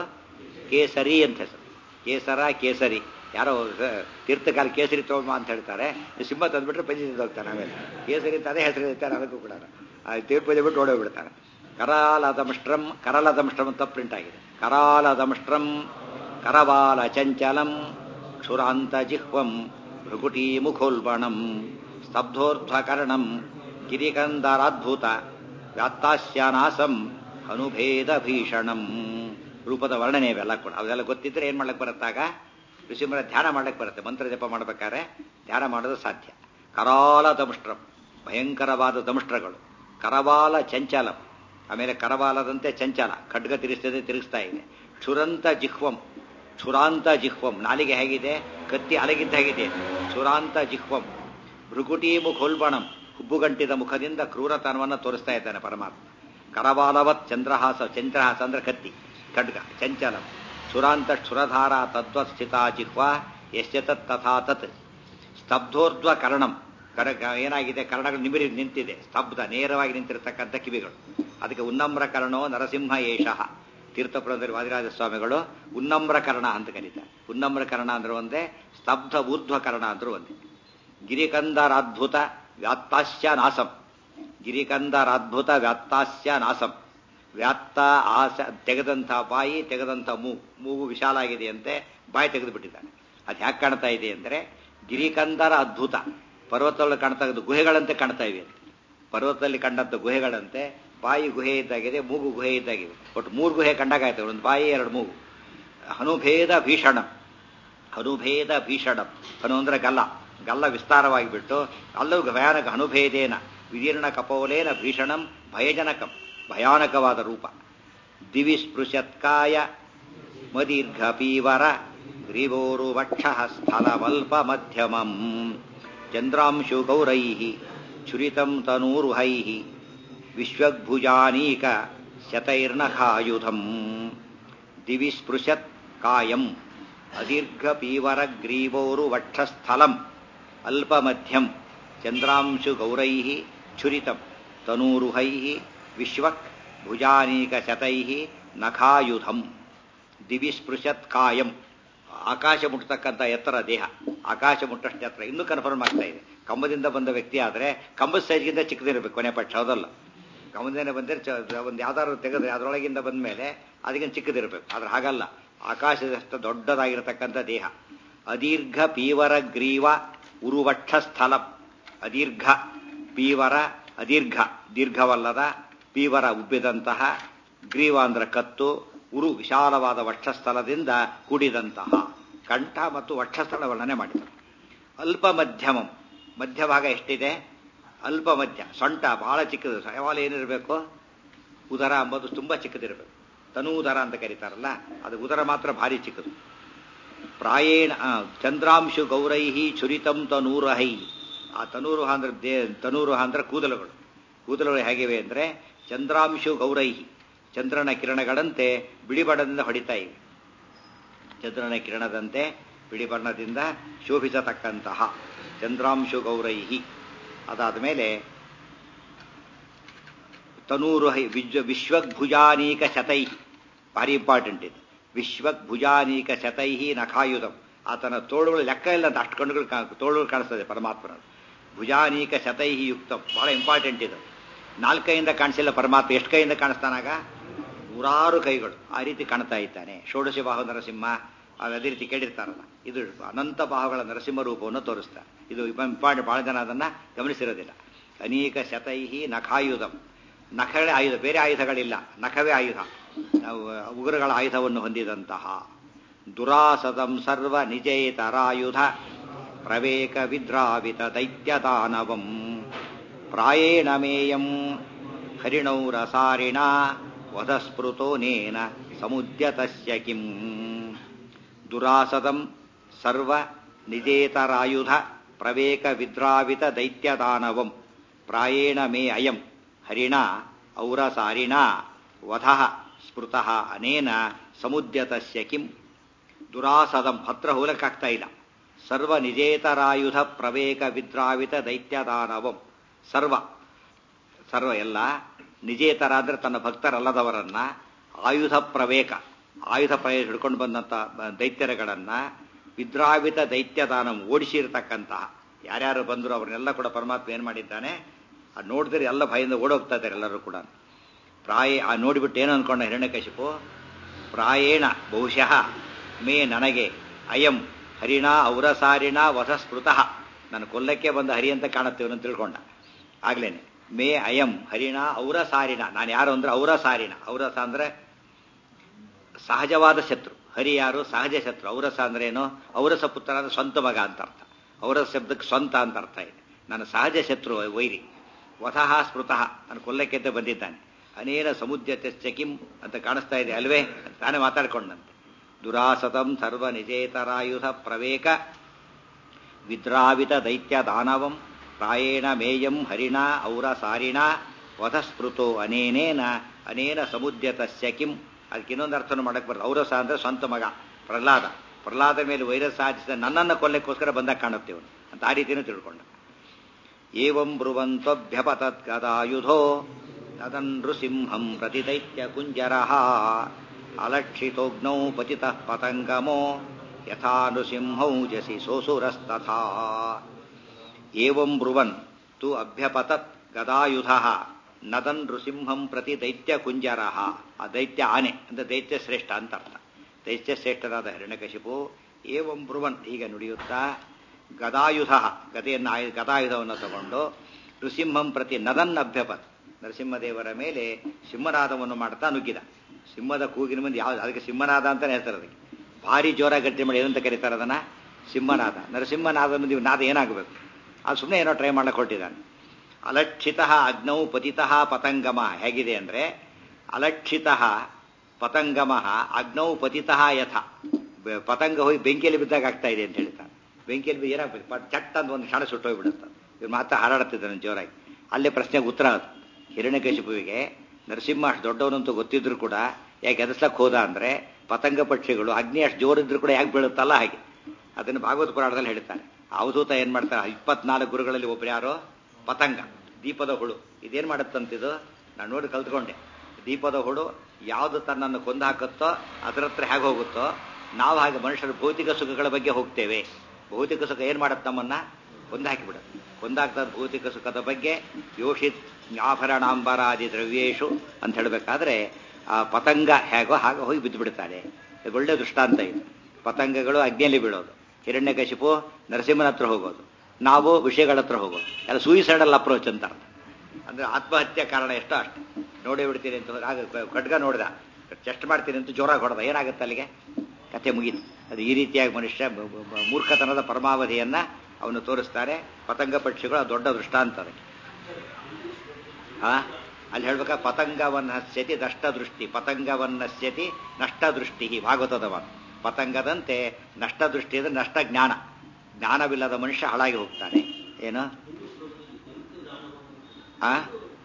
ಕೇಸರಿ ಅಂತ ಹೆಸರು ಕೇಸರ ಕೇಸರಿ ಯಾರೋ ಸ- ತೀರ್ಥಕಾಲ ಕೇಸರಿ ತೋಮ ಅಂತ ಹೇಳ್ತಾರೆ ಈ ಸಿಂಹ ತಂದ್ಬಿಟ್ರೆ ಪಂಚಿ ಹೋಗ್ತಾನೆ ಆಮೇಲೆ ಕೇಸರಿ ಅಂತ ಅದೇ ಹೆಸರು ಇರ್ತಾರೆ ಅದಕ್ಕೂ ಕೂಡ ಆ ತೀರ್ಪು ಬಿಟ್ಟು ಓಡೋಗ್ಬಿಡ್ತಾನೆ ಕರಾಲದಮಷ್ಟ್ರಂ ಕರಲದಮಷ್ಟ್ರಂ ಅಂತ ಪ್ರಿಂಟ್ ಆಗಿದೆ ಕರಾಲದಮಷ್ಟ್ರಂ ಕರವಾಲ ಚಂಚಲಂ ಕ್ಷುರಾಂತ ಜಿಹ್ವಂ ಭೃಗುಟೀ ಮುಖೋಲ್ಬಣಂ ಸ್ತಬ್ಧೋರ್ಧ್ವಕರ್ಣಂ ಗಿರಿಕಂದರಾದ್ಭುತ ವ್ಯಾತ್ತಾಸ್ಯಾನಾಸಂ ಅನುಭೇದ ಭೀಷಣಂ ರೂಪದ ವರ್ಣನೆ ಇವೆಲ್ಲ ಕೂಡ ಅವೆಲ್ಲ ಗೊತ್ತಿದ್ರೆ ಏನ್ ಮಾಡ್ಲಿಕ್ಕೆ ಬರುತ್ತಾಗ ಋಷಿಮರ ಧ್ಯಾನ ಮಾಡ್ಲಿಕ್ಕೆ ಬರುತ್ತೆ ಮಂತ್ರ ಜಪ ಮಾಡ್ಬೇಕಾದ್ರೆ ಧ್ಯಾನ ಮಾಡೋದು ಸಾಧ್ಯ ಕರಾಲ ದಂಷ್ಟ್ರಂ ಭಯಂಕರವಾದ ದಂಷ್ಟ್ರಗಳು ಕರವಾಲ ಚಂಚಲಂ ಆಮೇಲೆ ಕರವಾಲದಂತೆ ಚಂಚಲ ಖಡ್ಗ ತಿರುಗಿಸ್ತದೆ ತಿರುಗಿಸ್ತಾ ಇದೆ ಕ್ಷುರಂತ ಜಿಹ್ವಂ ಕ್ಷುರಾಂತ ಜಿಹ್ವಂ ನಾಲಿಗೆ ಹೇಗಿದೆ ಕತ್ತಿ ಅಲಗಿದ್ದ ಹೇಗಿದೆ ಕ್ಷುರಾಂತ ಜಿಹ್ವಂ ಭೃಗುಟಿ ಮುಖೋಲ್ಬಣಂ ಹುಬ್ಬುಗಂಟಿದ ಮುಖದಿಂದ ಕ್ರೂರತನವನ್ನು ತೋರಿಸ್ತಾ ಇದ್ದಾನೆ ಪರಮಾತ್ಮ ಕರವಾಲವತ್ ಚಂದ್ರಹಾಸ ಚಂದ್ರಹಾಸ ಅಂದ್ರೆ ಕತ್ತಿ ಖಡ್ಗ ಚಂಚಲಂ ಸುರಾಂತ ಕ್ಷುರಧಾರ ತದ್ವತ್ ಸ್ಥಿತ ಜಿಹ್ವಾ ಯಶ್ಚ ತತ್ ತಥಾ ತತ್ ಸ್ತಬ್ಧೋರ್ಧ್ವ ಕರ್ಣಂ ಕರ ಕ- ಏನಾಗಿದೆ ಕರ್ಣಗಳು ನಿಮಿರಿ ನಿಂತಿದೆ ಸ್ತಬ್ಧ ನೇರವಾಗಿ ನಿಂತಿರತಕ್ಕಂಥ ಕಿವಿಗಳು ಅದಕ್ಕೆ ಉನ್ನಮ್ರ ಕರ್ಣೋ ನರಸಿಂಹ ಏಷಃ ತೀರ್ಥಪುರದಲ್ಲಿ ವಾದಿರಾಜ ಸ್ವಾಮಿಗಳು ಉನ್ನಮ್ರ ಕರ್ಣ ಅಂತ ಕರೀತಾರೆ ಉನ್ನಮ್ರ ಕರ್ಣ ಅಂದ್ರೆ ಒಂದೇ ಸ್ತಬ್ಧ ಊರ್ಧ್ವ ಕರ್ಣ ಅಂದ್ರೂ ಒಂದೇ ಗಿರಿಕಂದರಾದ್ಭುತ ವ್ಯಾತ್ತಾಸ್ಯ ನಾಸಂ ಗಿರಿಕಂದರಾದ್ಭುತ ವ್ಯಾತ್ತಾಸ್ಯ ನಾಸಂ ವ್ಯಾತ್ತ ಆಸ ತೆಗೆದಂಥ ಬಾಯಿ ತೆಗೆದಂಥ ಮೂಗು ಮೂಗು ವಿಶಾಲ ಆಗಿದೆಯಂತೆ ಬಾಯಿ ತೆಗೆದು ಬಿಟ್ಟಿದ್ದಾನೆ ಅದು ಹ್ಯಾಕೆ ಕಾಣ್ತಾ ಇದೆ ಅಂದರೆ ಗಿರಿಕಂದರ ಅದ್ಭುತ ಪರ್ವತದಲ್ಲಿ ಕಾಣ್ತಾ ಇದ್ದು ಗುಹೆಗಳಂತೆ ಕಾಣ್ತಾ ಇವೆ ಪರ್ವತದಲ್ಲಿ ಕಂಡಂಥ ಗುಹೆಗಳಂತೆ ಬಾಯಿ ಗುಹೆ ಇದ್ದಾಗಿದೆ ಮೂಗು ಗುಹೆ ಇದ್ದಾಗಿದೆ ಒಟ್ಟು ಮೂರು ಗುಹೆ ಕಂಡಾಗಾಯ್ತು ಒಂದು ಬಾಯಿ ಎರಡು ಮೂಗು ಹನುಭೇದ ಭೀಷಣ ಹನುಭೇದ ಭೀಷಣ ಹನು ಅಂದ್ರೆ ಗಲ್ಲ ಗಲ್ಲ ವಿಸ್ತಾರವಾಗಿ ಬಿಟ್ಟು ಅಲ್ಲೂ ಭಯಾನಕ ಅನುಭೇದೇನ ವಿದೀರ್ಣ ಕಪೋಲೇನ ಭೀಷಣಂ ಭಯಜನಕಂ ಭಯಾನಕವಾದ ರೂಪ ದಿವಿ ಸ್ಪೃಶತ್ಕಾಯ ಮದೀರ್ಘ ಪೀವರ ಗ್ರೀವೋರು ವಕ್ಷ ಸ್ಥಲಮಲ್ಪ ಮಧ್ಯಮಂ ಚಂದ್ರಾಂಶು ಗೌರೈ ಛುರಿತಂ ತನೂರುಹೈ ವಿಶ್ವಗ್ಭುಜಾನೀಕ ಶತೈರ್ನಖಾಯುಧಂ ದಿವಿ ಸ್ಪೃಶತ್ ಕಾಯಂ ಅದೀರ್ಘ ಪೀವರ ಗ್ರೀವೋರು ವಕ್ಷಸ್ಥಲಂ ಅಲ್ಪಮಧ್ಯಂ ಚಂದ್ರಾಂಶು ಗೌರೈ ಛುರಿತಂ ತನೂರುಹೈ ವಿಶ್ವಕ್ ಭುಜಾನೀಕ ಶತೈ ನಖಾಯುಧಂ ದಿವಿ ಸ್ಪೃಶತ್ ಕಾಯಂ ಆಕಾಶ ಮುಟ್ಟತಕ್ಕಂಥ ಎತ್ತರ ದೇಹ ಆಕಾಶ ಮುಟ್ಟಷ್ಟು ಎತ್ತರ ಇನ್ನೂ ಕನ್ಫರ್ಮ್ ಆಗ್ತಾ ಇದೆ ಕಂಬದಿಂದ ಬಂದ ವ್ಯಕ್ತಿ ಆದರೆ ಕಂಬದ ಸೈಜ್ಗಿಂತ ಚಿಕ್ಕದಿರಬೇಕು ಕೊನೆ ಪಕ್ಷ ಹೌದಲ್ಲ ಕಂಬದಿಂದ ಬಂದರೆ ಒಂದು ಯಾವ್ದಾದ್ರು ತೆಗೆದ್ರೆ ಅದರೊಳಗಿಂದ ಬಂದ ಮೇಲೆ ಅದಕ್ಕಿಂತ ಚಿಕ್ಕದಿರಬೇಕು ಆದ್ರೆ ಹಾಗಲ್ಲ ಆಕಾಶದಷ್ಟು ದೊಡ್ಡದಾಗಿರತಕ್ಕಂಥ ದೇಹ ಅದೀರ್ಘ ಪೀವರ ಗ್ರೀವ ಉರುವಕ್ಷ ಸ್ಥಲ ಅದೀರ್ಘ ಪೀವರ ಅದೀರ್ಘ ದೀರ್ಘವಲ್ಲದ ಪೀವರ ಉಬ್ಬಿದಂತಹ ಗ್ರೀವ ಅಂದ್ರೆ ಕತ್ತು ಉರು ವಿಶಾಲವಾದ ವಕ್ಷಸ್ಥಲದಿಂದ ಕೂಡಿದಂತಹ ಕಂಠ ಮತ್ತು ವಕ್ಷಸ್ಥಳ ವರ್ಣನೆ ಮಾಡಿದರು ಅಲ್ಪ ಮಧ್ಯಮಂ ಮಧ್ಯಭಾಗ ಎಷ್ಟಿದೆ ಅಲ್ಪ ಮಧ್ಯ ಸೊಂಟ ಬಹಳ ಚಿಕ್ಕದು ಯಾವಾಗ ಏನಿರಬೇಕು ಉದರ ಅಂಬೋದು ತುಂಬಾ ಚಿಕ್ಕದಿರಬೇಕು ತನೂದರ ಅಂತ ಕರೀತಾರಲ್ಲ ಅದು ಉದರ ಮಾತ್ರ ಭಾರಿ ಚಿಕ್ಕದು ಪ್ರಾಯೇಣ ಚಂದ್ರಾಂಶು ಗೌರೈಹಿ ಚುರಿತಂ ತನೂರಹೈ ಆ ತನೂರು ಅಂದ್ರೆ ದೇ ತನೂರು ಅಂದ್ರೆ ಕೂದಲುಗಳು ಕೂದಲುಗಳು ಹೇಗಿವೆ ಅಂದ್ರೆ ಚಂದ್ರಾಂಶು ಗೌರೈಹಿ ಚಂದ್ರನ ಕಿರಣಗಳಂತೆ ಬಿಳಿ ಬಣ್ಣದಿಂದ ಹೊಡಿತಾ ಇವೆ ಚಂದ್ರನ ಕಿರಣದಂತೆ ಬಿಳಿ ಬಣ್ಣದಿಂದ ಶೋಭಿಸತಕ್ಕಂತಹ ಚಂದ್ರಾಂಶು ಗೌರೈಹಿ ಅದಾದ ಮೇಲೆ ತನೂರು ವಿಶ್ವಗ್ಭುಜಾನೀಕ ಶತೈ ಭಾರಿ ಇಂಪಾರ್ಟೆಂಟ್ ಇದು ವಿಶ್ವಗ್ಭುಜಾನೀಕ ಶತೈ ನಖಾಯುಧಂ ಆತನ ತೋಳುಗಳು ಲೆಕ್ಕ ಇಲ್ಲ ಅಂತ ಅಷ್ಟು ಕಣ್ಣುಗಳು ತೋಳುಗಳು ಕಾಣಿಸ್ತದೆ ಪರಮಾತ್ಮನ ಭುಜಾನೀಕ ಶತೈ ಯುಕ್ತ ಬಹಳ ಇಂಪಾರ್ಟೆಂಟ್ ಇದು ನಾಲ್ಕೈಯಿಂದ ಕಾಣಿಸಿಲ್ಲ ಪರಮಾತ್ಮ ಎಷ್ಟು ಕೈಯಿಂದ ಕಾಣಿಸ್ತಾನಾಗ ನೂರಾರು ಕೈಗಳು ಆ ರೀತಿ ಕಾಣ್ತಾ ಇದ್ದಾನೆ ಷೋಡಶ ಬಾಹು ನರಸಿಂಹ ಅದೇ ರೀತಿ ಕೇಳಿರ್ತಾರಲ್ಲ ಇದು ಅನಂತ ಬಾಹುಗಳ ನರಸಿಂಹ ರೂಪವನ್ನು ತೋರಿಸ್ತಾರೆ ಇದು ಇಂಪಾರ್ಟೆಂಟ್ ಬಹಳ ಜನ ಅದನ್ನ ಗಮನಿಸಿರೋದಿಲ್ಲ ಅನೇಕ ಶತೈಹಿ ನಖಾಯುಧಂ ನಖಗಳೇ ಆಯುಧ ಬೇರೆ ಆಯುಧಗಳಿಲ್ಲ ನಖವೇ ಆಯುಧ ಉಗುರುಗಳ ಆಯುಧವನ್ನು ಹೊಂದಿದಂತಹ ದುರಾಸದಂ ಸರ್ವ ನಿಜೇತರಾಯುಧ ಪ್ರವೇಕ ವಿದ್ರಾವಿತ ದೈತ್ಯದಾನವಂ ಪ್ರಾಯೇಣ ಮೇಯಂ ಹರಿಣೌರಸಾರಿಣ ವಧಸ್ಪೃತೋನೇನ ಸಮುದ್ಯತಸ್ಯ ಕಿಂ ದುರಾಸದಂ ಸರ್ವ ನಿಜೇತರಾಯುಧ ಪ್ರವೇಕ ವಿದ್ರಾವಿತ ದೈತ್ಯದಾನವಂ ಪ್ರಾಯೇಣ ಮೇ ಅಯಂ ಹರಿಣ ಔರಸಾರಿಣ ವಧಃ ಸ್ಮೃತಃ ಅನೇನ ಸಮುದ್ಯತಸ್ಯ ಕಿಂ ದುರಾಸದಂ ಹತ್ರ ಹೋಲಕ್ಕಾಗ್ತಾ ಇಲ್ಲ ಸರ್ವ ನಿಜೇತರಾಯುಧ ಪ್ರವೇಕ ವಿದ್ರಾವಿತ ದೈತ್ಯದಾನವಂ ಸರ್ವ ಸರ್ವ ಎಲ್ಲ ನಿಜೇತರ ಅಂದ್ರೆ ತನ್ನ ಭಕ್ತರಲ್ಲದವರನ್ನ ಆಯುಧ ಪ್ರವೇಕ ಆಯುಧ ಪ್ರವೇಶ ಹಿಡ್ಕೊಂಡು ಬಂದಂತ ದೈತ್ಯರಗಳನ್ನ ವಿದ್ರಾವಿತ ದೈತ್ಯದಾನ ಓಡಿಸಿರ್ತಕ್ಕಂತಹ ಯಾರ್ಯಾರು ಬಂದ್ರು ಅವ್ರನ್ನೆಲ್ಲ ಕೂಡ ಪರಮಾತ್ಮ ಏನ್ ಮಾಡಿದ್ದಾನೆ ಅದು ನೋಡಿದ್ರೆ ಎಲ್ಲ ಭಯದಿಂದ ಓಡೋಗ್ತಾ ಇದ್ದಾರೆ ಎಲ್ಲರೂ ಕೂಡ ಪ್ರಾಯ ಆ ನೋಡಿಬಿಟ್ಟು ಏನು ಅನ್ಕೊಂಡ ಹಿರಣ್ಯಕಶಿಪು ಪ್ರಾಯೇಣ ಬಹುಶಃ ಮೇ ನನಗೆ ಅಯಂ ಹರಿಣ ಔರಸಾರಿಣ ವಧಸ್ಮೃತಃ ನಾನು ಕೊಲ್ಲಕ್ಕೆ ಬಂದ ಹರಿ ಅಂತ ಕಾಣುತ್ತೇವೆ ಅಂತ ತಿಳ್ಕೊಂಡ ಆಗ್ಲೇನೆ ಮೇ ಅಯಂ ಹರಿಣ ಔರಸಾರಿಣ ನಾನು ಯಾರು ಅಂದ್ರೆ ಔರಸಾರಿಣ ಔರಸ ಅಂದ್ರೆ ಸಹಜವಾದ ಶತ್ರು ಹರಿ ಯಾರು ಸಹಜ ಶತ್ರು ಔರಸ ಅಂದ್ರೆ ಏನು ಔರಸ ಪುತ್ರ ಅಂದ್ರೆ ಸ್ವಂತ ಮಗ ಅಂತ ಅರ್ಥ ಔರಸ ಶಬ್ದಕ್ಕೆ ಸ್ವಂತ ಅಂತ ಅರ್ಥ ಇದೆ ನನ್ನ ಸಹಜ ಶತ್ರು ವೈರಿ ವಧಃ ಸ್ಮೃತಃ ನಾನು ಕೊಲ್ಲಕ್ಕೆ ಅಂತ ಬಂದಿದ್ದಾನೆ ಅನೇನ ಸಮುದ್ಯತೆ ಚಕಿಂ ಅಂತ ಕಾಣಿಸ್ತಾ ಇದೆ ಅಲ್ವೇ ತಾನೇ ಮಾತಾಡ್ಕೊಂಡಂತೆ ದುರಾಸತಂ ಸರ್ವ ನಿಜೇತರಾಯುಧ ಪ್ರವೇಕ ವಿದ್ರಾವಿತ ದೈತ್ಯ ದಾನವಂ ಪ್ರಾಯೇಣ ಮೇಯಂ ಹರಿಣ ಔರ ಸಾರಿಣ ವಧಸ್ಮೃತೋ ಅನೇನೇನ ಅನೇನ ಸಮುದ್ಯತಸ್ಯ ಕಿಂ ಅದಕ್ಕೆ ಇನ್ನೊಂದು ಅರ್ಥವನ್ನು ಮಾಡಕ್ಕೆ ಬರ್ತದೆ ಔರಸ ಅಂದ್ರೆ ಸ್ವಂತ ಮಗ ಪ್ರಹ್ಲಾದ ಪ್ರಹ್ಲಾದ ಮೇಲೆ ವೈರಸ್ ಸಾಧಿಸಿದ ನನ್ನನ್ನು ಕೊಲ್ಲಕ್ಕೋಸ್ಕರ ಬಂದಾಗ ಕಾಣುತ್ತೇವೆ ಅಂತ ಆ ರೀತಿಯೂ ತಿಳ್ಕೊಂಡ ಏವಂ ಬ್ರುವಂತ್ವಭ್ಯಪತದ್ಗದಾಯುಧೋ ತದನೃಸಿಂಹಂ ಪ್ರತಿ ದೈತ್ಯ ಕುಂಜರ ಅಲಕ್ಷಿತೋಗ್ನೌ ಪತಿತಃ ಪತಂಗಮೋ ಯಥಾ ನೃಸಿಂಹೌಜಸಿ ಸೋಸುರಸ್ತಥಾ ಏವಂ ಬ್ರುವನ್ ತು ಅಭ್ಯಪತತ್ ಗದಾಯುಧ ನದನ್ ನೃಸಿಂಹಂ ಪ್ರತಿ ದೈತ್ಯ ಕುಂಜರ ಆ ದೈತ್ಯ ಆನೆ ಅಂದ್ರೆ ದೈತ್ಯ ಶ್ರೇಷ್ಠ ಅಂತ ಅರ್ಥ ದೈತ್ಯ ಶ್ರೇಷ್ಠರಾದ ಹಿರಣ್ಯಕಶಿಪು ಏವಂ ಬ್ರುವನ್ ಹೀಗೆ ನುಡಿಯುತ್ತಾ ಗದಾಯುಧ ಗದೆಯನ್ನು ಆಯು- ಗದಾಯುಧವನ್ನು ತಗೊಂಡು ನೃಸಿಂಹಂ ಪ್ರತಿ ನದನ್ ಅಭ್ಯಪತ್ ನರಸಿಂಹದೇವರ ಮೇಲೆ ಸಿಂಹನಾದವನ್ನು ಮಾಡ್ತಾ ನುಗ್ಗಿದ ಸಿಂಹದ ಕೂಗಿನ ಮುಂದೆ ಯಾವ್ದು ಅದಕ್ಕೆ ಸಿಂಹನಾದ ಅಂತಾನೆ ಹೇಳ್ತಾರೆ ಅದಕ್ಕೆ ಭಾರಿ ಜೋರಾಗಿ ಗಟ್ಟಿ ಮಾಡಿ ಏನಂತ ಕರೀತಾರೆ ಅದನ್ನ ಸಿಂಹನಾದ ನರಸಿಂಹನಾದ ಮುಂದೆ ಇವ್ ನಾದ ಏನಾಗಬೇಕು ಅದು ಸುಮ್ಮನೆ ಏನೋ ಟ್ರೈ ಮಾಡಕ್ಕೆ ಹೊರಟಿದ್ದಾನೆ ಅಲಕ್ಷಿತ ಅಗ್ನೌ ಪತಿತಃ ಪತಂಗಮ ಹೇಗಿದೆ ಅಂದ್ರೆ ಅಲಕ್ಷಿತ ಪತಂಗಮ ಅಗ್ನೌ ಪತಿತಃ ಯಥ ಬ- ಪತಂಗ ಹೋಗಿ ಬೆಂಕಿಯಲ್ಲಿ ಬಿದ್ದಾಗ ಆಗ್ತಾ ಇದೆ ಅಂತ ಹೇಳ್ತಾರೆ ಬೆಂಕಿಯಲ್ಲಿ ಬಿದ್ದು ಏನಾಗ್ಬೇಕು ಪ- ಚಟ್ ಅಂತ ಒಂದು ಕ್ಷಣ ಸುಟ್ಟೋಗ್ಬಿಡುತ್ತೆ ಇವ್ರು ಮಾತ್ರ ಹಾರಾಡ್ತಿದ್ದಾನೆ ಜೋರಾಗಿ ಅಲ್ಲೇ ಪ್ರಶ್ನೆಗೆ ಉತ್ತರ ಅದು ಹಿರಣ್ಯಕಶಿಪುವಿಗೆ ನರಸಿಂಹ ಅಷ್ಟು ದೊಡ್ಡವನಂತೂ ಗೊತ್ತಿದ್ರು ಕೂಡ ಯಾಕೆ ಎದಸ್ಲಕ್ಕೆ ಹೋದ ಅಂದ್ರೆ ಪತಂಗ ಪಕ್ಷಿಗಳು ಅಗ್ನಿ ಅಷ್ಟು ಜೋರಿದ್ರು ಕೂಡ ಯಾಕೆ ಬೀಳುತ್ತಲ್ಲ ಹಾಗೆ ಅದನ್ನು ಭಾಗವತ ಪುರಾಣದಲ್ಲಿ ಹೇಳ್ತಾರೆ ಅವಧೂತ ಏನ್ ಮಾಡ್ತಾರೆ ಇಪ್ಪತ್ನಾಲ್ಕು ಗುರುಗಳಲ್ಲಿ ಒಬ್ರು ಯಾರೋ ಪತಂಗ ದೀಪದ ಹುಳು ಇದೇನ್ ಮಾಡುತ್ತಂತಿದು ನಾನು ನೋಡಿ ಕಲ್ತ್ಕೊಂಡೆ ದೀಪದ ಹುಳು ಯಾವುದು ತನ್ನನ್ನು ಕೊಂದು ಹಾಕುತ್ತೋ ಅದರ ಹತ್ರ ಹೇಗೆ ಹೋಗುತ್ತೋ ನಾವು ಹಾಗೆ ಮನುಷ್ಯರ ಭೌತಿಕ ಸುಖಗಳ ಬಗ್ಗೆ ಹೋಗ್ತೇವೆ ಭೌತಿಕ ಸುಖ ಏನ್ ಮಾಡುತ್ತೆ ನಮ್ಮನ್ನ ಕೊಂದಾಕಿಬಿಡುತ್ತೆ ಕೊಂದಾಗ್ತದ ಭೌತಿಕ ಸುಖದ ಬಗ್ಗೆ ಯೋಷಿತ್ ಆಭರಣಾಂಬರಾದಿ ದ್ರವ್ಯೇಶು ಅಂತ ಹೇಳಬೇಕಾದ್ರೆ ಆ ಪತಂಗ ಹೇಗೋ ಹಾಗೆ ಹೋಗಿ ಬಿದ್ದು ಬಿಡ್ತಾನೆ ಇದು ಒಳ್ಳೆ ದೃಷ್ಟಾಂತ ಇದು ಪತಂಗಗಳು ಅಗ್ನಿಯಲ್ಲಿ ಬೀಳೋದು ಹಿರಣ್ಯಕಶಿಪು ನರಸಿಂಹನ ಹತ್ರ ಹೋಗೋದು ನಾವು ವಿಷಯಗಳ ಹತ್ರ ಹೋಗೋದು ಎಲ್ಲ ಸೂಯಿಸೈಡಲ್ ಅಪ್ರೋಚ್ ಅಂತ ಅರ್ಥ ಅಂದ್ರೆ ಆತ್ಮಹತ್ಯೆ ಕಾರಣ ಎಷ್ಟೋ ಅಷ್ಟು ನೋಡೇ ಬಿಡ್ತೀನಿ ಅಂತ ಹೋದ್ರೆ ಆಗ ಖಡ್ಗ ನೋಡಿದ ಚೆಸ್ಟ್ ಮಾಡ್ತೀನಿ ಅಂತ ಜೋರಾಗಿ ಹೊಡೆದ ಏನಾಗುತ್ತೆ ಅಲ್ಲಿಗೆ ಕತೆ ಮುಗೀತು ಅದು ಈ ರೀತಿಯಾಗಿ ಮನುಷ್ಯ ಬ- ಬ- ಬ- ಮೂರ್ಖತನದ ಪರಮಾವಧಿಯನ್ನ ಅವನು ತೋರಿಸ್ತಾರೆ ಪತಂಗ ಪಕ್ಷಿಗಳು ಅದು ದೊಡ್ಡ ದೃಷ್ಟಾಂತ ಅದಕ್ಕೆ ಆ ಅಲ್ಲಿ ಹೇಳ್ಬೇಕಾ ಪತಂಗವನ್ನಸ್ಯತಿ ದಷ್ಟ ದೃಷ್ಟಿ ಪತಂಗವನ್ನಸ್ಯತಿ ನಷ್ಟ ದೃಷ್ಟಿ ಭಾಗವತದ ಮಾತು ಪತಂಗದಂತೆ ನಷ್ಟ ದೃಷ್ಟಿ ಅಂದ್ರೆ ನಷ್ಟ ಜ್ಞಾನ ಜ್ಞಾನವಿಲ್ಲದ ಮನುಷ್ಯ ಹಾಳಾಗಿ ಹೋಗ್ತಾನೆ ಏನು ಆ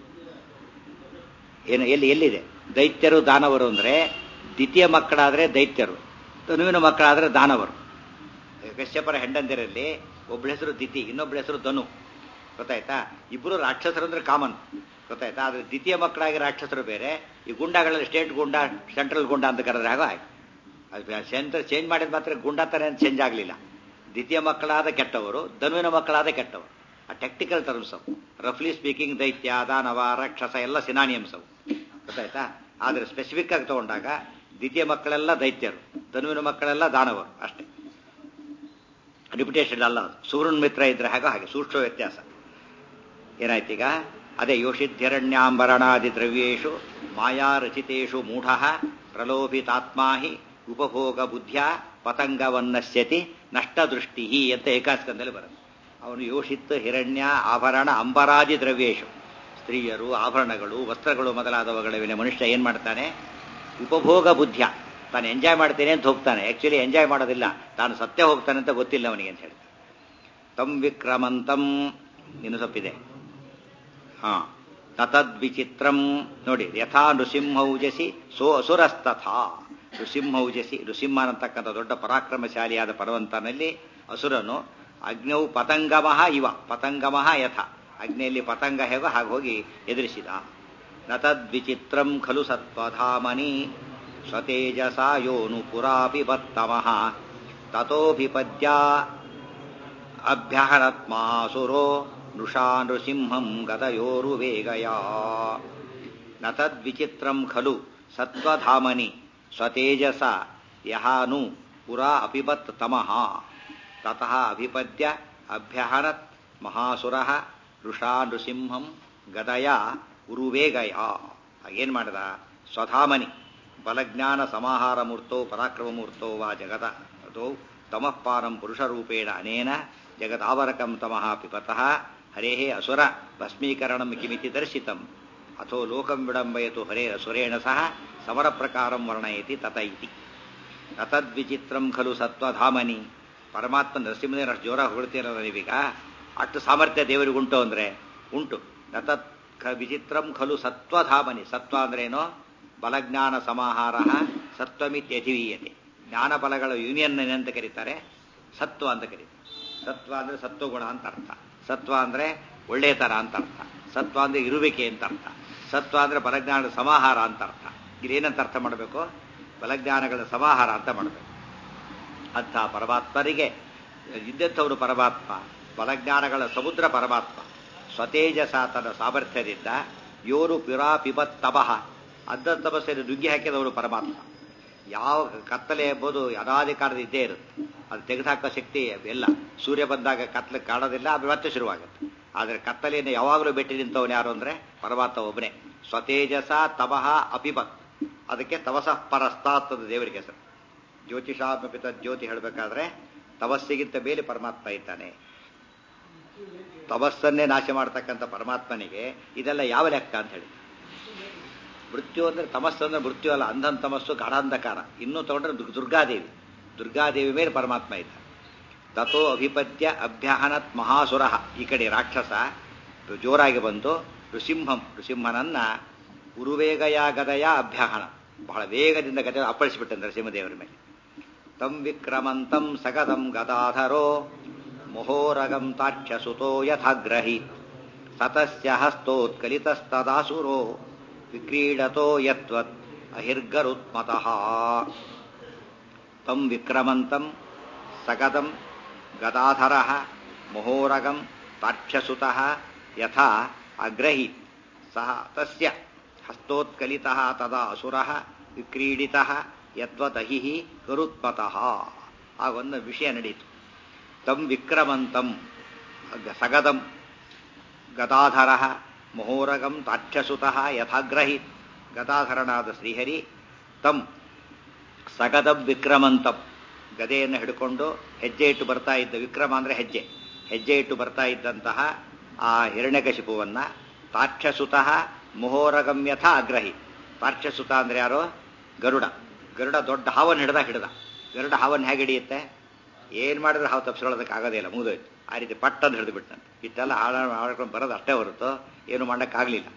ಏನು ಎಲ್ಲಿ ಎಲ್ಲಿದೆ ದೈತ್ಯರು ದಾನವರು ಅಂದ್ರೆ ದ್ವಿತೀಯ ಮಕ್ಕಳಾದ್ರೆ ದೈತ್ಯರು ಧನುವಿನ ಮಕ್ಕಳಾದ್ರೆ ದಾನವರು ಕಶ್ಯಪರ ಹೆಂಡಂದಿರಲ್ಲಿ ಒಬ್ಬಳ ಹೆಸರು ದಿತಿ ಇನ್ನೊಬ್ಬಳ ಹೆಸರು ಧನು ಗೊತ್ತಾಯ್ತಾ ಇಬ್ಬರು ರಾಕ್ಷಸರು ಅಂದ್ರೆ ಕಾಮನ್ ಗೊತ್ತಾಯ್ತಾ ಆದ್ರೆ ದ್ವಿತೀಯ ಮಕ್ಕಳಾಗಿ ರಾಕ್ಷಸರು ಬೇರೆ ಈ ಗುಂಡಾಗಳಲ್ಲಿ ಸ್ಟೇಟ್ ಗುಂಡ ಸೆಂಟ್ರಲ್ ಗುಂಡ ಅಂತ ಕರೆದ್ರೆ ಹಾಗೋ ಆಯ್ತು ಅದು ಸೆಂಟರ್ ಚೇಂಜ್ ಮಾಡಿದ ಮಾತ್ರ ಗುಂಡ ತರ ಚೇಂಜ್ ಆಗಲಿಲ್ಲ ದ್ವಿತೀಯ ಮಕ್ಕಳಾದ ಕೆಟ್ಟವರು ಧನುವಿನ ಮಕ್ಕಳಾದ ಕೆಟ್ಟವರು ಆ ಟೆಕ್ನಿಕಲ್ ಟರ್ಮ್ಸ್ ಅವು ರಫ್ಲಿ ಸ್ಪೀಕಿಂಗ್ ದೈತ್ಯ ದಾನವ ರಾಕ್ಷಸ ಎಲ್ಲ ಸಿನಾನಿಯಮ್ಸ್ ಅವು ಗೊತ್ತಾಯ್ತಾ ಆದ್ರೆ ಸ್ಪೆಸಿಫಿಕ್ ಆಗಿ ತಗೊಂಡಾಗ ದ್ವಿತೀಯ ಮಕ್ಕಳೆಲ್ಲ ದೈತ್ಯರು ಧನುವಿನ ಮಕ್ಕಳೆಲ್ಲ ದಾನವರು ಅಷ್ಟೇ ರಿಪಿಟೇಷನ್ ಅಲ್ಲ ಅದು ಸೂರ್ಯನ ಮಿತ್ರ ಇದ್ರೆ ಹಾಗೆ ಹಾಗೆ ಸೂಕ್ಷ್ಮ ವ್ಯತ್ಯಾಸ ಏನಾಯ್ತೀಗ ಅದೇ ಯೋಷಿಧ್ಯರಣ್ಯಾಂಬರಣಾದಿ ದ್ರವ್ಯೇಶು ಮಾಯಾ ರಚಿತೇಷು ಮೂಢ ಪ್ರಲೋಭಿತಾತ್ಮಾ ಹಿ ಉಪಭೋಗ ಬುದ್ಧ್ಯ ಪತಂಗವನ್ನಶ್ಯತಿ ನಷ್ಟದೃಷ್ಟಿ ಅಂತ ಏಕಾಸ್ಕಂದಲ್ಲಿ ಬರುತ್ತೆ ಅವನು ಯೋಷಿತ್ ಹಿರಣ್ಯ ಆಭರಣ ಅಂಬರಾದಿ ದ್ರವ್ಯೇಶು ಸ್ತ್ರೀಯರು ಆಭರಣಗಳು ವಸ್ತ್ರಗಳು ಮೊದಲಾದವುಗಳ ಮೇಲೆ ಮನುಷ್ಯ ಏನ್ ಮಾಡ್ತಾನೆ ಉಪಭೋಗ ಬುದ್ಧ್ಯ ತಾನು ಎಂಜಾಯ್ ಮಾಡ್ತೇನೆ ಅಂತ ಹೋಗ್ತಾನೆ ಆಕ್ಚುಲಿ ಎಂಜಾಯ್ ಮಾಡೋದಿಲ್ಲ ತಾನು ಸತ್ಯ ಹೋಗ್ತಾನೆ ಅಂತ ಗೊತ್ತಿಲ್ಲ ಅವನಿಗೆ ಅಂತ ಹೇಳ್ತಾನೆ ತಂ ವಿಕ್ರಮಂತಂ ಇನ್ನು ಸೊಪ್ಪಿದೆ ಹಾ ತತದ್ವಿಚಿತ್ರಂ ನೋಡಿ ಯಥಾ ನೃಸಿಂಹೌಜಸಿ ಸೋ ಅಸುರಸ್ತಥಾ ನೃಸಿಂಹೌಜಸಿ ನೃಸಿಂಹ ಅಂತಕ್ಕಂಥ ದೊಡ್ಡ ಪರಾಕ್ರಮಶಾಲಿಯಾದ ಪರ್ವಂತನಲ್ಲಿ ಅಸುರನು ಅಗ್ನೌ ಪತಂಗಮಃ ಇವ ಪತಂಗಮಃ ಯಥ ಅಗ್ನಿಯಲ್ಲಿ ಪತಂಗ ಹೇಗೋ ಹಾಗೆ ಹೋಗಿ ಎದುರಿಸಿದ ನತದ್ವಿಚಿತ್ರಂ ಖಲು ಸತ್ವಧಾಮನಿ ಸ್ವತೇಜಸ ಯೋನು ಪುರಾಪಿ ಬತ್ತಮಃ ತಥೋಭಿಪದ್ಯ ಅಭ್ಯಹರತ್ಮಾಸುರೋ ನೃಷಾ ನೃಸಿಂಹಂ ಗದಯೋರುವೇಗಯಾ ನ ತದ್ವಿಚಿತ್ರಂ ಖಲು ಸತ್ವಧಾಮನಿ ಸ್ವತೇಜಸ ಯಹಾನು ಪುರಾ ಅಪಿಬತ್ ತಮಃ ತತಃ ಅಭಿಪದ್ಯ ಅಭ್ಯಹರತ್ ಮಹಾಸುರಃ ಋಷಾ ನೃಸಿಂಹಂ ಗದಯ ಉರುವೇಗಯ ಏನ್ ಮಾಡಿದ ಸ್ವಧಾಮನಿ ಬಲಜ್ಞಾನ ಸಮಾಹಾರ ಮೂರ್ತೋ ಪರಾಕ್ರಮ ಮೂರ್ತೋ ವಾ ಜಗದ ಅದೋ ತಮಃಪಾರಂ ಪುರುಷರೂಪೇಣ ಅನೇನ ಜಗದಾವರಕಂ ತಮಃ ಪಿಪತಃ ಹರೇ ಅಸುರ ಭಸ್ಮೀಕರಣಂ ಕಿಮಿತಿ ದರ್ಶಿತಂ ಅಥೋ ಲೋಕಂ ವಿಡಂಬಯತು ಹರೇ ಅಸುರೇಣ ಸಹ ಸಮರ ಪ್ರಕಾರಂ ವರ್ಣಯತಿ ತತ ಇತಿ ನತದ್ವಿಚಿತ್ರಂ ಖಲು ಸತ್ವಧಾಮನಿ ಪರಮಾತ್ಮ ನರಸಿಂಹದೇವರ ಅಷ್ಟು ಜೋರ ಹೊಗಳ್ತೀರಲ್ಲ ನೀವೀಗ ಅಷ್ಟು ಸಾಮರ್ಥ್ಯ ದೇವರಿಗೆ ಉಂಟು ಅಂದ್ರೆ ಉಂಟು ನತತ್ ಖ ವಿಚಿತ್ರಂ ಖಲು ಸತ್ವಧಾಮನಿ ಸತ್ವ ಅಂದ್ರೇನೋ ಬಲಜ್ಞಾನ ಸಮಾಹಾರ ಸತ್ವಮಿತ್ಯಧಿವೀಯತೆ ಜ್ಞಾನ ಬಲಗಳ ಯೂನಿಯನ್ ಏನಂತ ಕರೀತಾರೆ ಸತ್ವ ಅಂತ ಕರೀತಾರೆ ಸತ್ವ ಅಂದ್ರೆ ಸತ್ವಗುಣ ಅಂತ ಅರ್ಥ ಸತ್ವ ಅಂದ್ರೆ ಒಳ್ಳೆಯತನ ಅಂತ ಅರ್ಥ ಸತ್ವ ಅಂದ್ರೆ ಇರುವಿಕೆ ಅಂತ ಅರ್ಥ ಸತ್ವ ಅಂದ್ರೆ ಬಲಜ್ಞಾನದ ಸಮಾಹಾರ ಅಂತ ಅರ್ಥ ಇದೇನಂತ ಅರ್ಥ ಮಾಡಬೇಕು ಬಲಜ್ಞಾನಗಳ ಸಮಾಹಾರ ಅಂತ ಮಾಡಬೇಕು ಅಂಥ ಪರಮಾತ್ಮರಿಗೆ ಇದ್ದಂಥವನು ಪರಮಾತ್ಮ ಬಲಜ್ಞಾನಗಳ ಸಮುದ್ರ ಪರಮಾತ್ಮ ಸ್ವತೇಜಸ ತನ್ನ ಸಾಮರ್ಥ್ಯದಿಂದ ಯೋರು ಪಿರಾ ಪಿಬತ್ ತಪಃ ಅದ್ದ ತಪಸ್ಸನ್ನು ನುಗ್ಗಿ ಹಾಕಿದವನು ಪರಮಾತ್ಮ ಯಾವ ಕತ್ತಲೆ ಎಂಬುದು ಅನಾದಿ ಕಾಲದ ಇದ್ದೇ ಇರುತ್ತೆ ಅದು ತೆಗೆದುಹಾಕೋ ಶಕ್ತಿ ಎಲ್ಲ ಸೂರ್ಯ ಬಂದಾಗ ಕತ್ತಲೆ ಕಾಣೋದಿಲ್ಲ ಅದು ಮತ್ತೆ ಶುರುವಾಗುತ್ತೆ ಆದರೆ ಕತ್ತಲೆಯನ್ನು ಯಾವಾಗಲೂ ಬೆಟ್ಟಿ ನಿಂತವನು ಯಾರು ಅಂದರೆ ಪರಮಾತ್ಮ ಒಬ್ಬನೇ ಸ್ವತೇಜಸ ತಪಃ ಅಪಿಪತ್ ಅದಕ್ಕೆ ತಪಸಃ ಪರಸ್ತಾತ್ ಅದು ದೇವರಿಗೆ ಹೆಸರು ಜ್ಯೋತಿಷಾಪಿತ ಜ್ಯೋತಿ ಹೇಳಬೇಕಾದ್ರೆ ತಪಸ್ಸಿಗಿಂತ ಮೇಲೆ ಪರಮಾತ್ಮ ಇದ್ದಾನೆ ತಪಸ್ಸನ್ನೇ ನಾಶ ಮಾಡ್ತಕ್ಕಂಥ ಪರಮಾತ್ಮನಿಗೆ ಇದೆಲ್ಲ ಯಾವ ಲೆಕ್ಕ ಅಂತ ಹೇಳಿ ಮೃತ್ಯು ಅಂದ್ರೆ ತಮಸ್ಸು ಅಂದ್ರೆ ಮೃತ್ಯು ಅಲ್ಲ ಅಂಧನ್ ತಮಸ್ಸು ಗಾಢಾಂಧಕಾರ ಇನ್ನೂ ತಗೊಂಡ್ರೆ ದುರ್- ದುರ್ಗಾದೇವಿ ದುರ್ಗಾದೇವಿ ಮೇಲೆ ಪರಮಾತ್ಮ ಇದ್ದ ತಥೋ ಅಭಿಪದ್ಯ ಅಭ್ಯಾಹನತ್ ಮಹಾಸುರ ಈ ಕಡೆ ರಾಕ್ಷಸ ಜೋರಾಗಿ ಬಂದು ನೃಸಿಂಹಂ ನೃಸಿಂಹನನ್ನ ಉರುವೇಗಯ ಗದಯ ಅಭ್ಯಾಹನ ಬಹಳ ವೇಗದಿಂದ ಗದ ಅಪ್ಪಳಿಸಿಬಿಟ್ಟ ನರಸಿಂಹದೇವರ ಮೇಲೆ ತಂ ವಿಕ್ರಮಂತಂ ಸಗದಂ ಗದಾಧರೋ ಮೊಹೋರಗಂ ತಾಕ್ಷಸುತೋ ಯಥಾಗ್ರಹಿ ಸತಸ್ಯ ಹಸ್ತೋತ್ಕಲಿತಸ್ತದಾಸುರೋ ವಿಕ್ರೀಡತೋ ಯತ್ವತ್ ಅಹಿರ್ಗರುತ್ಮತಃ ತಂ ವಿಕ್ರಮಂತಂ ಸಗದಂ ಗದಾಧರ ಮೊಹೋರಗಂ ತಾಕ್ಷಸುತಃ ಯಥಾ ಅಗ್ರಹಿ ಸಹ ತಸ್ಯ ಹಸ್ತೋತ್ಕಲಿತಃ ತದಾ ಅಸುರಃ ವಿಕ್ರೀಡಿತಃ ಯದ್ವದಹಿ ಕರುತ್ಮತಃ ಆ ಒಂದು ವಿಷಯ ನಡೀತು ತಂ ವಿಕ್ರಮಂತಂ ಗ- ಸಗದಂ ಗದಾಧರ ಮೊಹೋರಗಂ ತಾಕ್ಷಸುತಃ ಯಥಾಗ್ರಹಿ ಗದಾಧರನಾದ ಶ್ರೀಹರಿ ತಂ ಸಗದಂ ವಿಕ್ರಮಂತಂ ಗದೆಯನ್ನು ಹಿಡ್ಕೊಂಡು ಹೆಜ್ಜೆ ಇಟ್ಟು ಬರ್ತಾ ಇದ್ದ ವಿಕ್ರಮ ಅಂದ್ರೆ ಹೆಜ್ಜೆ ಹೆಜ್ಜೆ ಇಟ್ಟು ಬರ್ತಾ ಇದ್ದಂತಹ ಆ ಹಿರಣ್ಯಕಶಿಪುವನ್ನ ತಾಕ್ಷಸುತಃ ಮೊಹೋರಗಂ ಯಥ ಅಗ್ರಹಿ ತಾಕ್ಷಸುತ ಅಂದ್ರೆ ಯಾರು ಗರುಡ ಗರುಡ ದೊಡ್ಡ ಹಾವನ್ನು ಹಿಡ್ದ ಹಿಡ್ದ ಗರುಡ ಹಾವನ್ನು ಹೇಗೆ ಹಿಡಿಯುತ್ತೆ ಏನ್ ಮಾಡಿದ್ರೆ ಹಾವು ತಪ್ಪಿಸ್ಕೊಳ್ಳೋದಕ್ಕೆ ಆಗೋದೇ ಇಲ್ಲ ಮುಗಿದೋಯ್ತು ಆ ರೀತಿ ಪಟ್ಟನ್ನು ಹಿಡಿದು ಬಿಟ್ಟಂತೆ ಇಷ್ಟೆಲ್ಲ ಹಾಳ ಮಾಡ್ಕೊಂಡು ಬರೋದು ಅಷ್ಟೇ ಹೊರತು ಏನು ಮಾಡೋಕ್ಕಾಗಲಿಲ್ಲ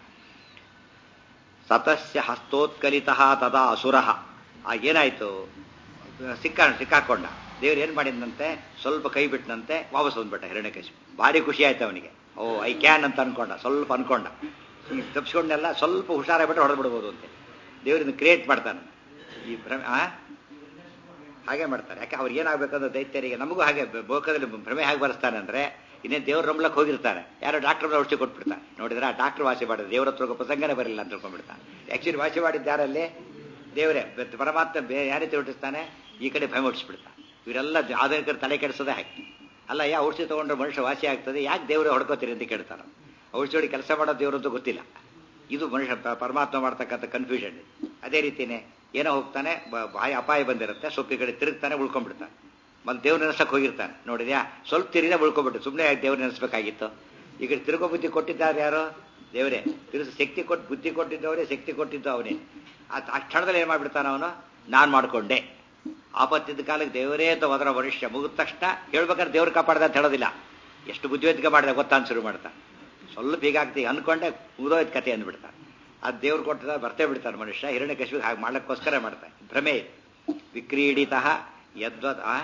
ಸತಸ್ಯ ಹಸ್ತೋತ್ಕಲಿತಃ ತದಾ ಅಸುರಃ ಆಗೇನಾಯ್ತು ಸಿಕ್ಕ ಸಿಕ್ಕಾಕೊಂಡ ದೇವ್ರು ಏನ್ ಮಾಡಿದಂತೆ ಸ್ವಲ್ಪ ಕೈ ಬಿಟ್ಟನಂತೆ ವಾಪಸ್ ಬಂದ್ಬಿಟ್ಟ ಹಿರಣ್ಯಕಶಿಪು ಭಾರಿ ಖುಷಿ ಆಯ್ತು ಅವನಿಗೆ ಓ ಐ ಕ್ಯಾನ್ ಅಂತ ಅನ್ಕೊಂಡ ಸ್ವಲ್ಪ ಅನ್ಕೊಂಡ ಈಗ ತಪ್ಪಿಸ್ಕೊಂಡೆಲ್ಲ ಸ್ವಲ್ಪ ಹುಷಾರಾಗ್ಬಿಟ್ಟು ಹೊಡೆದು ಬಿಡ್ಬೋದು ಅಂತ ದೇವರಿಂದ ಕ್ರಿಯೇಟ್ ಮಾಡ್ತಾನೆ ಈ ಭ್ರಮೆ ಆ ಹಾಗೆ ಮಾಡ್ತಾರೆ ಯಾಕೆ ಅವ್ರಿಗೆ ಏನಾಗಬೇಕಂದ್ರೆ ದೈತ್ಯರಿಗೆ ನಮಗೂ ಹಾಗೆ ಬೋಕದಲ್ಲಿ ಭ್ರಮೆ ಹೇಗೆ ಬರೆಸ್ತಾನೆ ಅಂದ್ರೆ ಇನ್ನೇ ದೇವ್ರ ನಂಬ್ಲಕ್ಕೆ ಹೋಗಿರ್ತಾರೆ ಯಾರೋ ಡಾಕ್ಟರ್ ಔಷಧಿ ಕೊಟ್ಬಿಡ್ತಾರೆ ನೋಡಿದ್ರೆ ಆ ಡಾಕ್ಟರ್ ವಾಸಿ ಮಾಡಿದ್ರೆ ದೇವ್ರ ಹತ್ರ ಪ್ರಸಂಗನೇ ಬರಲಿಲ್ಲ ಅಂತ ತಿಳ್ಕೊಂಡ್ಬಿಡ್ತಾನೆ ಆಕ್ಚುಲಿ ವಾಸಿ ಮಾಡಿದ್ದು ಯಾರಲ್ಲಿ ದೇವರೇ ಬೆ- ಪರಮಾತ್ಮ ಬೇರೆ ಯಾರೇ ಹೊಟ್ಟಿಸ್ತಾನೆ ಈ ಕಡೆ ಭಯ ಹೊಡಿಸ್ಬಿಡ್ತಾನೆ ಇವರೆಲ್ಲ ಆಧುನಿಕರು ತಲೆ ಕೆಡಿಸೋದೇ ಹಾಗೆ ಅಲ್ಲ ಯಾ ಔಷಧಿ ತಗೊಂಡ್ರೆ ಮನುಷ್ಯ ವಾಸಿ ಆಗ್ತದೆ ಯಾಕೆ ದೇವರೇ ಹೊಡ್ಕೋತೀರಿ ಅಂತ ಕೇಳ್ತಾರ ಔಷಧಿ ಹೊಡಿ ಕೆಲಸ ಮಾಡೋ ದೇವ್ರು ಅಂತ ಗೊತ್ತಿಲ್ಲ ಇದು ಮನುಷ್ಯ ಪ- ಪರಮಾತ್ಮ ಮಾಡ್ತಕ್ಕಂಥ ಕನ್ಫ್ಯೂಷನ್ ಅದೇ ರೀತಿನೇ ಏನೋ ಹೋಗ್ತಾನೆ ಬ- ಬಾಯಿ ಅಪಾಯ ಬಂದಿರುತ್ತೆ ಸ್ವಲ್ಪ ಈ ಕಡೆ ತಿರುಗ್ತಾನೆ ಉಳ್ಕೊಂಡ್ಬಿಡ್ತಾನೆ ಮತ್ತೆ ದೇವ್ರ ನೆನೆಸಕ್ಕೆ ಹೋಗಿರ್ತಾನೆ ನೋಡಿದ್ಯಾ ಸ್ವಲ್ಪ ತಿರುಗಿನೇ ಉಳ್ಕೊಂಡ್ಬಿಟ್ಟು ಸುಮ್ಮನೆ ಯಾಕೆ ದೇವ್ರ ನೆನೆಸ್ಬೇಕಾಗಿತ್ತು ಈ ಕಡೆ ತಿರುಗೋ ಬುದ್ಧಿ ಕೊಟ್ಟಿದ್ದಾರೆ ಯಾರು ದೇವರೇ ತಿರುಗಿಸಿ ಶಕ್ತಿ ಕೊಟ್ಟು ಬುದ್ಧಿ ಕೊಟ್ಟಿದ್ದವರೇ ಶಕ್ತಿ ಕೊಟ್ಟಿದ್ದು ಅವನೇ ಆ ಆ ಕ್ಷಣದಲ್ಲಿ ಏನು ಮಾಡ್ಬಿಡ್ತಾನೆ ಅವನು ನಾನು ಮಾಡ್ಕೊಂಡೆ ಆಪತ್ತಿದ್ದ ಕಾಲಕ್ಕೆ ದೇವರೇ ಅಂತ ಹೋದ್ರ ಮನುಷ್ಯ ಮುಗಿದ ತಕ್ಷಣ ಹೇಳ್ಬೇಕಾದ್ರೆ ದೇವ್ರು ಕಾಪಾಡ್ದ ಅಂತ ಹೇಳೋದಿಲ್ಲ ಎಷ್ಟು ಬುದ್ಧಿವಂತಿಕೆ ಮಾಡಿದೆ ಗೊತ್ತಾ ಅಂತ ಶುರು ಮಾಡ್ತಾನೆ ಸ್ವಲ್ಪ ಹೀಗಾಗ್ತಿ ಅನ್ಕೊಂಡೆ ಮುಗಿದೋಯ್ತು ಕತೆ ಅಂದ್ಬಿಡ್ತಾನೆ ಅದು ದೇವ್ರು ಕೊಟ್ಟಿದ ಬರ್ತೇ ಬಿಡ್ತಾನೆ ಮನುಷ್ಯ ಹಿರಣ್ಯ ಕಶಿವಿಗೆ ಹಾಗೆ ಮಾಡ್ಲಿಕ್ಕೋಸ್ಕರ ಮಾಡ್ತಾನೆ ಭ್ರಮೆ ಇದು ವಿಕ್ರೀಡಿತ ಯದ್ವತ್ ಆ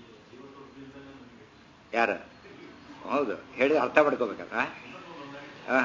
ಯಾರು ಹೌದು ಹೇಳಿದ್ರೆ ಅರ್ಥ ಮಾಡ್ಕೋಬೇಕಲ್ಲ ಹಾಂ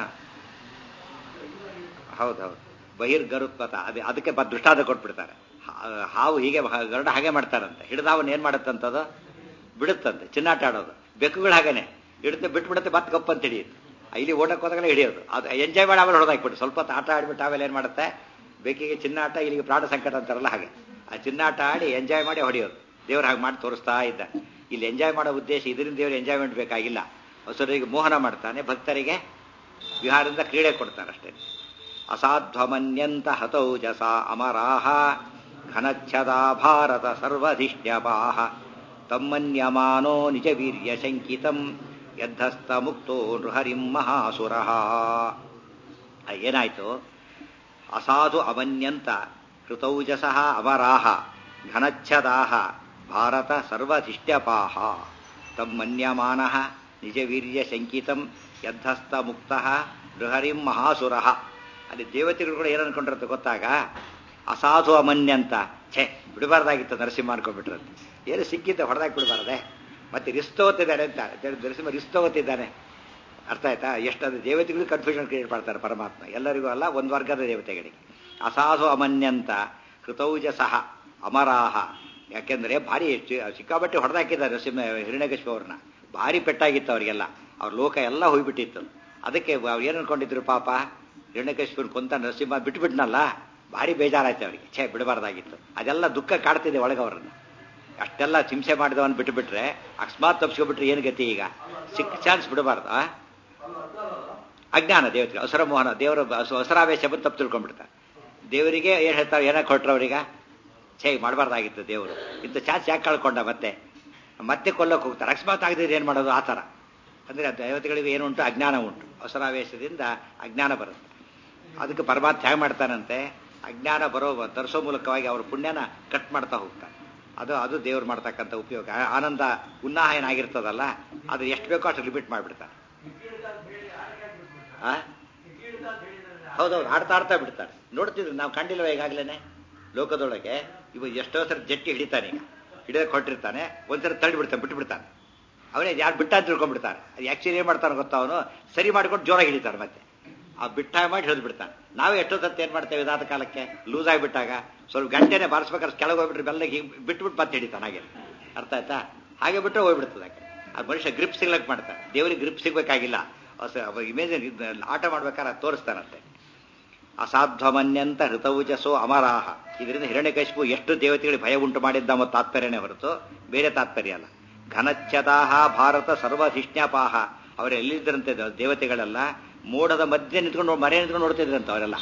ಹೌದು ಹೌದು ಬಹಿರ್ಗರುತ್ಪತ ಅದೇ ಅದಕ್ಕೆ ಬ ದೃಷ್ಟಾಂತ ಕೊಟ್ಬಿಡ್ತಾರೆ ಹಾ- ಹಾವು ಹೀಗೆ ಹ- ಗರುಡ ಹಾಗೆ ಮಾಡ್ತಾರಂತೆ ಹಿಡಿದ ಅವನು ಏನ್ ಮಾಡುತ್ತಂತದು ಬಿಡುತ್ತಂತೆ ಚಿನ್ನಾಟ ಆಡೋದು ಬೆಕ್ಕುಗಳು ಹಾಗೇನೆ ಹಿಡಿದು ಬಿಟ್ಟು ಬಿಡುತ್ತೆ ಮತ್ತೆ ಗಪ್ಪಂತ ಹಿಡಿಯುತ್ತೆ ಇಲ್ಲಿ ಓಟಕ್ಕೆ ಹೋದಾಗಲೇ ಹಿಡಿಯೋದು ಅದು ಎಂಜಾಯ್ ಮಾಡಿ ಆಮೇಲೆ ಹೊಡೆದಾಕ್ಬಿಟ್ಟು ಸ್ವಲ್ಪ ಹೊತ್ತು ಆಟ ಆಡ್ಬಿಟ್ಟು ಆಮೇಲೆ ಏನ್ ಮಾಡುತ್ತೆ ಬೆಕ್ಕಿಗೆ ಚಿನ್ನಾಟ ಇಲ್ಲಿಗೆ ಪ್ರಾಣ ಸಂಕಟ ಅಂತಾರಲ್ಲ ಹಾಗೆ ಆ ಚಿನ್ನಾಟ ಆಡಿ ಎಂಜಾಯ್ ಮಾಡಿ ಹೊಡೆಯೋದು ದೇವ್ರು ಹಾಗೆ ಮಾಡಿ ತೋರಿಸ್ತಾ ಇದ್ದ ಇಲ್ಲಿ ಎಂಜಾಯ್ ಮಾಡೋ ಉದ್ದೇಶ ಇದರಿಂದ ದೇವ್ರು ಎಂಜಾಯ್ಮೆಂಟ್ ಬೇಕಾಗಿಲ್ಲ ಹೊಸರಿಗೆ ಮೋಹನ ಮಾಡ್ತಾನೆ ಭಕ್ತರಿಗೆ ವಿಹಾರದಿಂದ ಕ್ರೀಡೆ ಕೊಡ್ತಾನೆ ಅಷ್ಟೇ ಅಸಾಧ್ವಮನ್ಯಂತ ಹತೌಜಸ ಅಮರಾಹ ಘನಚ್ಛದಾ ಭಾರತ ಸರ್ವಧಿಷ್ಣ್ಯಪಾಹ ತಮ್ಮನ್ಯಮಾನೋ ನಿಜ ವೀರ್ಯ ಶಂಕಿತಂ ಯದ್ಧಸ್ತ ಮುಕ್ತೋ ನೃಹರಿಂ ಮಹಾಸುರಃ ಆ, ಏನಾಯ್ತು ಅಸಾಧು ಅವನ್ಯಂತ ಕೃತೌಜಸಃ ಅಮರಾಹ ಘನಚ್ಛದಾಹ ಭಾರತ ಸರ್ವಧಿಷ್ಟ್ಯಪಾಹ ತಮ್ಮನ್ಯಮಾನಃ ನಿಜ ವೀರ್ಯ ಶಂಕಿತಂ ಯದ್ಧಸ್ತ ಮುಕ್ತಃ ನೃಹರಿಂ ಮಹಾಸುರಃ ಅಲ್ಲಿ ದೇವತೆಗಳು ಕೂಡ ಏನು ಅನ್ಕೊಂಡಿರುತ್ತೆ ಗೊತ್ತಾಗ ಅಸಾಧು ಅಮನ್ಯ ಅಂತ ಛೇ ಬಿಡಬಾರ್ದಾಗಿತ್ತು ನರಸಿಂಹ ಅನ್ಕೊಂಡ್ಬಿಟ್ರಂತೆ ಏನು ಸಿಕ್ಕಿದ್ದ ಹೊಡೆದಾಕಿ ಬಿಡಬಾರ್ದೆ ಮತ್ತೆ ರಿಸ್ ತಗೋತಿದ್ದಾನೆ ಅಂತ ನರಸಿಂಹ ರಿಸ್ ತಗೋತಿದ್ದಾನೆ ಅರ್ಥ ಆಯ್ತಾ ಎಷ್ಟದು ದೇವತೆಗಳು ಕನ್ಫ್ಯೂಷನ್ ಕ್ರಿಯೇಟ್ ಮಾಡ್ತಾರೆ ಪರಮಾತ್ಮ ಎಲ್ಲರಿಗೂ ಅಲ್ಲ ಒಂದು ವರ್ಗದ ದೇವತೆಗಳಿಗೆ ಅಸಾಧು ಅಮನ್ಯಂತ ಕೃತೌಜಸಃ ಅಮರಾಹ ಯಾಕೆಂದ್ರೆ ಭಾರಿ ಚಿ- ಸಿಕ್ಕಾಪಟ್ಟೆ ಹೊಡೆದಾಕಿದ್ದಾರೆ ನರಸಿಂಹ ಹಿರಣ್ಯಕಶಿಪು ಅವ್ರನ್ನ ಭಾರಿ ಪೆಟ್ಟಾಗಿತ್ತು ಅವರಿಗೆಲ್ಲ ಅವ್ರ ಲೋಕ ಎಲ್ಲ ಹೋಗ್ಬಿಟ್ಟಿತ್ತು ಅದಕ್ಕೆ ಅವ್ರು ಏನು ಅನ್ಕೊಂಡಿದ್ರು ಪಾಪ ಹಿರಣ್ಯಕಶಿಪುನ್ ಕೊಂತ ನರಸಿಂಹ ಬಿಟ್ಬಿಟ್ನಲ್ಲ ಭಾರಿ ಬೇಜಾರಾಯ್ತು ಅವರಿಗೆ ಛೇ ಬಿಡಬಾರ್ದಾಗಿತ್ತು ಅದೆಲ್ಲ ದುಃಖ ಕಾಡ್ತಿದೆ ಒಳಗೆ ಅವರನ್ನ ಅಷ್ಟೆಲ್ಲ ಹಿಂಸೆ ಮಾಡಿದವನ್ ಬಿಟ್ಟುಬಿಟ್ರೆ ಅಕಸ್ಮಾತ್ ತಪ್ಸ್ಕೊಬಿಟ್ರೆ ಏನು ಗತಿ ಈಗ ಸಿಕ್ಕ ಚಾನ್ಸ್ ಬಿಡಬಾರ್ದು ಆ? ಅಜ್ಞಾನ ದೇವತೆಗೆ ಅಸುರ ಮೋಹನ ದೇವರ ಅಸು- ಅಸುರಾವೇಶ ಬಂದು ತಪ್ಪು ತಿಳ್ಕೊಂಡ್ಬಿಡ್ತಾರೆ ದೇವರಿಗೆ ಏನು ಹೇಳ್ತಾರೆ ಏನಕ್ಕೆ ಕೊಟ್ರು ಅವ್ರೀಗ ಛೇ ಮಾಡಬಾರ್ದಾಗಿತ್ತು ದೇವರು ಇಂಥ ಚಾನ್ಸ್ ಯಾಕೆ ಕಳ್ಕೊಂಡ ಮತ್ತೆ ಮತ್ತೆ ಕೊಲ್ಲಕ್ಕೆ ಹೋಗ್ತಾರೆ ಅಕಸ್ಮಾತ್ ಆಗದಿದ್ರೆ ಏನು ಮಾಡೋದು ಆ ಥರ ಅಂದರೆ ದೇವತೆಗಳಿಗೆ ಏನು ಉಂಟು ಅಜ್ಞಾನ ಉಂಟು ಅಸುರಾವೇಶದಿಂದ ಅಜ್ಞಾನ ಬರುತ್ತೆ ಅದಕ್ಕೆ ಪರಮಾತ್ಮ ಹೇಗೆ ಮಾಡ್ತಾನಂತೆ ಅಜ್ಞಾನ ಬರೋ ತರಿಸೋ ಮೂಲಕವಾಗಿ ಅವ್ರ ಪುಣ್ಯನ ಕಟ್ ಮಾಡ್ತಾ ಹೋಗ್ತಾನೆ ಅದು ಅದು ದೇವ್ರು ಮಾಡ್ತಕ್ಕಂಥ ಉಪಯೋಗ ಆ- ಆನಂದ ಉನ್ನಾಹ ಏನಾಗಿರ್ತದಲ್ಲ ಅದು ಎಷ್ಟು ಬೇಕೋ ಅಷ್ಟು ರಿಪೀಟ್ ಮಾಡಿಬಿಡ್ತಾನೆ ಆ? ಹೌದೌದು ಆಡ್ತಾ ಆಡ್ತಾ ಬಿಡ್ತಾರೆ ನೋಡ್ತಿದ್ರು ನಾವು ಕಂಡಿಲ್ವ ಈಗಾಗಲೇ ಲೋಕದೊಳಗೆ ಇವ ಎಷ್ಟೋ ಸರಿ ಜಟ್ಟಿ ಹಿಡಿತಾನೆ ಈಗ ಹಿಡಿದಕ್ಕೆ ಹೊಟ್ಟಿರ್ತಾನೆ ಒಂದ್ಸರಿ ತಳ್ಳಿ ಬಿಡ್ತಾನೆ ಬಿಟ್ಟು ಬಿಡ್ತಾನೆ ಅವನೇ ಯಾರು ಬಿಟ್ಟ ಅಂತ ತಿಳ್ಕೊಂಡ್ಬಿಡ್ತಾನೆ ಅದು ಆಕ್ಚುಲಿ ಏನು ಮಾಡ್ತಾನೆ ಗೊತ್ತಾ ಅವನು ಸರಿ ಮಾಡ್ಕೊಂಡು ಜೋರಾಗಿ ಹಿಡಿತಾನೆ ಮತ್ತೆ ಆ ಬಿಟ್ಟ ಮಾಡಿ ಹಿಡಿದು ಬಿಡ್ತಾನೆ ನಾವೇ ಎಷ್ಟೋ ಸತ್ತು ಏನು ಮಾಡ್ತೇವೆ ಇದಾದ ಕಾಲಕ್ಕೆ ಲೂಸ್ ಆಗಿಬಿಟ್ಟಾಗ ಸ್ವಲ್ಪ ಗಂಟೆನೆ ಬಾರಿಸ್ಬೇಕಾದ್ರೆ ಕೆಳಗೆ ಹೋಗ್ಬಿಟ್ರೆ ಬೆಲ್ಲಗೆ ಹಿಂಗೆ ಬಿಟ್ಬಿಟ್ಟು ಮತ್ತೆ ಹಿಡಿತಾನೆ ಹಾಗೆ ಅರ್ಥ ಆಯ್ತಾ ಹಾಗೆ ಬಿಟ್ಟರೆ ಹೋಗ್ಬಿಡ್ತದೆ ಆಕೆ ಅದು ಮನುಷ್ಯ ಗ್ರಿಪ್ ಸಿಗ್ಲಕ್ಕೆ ಮಾಡ್ತಾನೆ ದೇವರಿಗೆ ಗ್ರಿಪ್ ಸಿಗ್ಬೇಕಾಗಿಲ್ಲ ಇಮೇಜ್ ಆಟ ಮಾಡ್ಬೇಕಾದ್ರೆ ಅದ್ ತೋರಿಸ್ತಾನಂತೆ ಅಸಾಧ್ವಮನ್ಯಂತ ಹೃತೌಜಸೋ ಅಮರಾಹ ಇದರಿಂದ ಹಿರಣ್ಯಕಶಿಪು ಎಷ್ಟು ದೇವತೆಗಳಿಗೆ ಭಯ ಉಂಟು ಮಾಡಿದ್ದ ಮತ್ತು ತಾತ್ಪರ್ಯನೇ ಹೊರತು ಬೇರೆ ತಾತ್ಪರ್ಯ ಅಲ್ಲ ಘನಚ್ಛದಾಹ ಭಾರತ ಸರ್ವಧಿಷ್ಣ್ಯಪಾಹ ಅವರು ಎಲ್ಲಿದ್ದರಂತೆ ದ- ದೇವತೆಗಳೆಲ್ಲ ಮೋಡದ ಮಧ್ಯೆ ನಿಂತ್ಕೊಂಡು ಮರೆ ನಿಂತ್ಕೊಂಡು ನೋಡ್ತಿದ್ರಂತೆ ಅವರೆಲ್ಲ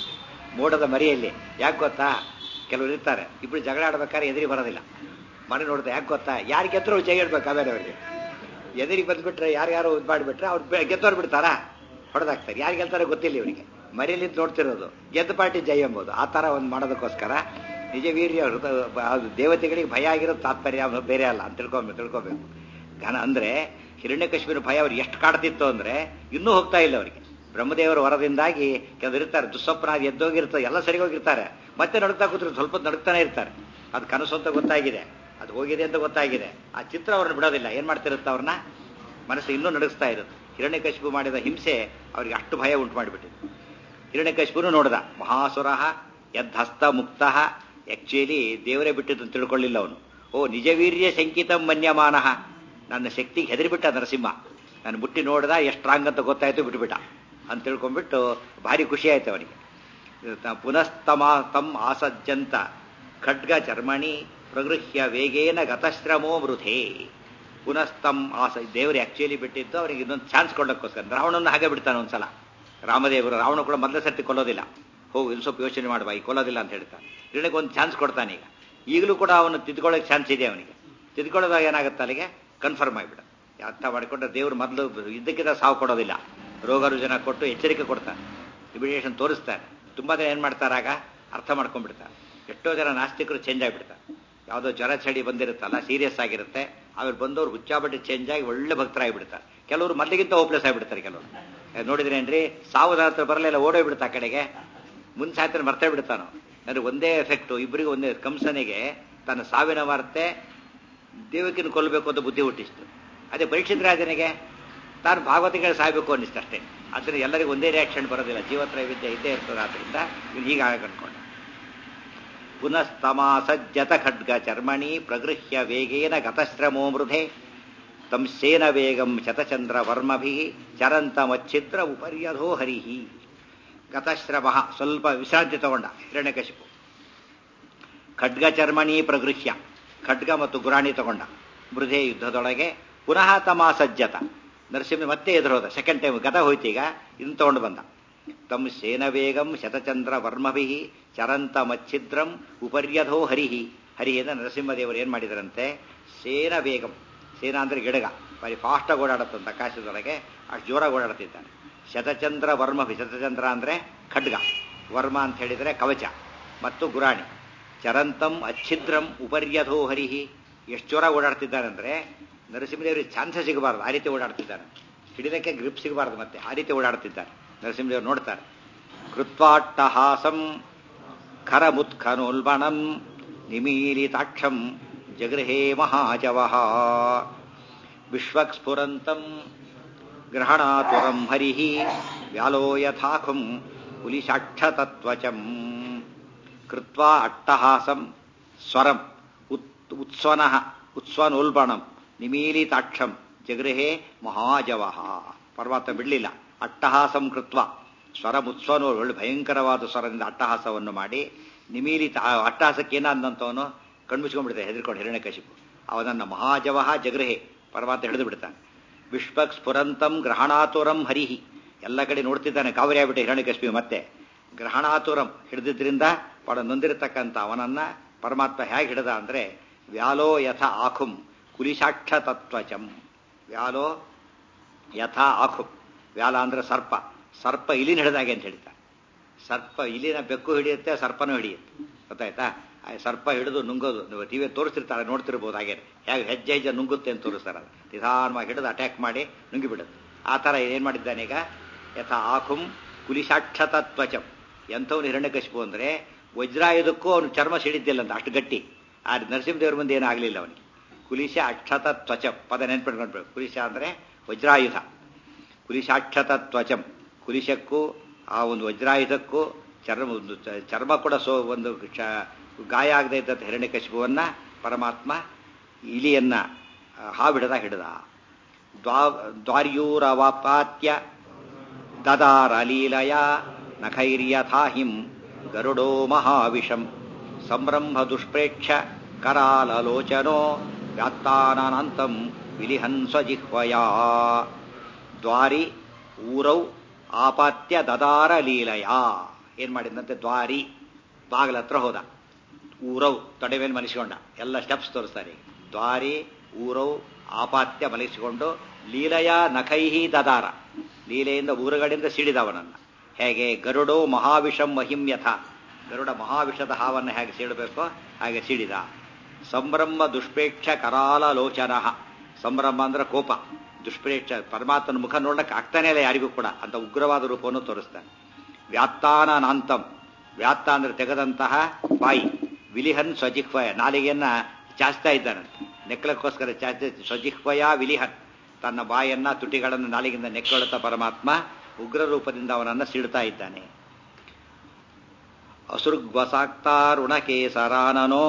ಮೋಡದ ಮರಿಯಲ್ಲಿ ಯಾಕೆ ಗೊತ್ತಾ ಕೆಲವರು ಇರ್ತಾರೆ ಇಬ್ರು ಜಗಳ ಆಡ್ಬೇಕಾದ್ರೆ ಎದುರಿ ಬರೋದಿಲ್ಲ ಮನೆ ನೋಡ್ತಾ ಯಾಕೆ ಗೊತ್ತಾ ಯಾರು ಗೆದ್ರು ಜೈ ಇಡ್ಬೇಕು ಆಮೇಲೆ ಅವರಿಗೆ ಎದುರಿಗೆ ಬಂದ್ಬಿಟ್ರೆ ಯಾರ್ಯಾರು ಇದು ಮಾಡಿಬಿಟ್ರೆ ಅವ್ರು ಬೆ- ಗೆದ್ದವ್ರು ಬಿಡ್ತಾರಾ ಹೊಡೆದಾಕ್ತಾರೆ ಯಾರು ಗೆಲ್ತಾರೆ ಗೊತ್ತಿಲ್ಲ ಇವರಿಗೆ ಮನೆಯಲ್ಲಿ ನೋಡ್ತಿರೋದು ಗೆದ್ದ ಪಾರ್ಟಿ ಜೈ ಎಂಬುದು ಆ ಥರ ಒಂದು ಮಾಡೋದಕ್ಕೋಸ್ಕರ ನಿಜ ವೀರ್ಯ ಹೃದ ಅದು ದೇವತೆಗಳಿಗೆ ಭಯ ಆಗಿರೋ ತಾತ್ಪರ್ಯ ಅವ್ನು ಬೇರೆ ಅಲ್ಲ ಅಂತ ತಿಳ್ಕೊಬೇಕು ತಿಳ್ಕೊಬೇಕು ಘನ ಅಂದ್ರೆ ಹಿರಣ್ಯಕಶ್ಮೀರ ಭಯ ಅವ್ರಿಗೆ ಎಷ್ಟು ಕಾಡ್ತಿತ್ತು ಅಂದ್ರೆ ಇನ್ನೂ ಹೋಗ್ತಾ ಇಲ್ಲ ಅವರಿಗೆ ಬ್ರಹ್ಮದೇವರ ವರದಿಂದಾಗಿ ಕೆಲವರು ಇರ್ತಾರೆ ದುಸ್ವಪ್ನ ಅದು ಎದ್ದೋಗಿರ್ತಾರೆ ಎಲ್ಲ ಸರಿ ಹೋಗಿರ್ತಾರೆ ಮತ್ತೆ ನಡುಕ್ತಾ ಕೂತ್ರು ಸ್ವಲ್ಪ ಹೊತ್ತು ನಡುಕ್ತಾನೆ ಇರ್ತಾರೆ ಅದು ಕನಸು ಅಂತ ಗೊತ್ತಾಗಿದೆ ಅದು ಹೋಗಿದೆ ಅಂತ ಗೊತ್ತಾಗಿದೆ ಆ ಚಿತ್ರ ಅವ್ರನ್ನ ಬಿಡೋದಿಲ್ಲ ಏನ್ ಮಾಡ್ತಿರುತ್ತೆ ಅವ್ರನ್ನ ಮನಸ್ಸು ಇನ್ನೂ ನಡೆಸ್ತಾ ಇರುತ್ತೆ ಹಿರಣ್ಯಕಶಿಪು ಮಾಡಿದ ಹಿಂಸೆ ಅವರಿಗೆ ಅಷ್ಟು ಭಯ ಉಂಟು ಮಾಡಿಬಿಟ್ಟಿದೆ ಹಿರಣ್ಯಕಶಿಪುನು ನೋಡ್ದ ಮಹಾಸುರ ಯದ್ಹಸ್ತ ಮುಕ್ತ ಆಕ್ಚುಲಿ ದೇವರೇ ಬಿಟ್ಟಿದ್ದು ಅಂತ ತಿಳ್ಕೊಳ್ಳಿಲ್ಲ ಅವನು ಓ ನಿಜವೀರ್ಯ ಶಂಕಿತ ಮನ್ಯಮಾನಃ ನನ್ನ ಶಕ್ತಿಗೆ ಹೆದರಿಬಿಟ್ಟ ನರಸಿಂಹ ನಾನು ಮುಟ್ಟಿ ನೋಡ್ದ ಎಷ್ಟು ಸ್ಟ್ರಾಂಗ್ ಅಂತ ಗೊತ್ತಾಯ್ತು ಬಿಟ್ಬಿಟ್ಟ ಅಂತ ತಿಳ್ಕೊಂಡ್ಬಿಟ್ಟು ಭಾರಿ ಖುಷಿ ಆಯ್ತು ಅವನಿಗೆ ತ- ಪುನಸ್ತಮ ತಮ್ ಆಸಜ್ಜಂತ ಖಡ್ಗ ಚರ್ಮಣಿ ಪ್ರಗೃಹ್ಯ ವೇಗೇನ ಗತಶ್ರಮೋ ಮೃಧೇ ಪುನಸ್ತಮ್ ಆಸ ದೇವರು ಆಕ್ಚುಲಿ ಬಿಟ್ಟಿದ್ದು ಅವನಿಗೆ ಇನ್ನೊಂದು ಚಾನ್ಸ್ ಕೊಡೋಕ್ಕೋಸ್ಕರ ರಾವಣನ ಹಾಗೆ ಬಿಡ್ತಾನೆ ಒಂದ್ಸಲ ರಾಮದೇವರು ರಾವಣ ಕೂಡ ಮೊದಲ ಸರ್ತಿ ಕೊಲ್ಲೋದಿಲ್ಲ ಹೋಗು ಇಲ್ಲಿ ಸ್ವಲ್ಪ ಯೋಚನೆ ಮಾಡುವ ಈ ಕೊಲ್ಲೋದಿಲ್ಲ ಅಂತ ಹೇಳ್ತಾನೆ ಇದಕ್ಕೆ ಒಂದು ಚಾನ್ಸ್ ಕೊಡ್ತಾನೆ ಈಗ ಈಗಲೂ ಕೂಡ ಅವನು ತಿದ್ಕೊಳ್ಳೋಕೆ ಚಾನ್ಸ್ ಇದೆ ಅವನಿಗೆ ತಿದ್ಕೊಳ್ಳೋದಾಗ ಏನಾಗುತ್ತೆ ಅಲ್ಲಿಗೆ ಕನ್ಫರ್ಮ್ ಆಗಿಬಿಡ ಅರ್ಥ ಮಾಡಿಕೊಂಡ್ರೆ ದೇವರು ಮೊದಲು ಇದ್ದಕ್ಕಿದ್ದ ಸಾವು ಕೊಡೋದಿಲ್ಲ ರೋಗ ರುಜನ ಕೊಟ್ಟು ಎಚ್ಚರಿಕೆ ಕೊಡ್ತಾನೆ ಇಮಿಡಿಯೇಷನ್ ತೋರಿಸ್ತಾರೆ ತುಂಬಾ ಜನ ಏನ್ ಮಾಡ್ತಾರಾಗ ಅರ್ಥ ಮಾಡ್ಕೊಂಡ್ಬಿಡ್ತಾರೆ ಎಷ್ಟೋ ಜನ ನಾಸ್ತಿಕರು ಚೇಂಜ್ ಆಗಿಬಿಡ್ತಾರೆ ಯಾವುದೋ ಜ್ವರ ಚಳಿ ಬಂದಿರುತ್ತಲ್ಲ ಸೀರಿಯಸ್ ಆಗಿರುತ್ತೆ ಆಮೇಲೆ ಬಂದವರು ಹುಚ್ಚಾಬಟ್ಟಿ ಚೇಂಜ್ ಆಗಿ ಒಳ್ಳೆ ಭಕ್ತರಾಗಿಬಿಡ್ತಾರೆ ಕೆಲವರು ಮೊದಲಿಗಿಂತ ಹೋಪ್ಲೆಸ್ ಆಗಿಬಿಡ್ತಾರೆ ಕೆಲವರು ಏ, ನೋಡಿದ್ರೇನ್ರಿ ಸಾವುದ ಹತ್ರ ಬರಲಿಲ್ಲ ಓಡೋಗ್ಬಿಡುತ್ತೆ ಆ ಕಡೆಗೆ ಮುಂದೆ ಸಾಯ್ತಾನೆ ಮರ್ತೇ ಬಿಡ್ತಾನೋ ನನಗೆ ಒಂದೇ ಎಫೆಕ್ಟು ಇಬ್ಬರಿಗೂ ಒಂದೇ ಕಂಸನಿಗೆ ತನ್ನ ಸಾವಿನ ವಾರ್ತೆ ದೇವಕಿನ ಕೊಲ್ಲಬೇಕು ಅಂತ ಬುದ್ಧಿ ಹುಟ್ಟಿಸ್ತು ಅದೇ ಪರೀಕ್ಷಿತ ರಾಜನಿಗೆ ತಾನು ಭಾಗವತಿಗೆ ಸಾಯ್ಬೇಕು ಅನ್ನಿಸ್ತು ಅಷ್ಟೇ ಆದ್ದರಿಂದ ಎಲ್ಲರಿಗೂ ಒಂದೇ ರಿಯಾಕ್ಷನ್ ಬರೋದಿಲ್ಲ ಜೀವತ್ರ ವಿದ್ಯೆ ಇದ್ದೇ ಇರ್ತದೆ ಆದ್ರಿಂದ ಇವ್ನು ಹೀಗಾಗಿ ಅನ್ಕೊಂಡ ಪುನಸ್ತಮಾಸಜ್ಜತ ಖಡ್ಗ ಚರ್ಮಣಿ ಪ್ರಗೃಹ್ಯ ವೇಗೇನ ಗತಶ್ರಮೋ ಮೃಧೆ ತಂಸೇನ ವೇಗಂ ಶತಚಂದ್ರ ವರ್ಮಭಿ ಚರಂತ ಮಚ್ಛಿದ್ರ ಉಪರ್ಯಧೋ ಹರಿಹಿ ಗತಶ್ರಮ ಸ್ವಲ್ಪ ವಿಶ್ರಾಂತಿ ತಗೊಂಡ ಹಿರಣ್ಯಕಶಿಪು ಖಡ್ಗ ಚರ್ಮಣಿ ಪ್ರಗೃಹ್ಯ ಖಡ್ಗ ಮತ್ತು ಗುರಾಣಿ ತಗೊಂಡ ಮೃಧೆ ಯುದ್ಧದೊಳಗೆ ಪುನಃ ತಮಾಸಜ್ಜತ ನರಸಿಂಹ ಮತ್ತೆ ಎದುರೋದ ಸೆಕೆಂಡ್ ಟೈಮ್ ಗತ ಹೋಯ್ತೀಗ ಇದನ್ನ ತಗೊಂಡು ಬಂದ ತಮ್ ಸೇನ ವೇಗಂ ಶತಚಂದ್ರ ವರ್ಮಭಿ ಚರಂತ ಮಚ್ಛಿದ್ರಂ ಉಪರ್ಯಧೋ ಹರಿಹಿ ಹರಿಹಿ ಅಂದ್ರೆ ನರಸಿಂಹದೇವರು ಏನ್ ಮಾಡಿದರಂತೆ ಸೇನ ವೇಗಂ ಸೇನ ಅಂದ್ರೆ ಗಿಡಗ ಬಾರಿ ಫಾಸ್ಟಾಗಿ ಓಡಾಡುತ್ತಂತ ಆಕಾಶದೊಳಗೆ ಅಷ್ಟು ಜೋರಾಗಿ ಓಡಾಡ್ತಿದ್ದಾನೆ ಶತಚಂದ್ರ ವರ್ಮಭಿ ಶತಚಂದ್ರ ಅಂದ್ರೆ ಖಡ್ಗ ವರ್ಮ ಅಂತ ಹೇಳಿದ್ರೆ ಕವಚ ಮತ್ತು ಗುರಾಣಿ ಚರಂತಂ ಅಚ್ಛಿದ್ರಂ ಉಪರ್ಯಧೋ ಹರಿಹಿ ಎಷ್ಟು ಜೋರಾಗಿ ಓಡಾಡ್ತಿದ್ದಾನೆ ಅಂದ್ರೆ ನರಸಿಂಹದೇವರಿಗೆ ಚಾನ್ಸ್ ಸಿಗಬಾರ್ದು ಆ ರೀತಿ ಓಡಾಡ್ತಿದ್ದಾನೆ ಹಿಡಿದಕ್ಕೆ ಗ್ರಿಪ್ ಸಿಗಬಾರ್ದು ಮತ್ತೆ ಆ ರೀತಿ ಓಡಾಡ್ತಿದ್ದಾನೆ ನರಸಿಂಹದೇವರು ನೋಡ್ತಾರೆ ಕೃತ್ವಾಟ್ಟಹಾಸಂ ಖರಮುತ್ಖನೋಲ್ಬಣಂ ನಿಮೀಲಿತಾಕ್ಷಂ ಜಗೃಹೇ ಮಹಾಜವಃ ವಿಶ್ವಕ್ಸ್ಫುರಂತಂ ಗ್ರಹಣಾತುರಂ ಹರಿಃ ವ್ಯಾಲೋ ಯಥಾಖುಂ ಪುಲಿಷಾಕ್ಷತತ್ವಚಂ ಕೃತ್ವಾ ಅಟ್ಟಹಾಸಂ ಸ್ವರಂ ಉತ್ ಉತ್ಸ್ವನಃ ಉತ್ಸ್ವನೋಲ್ಬಣಂ ನಿಮೀಲಿತಾಕ್ಷಂ ಜಗೃಹೇ ಮಹಾಜವಃ ಪರ್ವತ ಬಿಡಲಿಲ್ಲ ಅಟ್ಟಹಾಸಂ ಕೃತ್ವ ಸ್ವರ ಮುತ್ಸ್ವನು ಒಳ್ಳೆ ಭಯಂಕರವಾದ ಸ್ವರದಿಂದ ಅಟ್ಟಹಾಸವನ್ನು ಮಾಡಿ ನಿಮೀಲಿತ ಆ ಅಟ್ಟಹಾಸಕ್ಕೆ ಏನಾದಂತವನು ಕಣ್ಮುಚ್ಕೊಂಡ್ಬಿಡ್ತಾನೆ ಹೆದರ್ಕೊಂಡು ಹಿರಣ್ಯಕಶಿಪು ಅವನನ್ನ ಮಹಾಜವಃ ಜಗೃಹೆ ಪರಮಾತ್ಮ ಹಿಡಿದು ಬಿಡ್ತಾನೆ ವಿಶ್ವಕ್ ಸ್ಫುರಂತಂ ಗ್ರಹಣಾತುರಂ ಹರಿಹಿ ಎಲ್ಲ ಕಡೆ ನೋಡ್ತಿದ್ದಾನೆ ಕಾವರಿ ಆಗ್ಬಿಟ್ಟೆ ಹಿರಣ್ಯಕಶಿಪು ಮತ್ತೆ ಗ್ರಹಣಾತುರಂ ಹಿಡಿದಿದ್ರಿಂದ ಬಹಳ ನೊಂದಿರತಕ್ಕಂಥ ಅವನನ್ನ ಪರಮಾತ್ಮ ಹೇಗೆ ಹಿಡಿದ ಅಂದ್ರೆ ವ್ಯಾಲೋ ಯಥ ಆಖುಂ ಕುಲಿಶಾಕ್ಷ ತತ್ವಚಂ ವ್ಯಾಲೋ ಯಥಾ ಆಖುಂ ವ್ಯಾಲ ಅಂದ್ರೆ ಸರ್ಪ ಸರ್ಪ ಇಲಿನ ಹಿಡಿದಾಗೆ ಅಂತ ಹೇಳ್ತಾರೆ ಸರ್ಪ ಇಲಿನ ಬೆಕ್ಕು ಹಿಡಿಯುತ್ತೆ ಸರ್ಪನೂ ಹಿಡಿಯುತ್ತೆ ಗೊತ್ತಾಯ್ತಾ ಆ ಸರ್ಪ ಹಿಡಿದು ನುಂಗೋದು ನೀವು ಟಿವಿ ತೋರಿಸ್ತಿರ್ತಾರೆ ನೋಡ್ತಿರ್ಬೋದು ಹಾಗೆ ಹೇಗೆ ಹೆಜ್ಜೆ ಹೆಜ್ಜೆ ನುಂಗುತ್ತೆ ಅಂತ ತೋರಿಸ್ತಾರೆ ಅದು ನಿಧಾನವಾಗಿ ಹಿಡಿದು ಅಟ್ಯಾಕ್ ಮಾಡಿ ನುಂಗಿಬಿಡುತ್ತೆ ಆ ಥರ ಏನು ಮಾಡಿದ್ದಾನೆ ಈಗ ಯಥಾ ಆಖುಂ ಕುಲಿಶಾಕ್ಷತ ತ್ವಚಂ ಎಂಥವ್ನು ಹಿರಣ್ಯಕಶಿಪು ಅಂದರೆ ವಜ್ರಾಯುಧಕ್ಕೂ ಅವನು ಚರ್ಮ ಸಿಡಿದ್ದಿಲ್ಲ ಅಂತ ಅಷ್ಟು ಗಟ್ಟಿ ಆ ನರಸಿಂಹದೇವ್ರ ಮುಂದೆ ಏನೂ ಆಗಲಿಲ್ಲ ಅವನಿಗೆ ಕುಲಿಶ ಅಕ್ಷತ ತ್ವಚಂ ಪದ ನೆನ್ಪಿಟ್ಕೊಂಡ್ಬೇಕು ಕುಲಿಶ ಅಂದರೆ ವಜ್ರಾಯುಧ ಕುಲಿಶಾಕ್ಷತ ತ್ವಚಂ ಕುಲಿಶಕ್ಕೂ ಆ ಒಂದು ವಜ್ರಾಯುಧಕ್ಕೂ ಚರ್ಮ ಒಂದು ಚ- ಚರ್ಮ ಕೂಡ ಸೋ ಒಂದು ಚ- ಗಾಯ ಆಗದೆ ಇದ್ದಂಥ ಹಿರಣ್ಯಕಶಿಪುವನ್ನ ಪರಮಾತ್ಮ ಇಲಿಯನ್ನ ಆ, ಹಾವಿಡದ ಹಿಡಿದ ದ್ವಾ ದ್ವಾರ್ಯೂರವಾಪಾತ್ಯ ದದಾರ ಲೀಲಯ ನಖೈರ್ಯಥಾಹಿಂ ಗರುಡೋ ಮಹಾವಿಷಂ ಸಂರಂಭ ದುಷ್ಪ್ರೇಕ್ಷ ಕರಾಲಲೋಚನೋ ವ್ಯಾತ್ತಾನಂತಂ ವಿಲಿಹನ್ ಸ್ವಜಿಹ್ವಯಾ ದ್ವಾರಿ ಊರೌ ಆಪಾತ್ಯ ದದಾರ ಲೀಲಯ ಏನ್ ಮಾಡಿದಂತೆ ದ್ವಾರಿ ಬಾಗಿಲ ಹತ್ರ ಹೋದ ಊರೌ ತೊಡೆ ಮೇಲೆ ಮಲಿಸಿಕೊಂಡ ಎಲ್ಲ ಸ್ಟೆಪ್ಸ್ ತೋರಿಸ್ತಾರೆ ದ್ವಾರಿ ಊರೌ ಆಪಾತ್ಯ ಮಲಿಸಿಕೊಂಡು ಲೀಲಯ ನಖೈಹಿ ದದಾರ ಲೀಲೆಯಿಂದ ಊರುಗಳಿಂದ ಸಿಡಿದವನನ್ನ ಹೇಗೆ ಗರುಡೋ ಮಹಾವಿಷಂ ಮಹಿಮ್ಯಥ ಗರುಡ ಮಹಾವಿಷದ ಹಾವನ್ನು ಹೇಗೆ ಸೀಳಬೇಕೋ ಹಾಗೆ ಸಿಡಿದ ಸಂಭ್ರಮ ದುಷ್ಪೇಕ್ಷ ಕರಾಲ ಲೋಚನ ಸಂಭ್ರಮ ಅಂದ್ರೆ ಕೋಪ ದುಷ್ಪ್ರೇಕ್ಷ ಪರಮಾತ್ಮನ ಮುಖ ನೋಡ್ಲಿಕ್ಕೆ ಆಗ್ತಾನೆ ಇಲ್ಲ ಯಾರಿಗೂ ಕೂಡ ಅಂತ ಉಗ್ರವಾದ ರೂಪವನ್ನು ತೋರಿಸ್ತಾನೆ ವ್ಯಾತ್ತಾನ ನಾಂತಂ ವ್ಯಾತ್ತ ಅಂದ್ರೆ ತೆಗೆದಂತಹ ಬಾಯಿ ವಿಲಿಹನ್ ಸ್ವಜಿಹ್ವಯ ನಾಲಿಗೆಯನ್ನ ಚಾಚ್ತಾ ಇದ್ದಾನಂತೆ ನೆಕ್ಕಲಕ್ಕೋಸ್ಕರ ಚಾಚ ಸ್ವಜಿಹ್ವಯ ವಿಲಿಹನ್ ತನ್ನ ಬಾಯನ್ನ ತುಟಿಗಳನ್ನು ನಾಲಿಗೆಯಿಂದ ನೆಕ್ಕೊಳ್ತಾ ಪರಮಾತ್ಮ ಉಗ್ರ ರೂಪದಿಂದ ಅವನನ್ನ ಸಿಡ್ತಾ ಇದ್ದಾನೆ ಅಸೃಗ್ವಸಾಕ್ತಾರುಣಕೇಸರಾನನೋ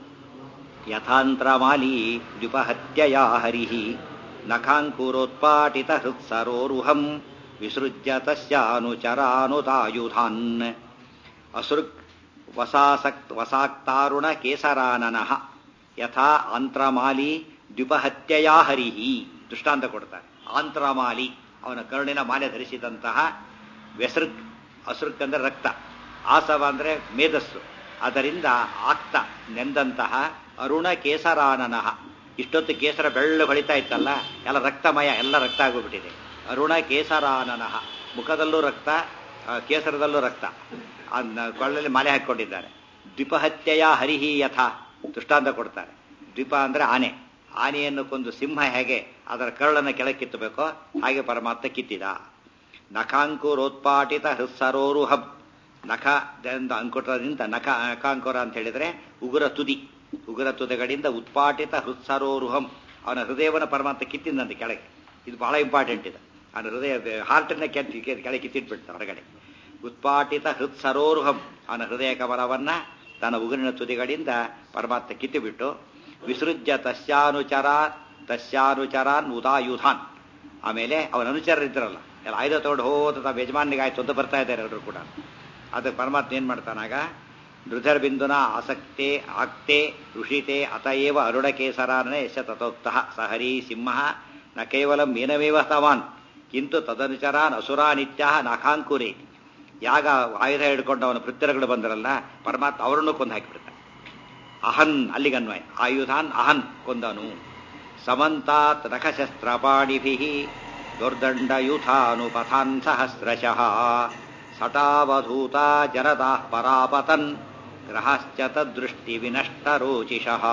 ಯಥಾಂತ್ರಮಾಲಿ ದ್ವಿಪಹತ್ಯಯ ಹರಿಃ ನಖಾಂಕುರೋತ್ಪಾಟಿತ ಹೃತ್ಸರೋರುಹಂ ವಿಸೃಜ್ಯ ತಸ್ಯಾನುಚರಾನುತಾಯುಧಾನ್ ಅಸೃಗ್ ವಸಾಸಕ್ತ್ ವಸಾಕ್ತಾರುಣ ಕೇಸರಾನನಃ ಯಥಾ ಆಂತ್ರಮಾಲಿ ದ್ವಿಪಹತ್ಯಯ ಹರಿಹಿ ದೃಷ್ಟಾಂತ ಕೊಡ್ತಾರೆ ಆಂತ್ರಮಾಲಿ ಅವನ ಕರುಣಿನ ಮಾಲೆ ಧರಿಸಿದಂತಹ ವ್ಯಸೃಕ್ ಅಸೃಕ್ ಅಂದ್ರೆ ರಕ್ತ ಆಸವ ಅಂದ್ರೆ ಮೇಧಸ್ಸು ಅದರಿಂದ ಆಕ್ತ ನೆಂದಂತಹ ಅರುಣ ಕೇಸರಾನನಃ ಇಷ್ಟೊತ್ತು ಕೇಸರ ಬೆಳ್ಳು ಹೊಳಿತಾ ಇತ್ತಲ್ಲ ಎಲ್ಲ ರಕ್ತಮಯ ಎಲ್ಲ ರಕ್ತ ಆಗೋಗ್ಬಿಟ್ಟಿದೆ ಅರುಣ ಕೇಸರಾನನಃ ಮುಖದಲ್ಲೂ ರಕ್ತ ಆ, ಕೇಸರದಲ್ಲೂ ರಕ್ತ ಆ ನ- ಕೊಳ್ಳಲ್ಲಿ ಮಾಲೆ ಹಾಕಿಕೊಂಡಿದ್ದಾರೆ ದ್ವಿಪಹತ್ಯೆಯ ಹರಿಹಿ ಯಥ ದೃಷ್ಟಾಂತ ಕೊಡ್ತಾರೆ ದ್ವಿಪ ಅಂದ್ರೆ ಆನೆ ಆನೆಯನ್ನು ಕೊಂದು ಸಿಂಹ ಹೇಗೆ ಅದರ ಕರಳನ್ನು ಕೆಳಕ್ಕಿತ್ತಬೇಕೋ ಹಾಗೆ ಪರಮಾತ್ಮ ಕಿತ್ತಿದ ನಖಾಂಕುರೋತ್ಪಾಟಿತ ಹೃತ್ಸರೋರುಹಂ ನಖ ಅಂಕುರದಿಂದ ನಖ ನಖಾಂಕುರ ಅಂತ ಹೇಳಿದ್ರೆ ಉಗುರ ತುದಿ ಉಗುರ ತುದಿಗಳಿಂದ ಉತ್ಪಾಟಿತ ಹೃತ್ಸರೋರುಹಂ ಅವನ ಹೃದಯವನ್ನು ಪರಮಾತ್ಮ ಕಿತ್ತಿದಂತೆ ಕೆಳಗೆ ಇದು ಬಹಳ ಇಂಪಾರ್ಟೆಂಟ್ ಇದು ಅವನ ಹೃದಯ ಹಾರ್ಟನ್ನ ಕೆತ್ತಿ ಕೆಳಗೆ ಕಿತ್ತಿಟ್ಬಿಡ್ತಾರೆ ಹೊರಗಡೆ ಉತ್ಪಾಟಿತ ಹೃತ್ಸರೋರುಹಂ ಅವನ ಹೃದಯ ಕಮಲವನ್ನ ತನ್ನ ಉಗುರಿನ ತುದಿಗಳಿಂದ ಪರಮಾತ್ಮ ಕಿತ್ತಿಬಿಟ್ಟು ವಿಸೃಜ್ಯ ತಸ್ಯಾನುಚರ ತಸ್ಯಾನುಚರಾನ್ ಉದಾಯುಧಾನ್ ಆಮೇಲೆ ಅವನ ಅನುಚರರಿದ್ರಲ್ಲ ಎಲ್ಲ ಆಯುಧ ತಗೊಂಡು ಹೋದ ತಮ್ಮ ಯಜಮಾನಿಗೆ ಆಯ್ತು ಅಂತ ಬರ್ತಾ ಇದ್ದಾರೆ ಎಲ್ಲರೂ ಕೂಡ ಅದಕ್ಕೆ ಪರಮಾತ್ಮ ಏನ್ ಮಾಡ್ತಾನಾಗ ನೃಧರ್ ಬಿಂದುನ ಆಸಕ್ತೆ ಆಕ್ತೆ ಋಷಿತೆ ಅತಏವ ಅರುಣಕೇಸರಾನೇ ಯಶ ತಥೋಕ್ತಃ ಸ ಹರಿ ಸಿಂಹ ನ ಕೇವಲ ಮೀನಮೇವ ತವಾನ್ ಕಿಂತು ತದನುಚರಾನ್ ಅಸುರಾನಿತ್ಯ ನಖಾಂಕುರೇ ಯಾಗ ಆಯುಧ ಹಿಡ್ಕೊಂಡು ಅವನ ಪೃಥ್ವಿಗಳು ಬಂದರಲ್ಲ ಪರಮಾತ್ಮ ಅವರನ್ನು ಕೊಂದು ಹಾಕಿಬಿಡ್ತಾನೆ ಅಹನ್ ಅಲ್ಲಿಗನ್ವಯ ಆಯುಧಾನ್ ಅಹನ್ ಕೊಂದನು ಸಮಂತಾತ್ ನಖಶಸ್ತ್ರಪಾಣಿಭಿ ದುರ್ದಂಡಯುಧಾನುಪಥಾನ್ ಸಹಸ್ರಶಃ ಸಟಾವಧೂತ ಜನತಾ ಪರಾಪತನ್ ಗ್ರಹಶ್ಚ ತದೃಷ್ಟಿ ವಿನಷ್ಟರೋಚಿಷಃ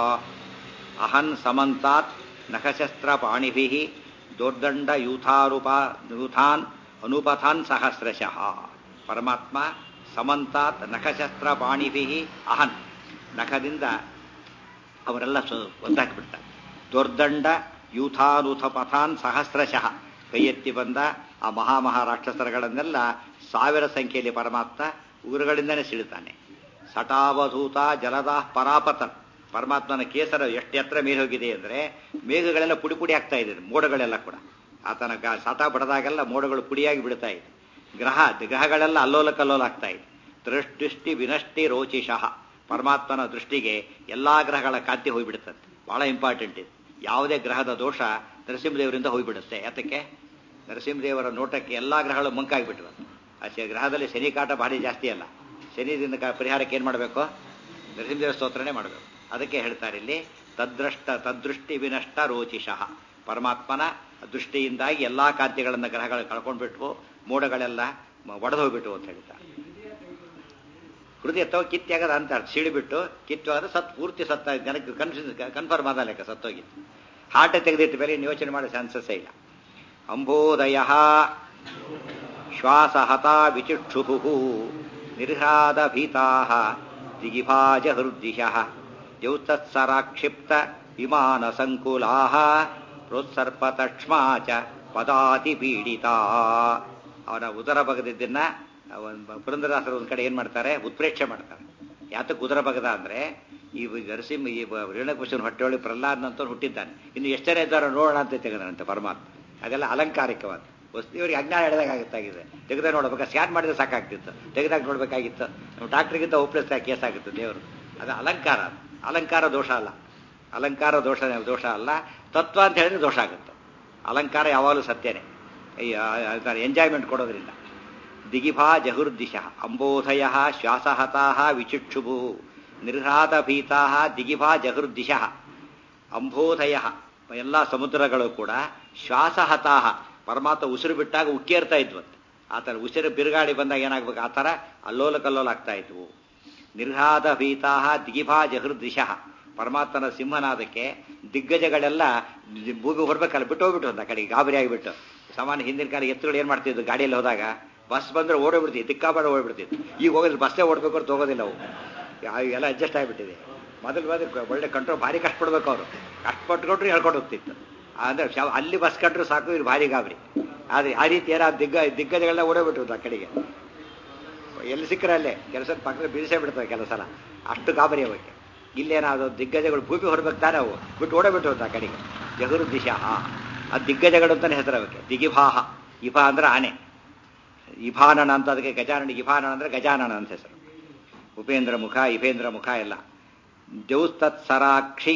ಅಹನ್ ಸಮಂತಾತ್ ನಖಶಸ್ತ್ರಪಾಣಿಭಿ ದುರ್ದಂಡಯೂಥಾನುಪ ಯೂಥಾನ್ ಅನುಪಥಾನ್ ಸಹಸ್ರಶಃ ಪರಮಾತ್ಮ ಸಮಂತಾತ್ ನಖಶಸ್ತ್ರಪಾಣಿಭಿ ಅಹನ್ ನಖದಿಂದ ಅವರೆಲ್ಲ ಒಂದಾಕಿಬಿಡ್ತಾರೆ ದುರ್ದಂಡ ಯೂಥಾನುಥ ಪಥಾನ್ ಸಹಸ್ರಶಃ ಕೈ ಎತ್ತಿ ಬಂದ ಆ ಮಹಾಮಹಾ ರಾಕ್ಷಸರುಗಳನ್ನೆಲ್ಲ ಸಾವಿರ ಸಂಖ್ಯೆಯಲ್ಲಿ ಪರಮಾತ್ಮ ಉಗುರುಗಳಿಂದನೇ ಸಿಳುತ್ತಾನೆ ಸಟಾವಧೂತ ಜಲದ ಪರಾಪತನ್ ಪರಮಾತ್ಮನ ಕೇಸರ ಎಷ್ಟು ಎತ್ತರ ಮೇಲೆ ಹೋಗಿದೆ ಅಂದರೆ ಮೇಘಗಳೆಲ್ಲ ಪುಡಿ ಪುಡಿ ಆಗ್ತಾ ಇದೆ ಮೋಡಗಳೆಲ್ಲ ಕೂಡ ಆತನ ಗ ಸತ ಬಡದಾಗೆಲ್ಲ ಮೋಡಗಳು ಪುಡಿಯಾಗಿ ಬಿಡ್ತಾ ಇದೆ ಗ್ರಹ ಗ್ರಹಗಳೆಲ್ಲ ಅಲ್ಲೋಲ ಕಲ್ಲೋಲ ಆಗ್ತಾ ಇದೆ ದೃಷ್ಟಿ ವಿನಷ್ಟಿ ರೋಚಿಷಃ ಪರಮಾತ್ಮನ ದೃಷ್ಟಿಗೆ ಎಲ್ಲಾ ಗ್ರಹಗಳ ಕಾಂತಿ ಹೋಗ್ಬಿಡುತ್ತದೆ ಬಹಳ ಇಂಪಾರ್ಟೆಂಟ್ ಇದು ಯಾವುದೇ ಗ್ರಹದ ದೋಷ ನರಸಿಂಹದೇವರಿಂದ ಹೋಗ್ಬಿಡುತ್ತೆ ಯಾತಕ್ಕೆ ನರಸಿಂಹದೇವರ ನೋಟಕ್ಕೆ ಎಲ್ಲಾ ಗ್ರಹಗಳು ಮಂಕಾಗ್ಬಿಟ್ವು ಆ ಶ- ಗ್ರಹದಲ್ಲಿ ಶನಿ ಕಾಟ ಭಾರಿ ಜಾಸ್ತಿ ಅಲ್ಲ ಶನಿದಿಂದ ಕ- ಪರಿಹಾರಕ್ಕೆ ಏನು ಮಾಡಬೇಕು ನರಸಿಂಹದೇವರ ಸ್ತೋತ್ರನೇ ಮಾಡಬೇಕು ಅದಕ್ಕೆ ಹೇಳ್ತಾರೆ ಇಲ್ಲಿ ತದ್ರಷ್ಟ ತದೃಷ್ಟಿ ವಿನಷ್ಟ ರೋಚಿಷಃ ಪರಮಾತ್ಮನ ದೃಷ್ಟಿಯಿಂದಾಗಿ ಎಲ್ಲಾ ಕಾಂತಿಗಳನ್ನ ಗ್ರಹಗಳು ಕಳ್ಕೊಂಡ್ಬಿಟ್ವು ಮೋಡಗಳೆಲ್ಲ ಒಡೆದು ಹೋಗ್ಬಿಟ್ಟು ಅಂತ ಹೇಳ್ತಾರೆ ಹೃದಯ ಅಥವಾ ಕಿತ್ಯಾಗದ ಅಂತಾರೆ ಸಿಡಿಬಿಟ್ಟು ಕಿತ್ತುವಾದ್ರೆ ಸತ್ ಪೂರ್ತಿ ಸತ್ತ ಜನಕ್ಕೆ ಕನ್ಫ್ಯೂಸ್ ಕನ್ಫರ್ಮ್ ಆದ ಲೆಕ್ಕ ಸತ್ತೋಗಿತ್ತು ಹಾರ್ಟ್ ತೆಗೆದಿಟ್ಟು ಬೇರೆ ಇನ್ನು ಯೋಚನೆ ಮಾಡೋ ಚಾನ್ಸಸ್ಸೇ ಇಲ್ಲ ಅಂಬೋದಯ ಶ್ವಾಸಹತ ವಿಚಿಕ್ಷುಭು ನಿರ್ಹ್ರಾದ ಭೀತಾ ದಿಗಿಭಾಜ ಹೃದಿಶಃ ದ್ಯೌತತ್ಸರಾಕ್ಷಿಪ್ತ ವಿಮಾನ ಸಂಕುಲಾ ಪ್ರೋತ್ಸರ್ಪತಕ್ಷ್ಮಾ ಚ ಪದಾತಿ ಪೀಡಿತಾ ಅವನ ಉದರ ಬಗದಿದ್ದನ್ನ ಅವನ ಪುರಂದರದಾಸರು ಒಂದ್ ಕಡೆ ಏನ್ ಮಾಡ್ತಾರೆ ಉತ್ಪ್ರೇಕ್ಷೆ ಮಾಡ್ತಾರೆ ಯಾತಕ್ಕೆ ಉದರ ಬಗದ ಅಂದ್ರೆ ಈ ನರಸಿಂಹ ಈ ರೇಣಕೃಷ್ಣನ ಹೊಟ್ಟೆಯೊಳಗೆ ಪ್ರಹ್ಲಾದನಂತ ಹುಟ್ಟಿದ್ದಾನೆ ಇನ್ನು ಎಷ್ಟು ಜನ ಇದ್ದಾರೋ ನೋಡೋಣ ಅಂತ ತೆಗೆದನಂತೆ ಪರಮಾತ್ಮ ಅದೆಲ್ಲ ಅಲಂಕಾರಿಕವಾದ ವಸ್ತುವರಿಗೆ ಅಜ್ಞಾನ ಎಳೆದಾಗುತ್ತಾಗಿದೆ ತೆಗೆದ ನೋಡ್ಬೇಕು ಸ್ಕ್ಯಾನ್ ಮಾಡಿದ್ರೆ ಸಾಕಾಗ್ತಿತ್ತು ತೆಗೆದಾಗ ನೋಡ್ಬೇಕಾಗಿತ್ತು ನಾವು ಡಾಕ್ಟ್ರಿಗಿಂತ ಒಪ್ಪಿಸ್ತಾ ಕೇಸ್ ಆಗಿತ್ತು ದೇವರು ಅದು ಅಲಂಕಾರ ಅದು. ಅಲಂಕಾರ ದೋಷ ಅಲ್ಲ ಅಲಂಕಾರ ದೋಷ ದೋಷ ಅಲ್ಲ ತತ್ವ ಅಂತ ಹೇಳಿದ್ರೆ ದೋಷ ಆಗುತ್ತೆ ಅಲಂಕಾರ ಯಾವಾಗಲೂ ಸತ್ಯನೇ ಎಂಜಾಯ್ಮೆಂಟ್ ಕೊಡೋದ್ರಿಂದ ದಿಗಿಭಾ ಜಹುರ್ದಿಶ ಅಂಬೋಧಯ ಶ್ವಾಸಹತಾ ವಿಚಿಕ್ಷುಭು ನಿರ್ಹ್ರಾತ ಭೀತಾ ದಿಗಿಭಾ ಜಹುರ್ದಿಶ ಅಂಬೋಧಯ ಎಲ್ಲ ಸಮುದ್ರಗಳು ಕೂಡ ಶ್ವಾಸಹತಾ ಪರಮಾತ್ಮ ಉಸಿರು ಬಿಟ್ಟಾಗ ಉಕ್ಕೇರ್ತಾ ಇದ್ವಂತೆ ಆ ಥರ ಉಸಿರು ಬಿರುಗಾಳಿ ಬಂದಾಗ ಏನಾಗ್ಬೇಕು ಆ ಥರ ಅಲ್ಲೋಲ ಕಲ್ಲೋಲ ಆಗ್ತಾ ಇದ್ವು ನಿರ್ಹಾದ ಭೀತಾ ದಿಗಿಭಾ ಜಹೃದಿಶಃ ಪರಮಾತ್ಮನ ಸಿಂಹನಾದಕ್ಕೆ ದಿಗ್ಗಜಗಳೆಲ್ಲ ಭೂಮಿ ಹೊರಬೇಕಲ್ಲ ಬಿಟ್ಟು ಹೋಗ್ಬಿಟ್ಟು ಅಂತ ಕಡೆಗೆ ಗಾಬರಿ ಆಗಿಬಿಟ್ಟು ಸಾಮಾನ್ಯ ಹಿಂದಿನ ಕಾಲ ಎತ್ತುಗಳು ಏನ್ ಮಾಡ್ತಿದ್ವು ಗಾಡಿಯಲ್ಲಿ ಹೋದಾಗ ಬಸ್ ಬಂದ್ರೆ ಓಡೋಗ್ಬಿಡ್ತಿದ್ವಿ ದಿಕ್ಕಾಬಾಡ ಓಡ್ಬಿಡ್ತಿದ್ವು ಈಗ ಹೋಗೋದು ಬಸ್ಸೇ ಓಡ್ಬೇಕು ಅಂತ ಹೋಗೋದಿಲ್ಲ ಅವು ಯಾ- ಎಲ್ಲ ಅಡ್ಜಸ್ಟ್ ಆಗಿಬಿಟ್ಟಿದೆ ಮೊದಲು ಮೊದಲು ಒಳ್ಳೆ ಕಂಟ್ರೋಲ್ ಭಾರಿ ಕಷ್ಟಪಡ್ಬೇಕು ಅವರು ಕಷ್ಟಪಟ್ಕೊಂಡ್ರು ಹೇಳ್ಕೊಂಡು ಹೋಗ್ತಿತ್ತು ಅಂದ್ರೆ ಶಾವ- ಅಲ್ಲಿ ಬಸ್ ಕಂಡ್ರು ಸಾಕು ಇವ್ರು ಭಾರಿ ಗಾಬರಿ ಆದ್ರೆ ಆ ರೀತಿ ಏನೋ ದಿಗ್ಗ ದಿಗ್ಗಜಗಳೆಲ್ಲ ಓಡೋಗ್ಬಿಟ್ಟು ಆ ಕಡೆಗೆ ಎಲ್ಲಿ ಸಿಕ್ಕರೆ ಅಲ್ಲೇ ಕೆಲಸ ಪಕ್ಕದಲ್ಲಿ ಬೀಳಿಸೇ ಬಿಡ್ತವೆ ಕೆಲವು ಸಲ ಅಷ್ಟು ಗಾಬರಿ ಅವಕ್ಕೆ ಇಲ್ಲೇನಾದ್ರು ದಿಗ್ಗಜಗಳು ಭೂಮಿ ಹೊರಬೇಕು ತಾನೆ ಅವು ಬಿಟ್ಟು ಓಡೋಗ್ಬಿಟ್ಟು ಅಂತ ಆ ಕಡೆಗೆ ಜಗುರು ದಿಶಾ ಆ ದಿಗ್ಗಜಗಳು ಅಂತಾನೆ ಹೆಸರು ಅವಕ್ಕೆ ದಿಗಿಭಾಹ ಇಭ ಅಂದ್ರೆ ಆನೆ ಇಭಾನನ ಅಂತ ಅದಕ್ಕೆ ಗಜಾನನ ಇಭಾನನ ಅಂದ್ರೆ ಗಜಾನನ ಅಂತ ಹೆಸರು ಉಪೇಂದ್ರ ಮುಖ ಇಭೇಂದ್ರ ಮುಖ ಎಲ್ಲ ದ್ಯೌಸ್ತತ್ಸರಾಕ್ಷಿ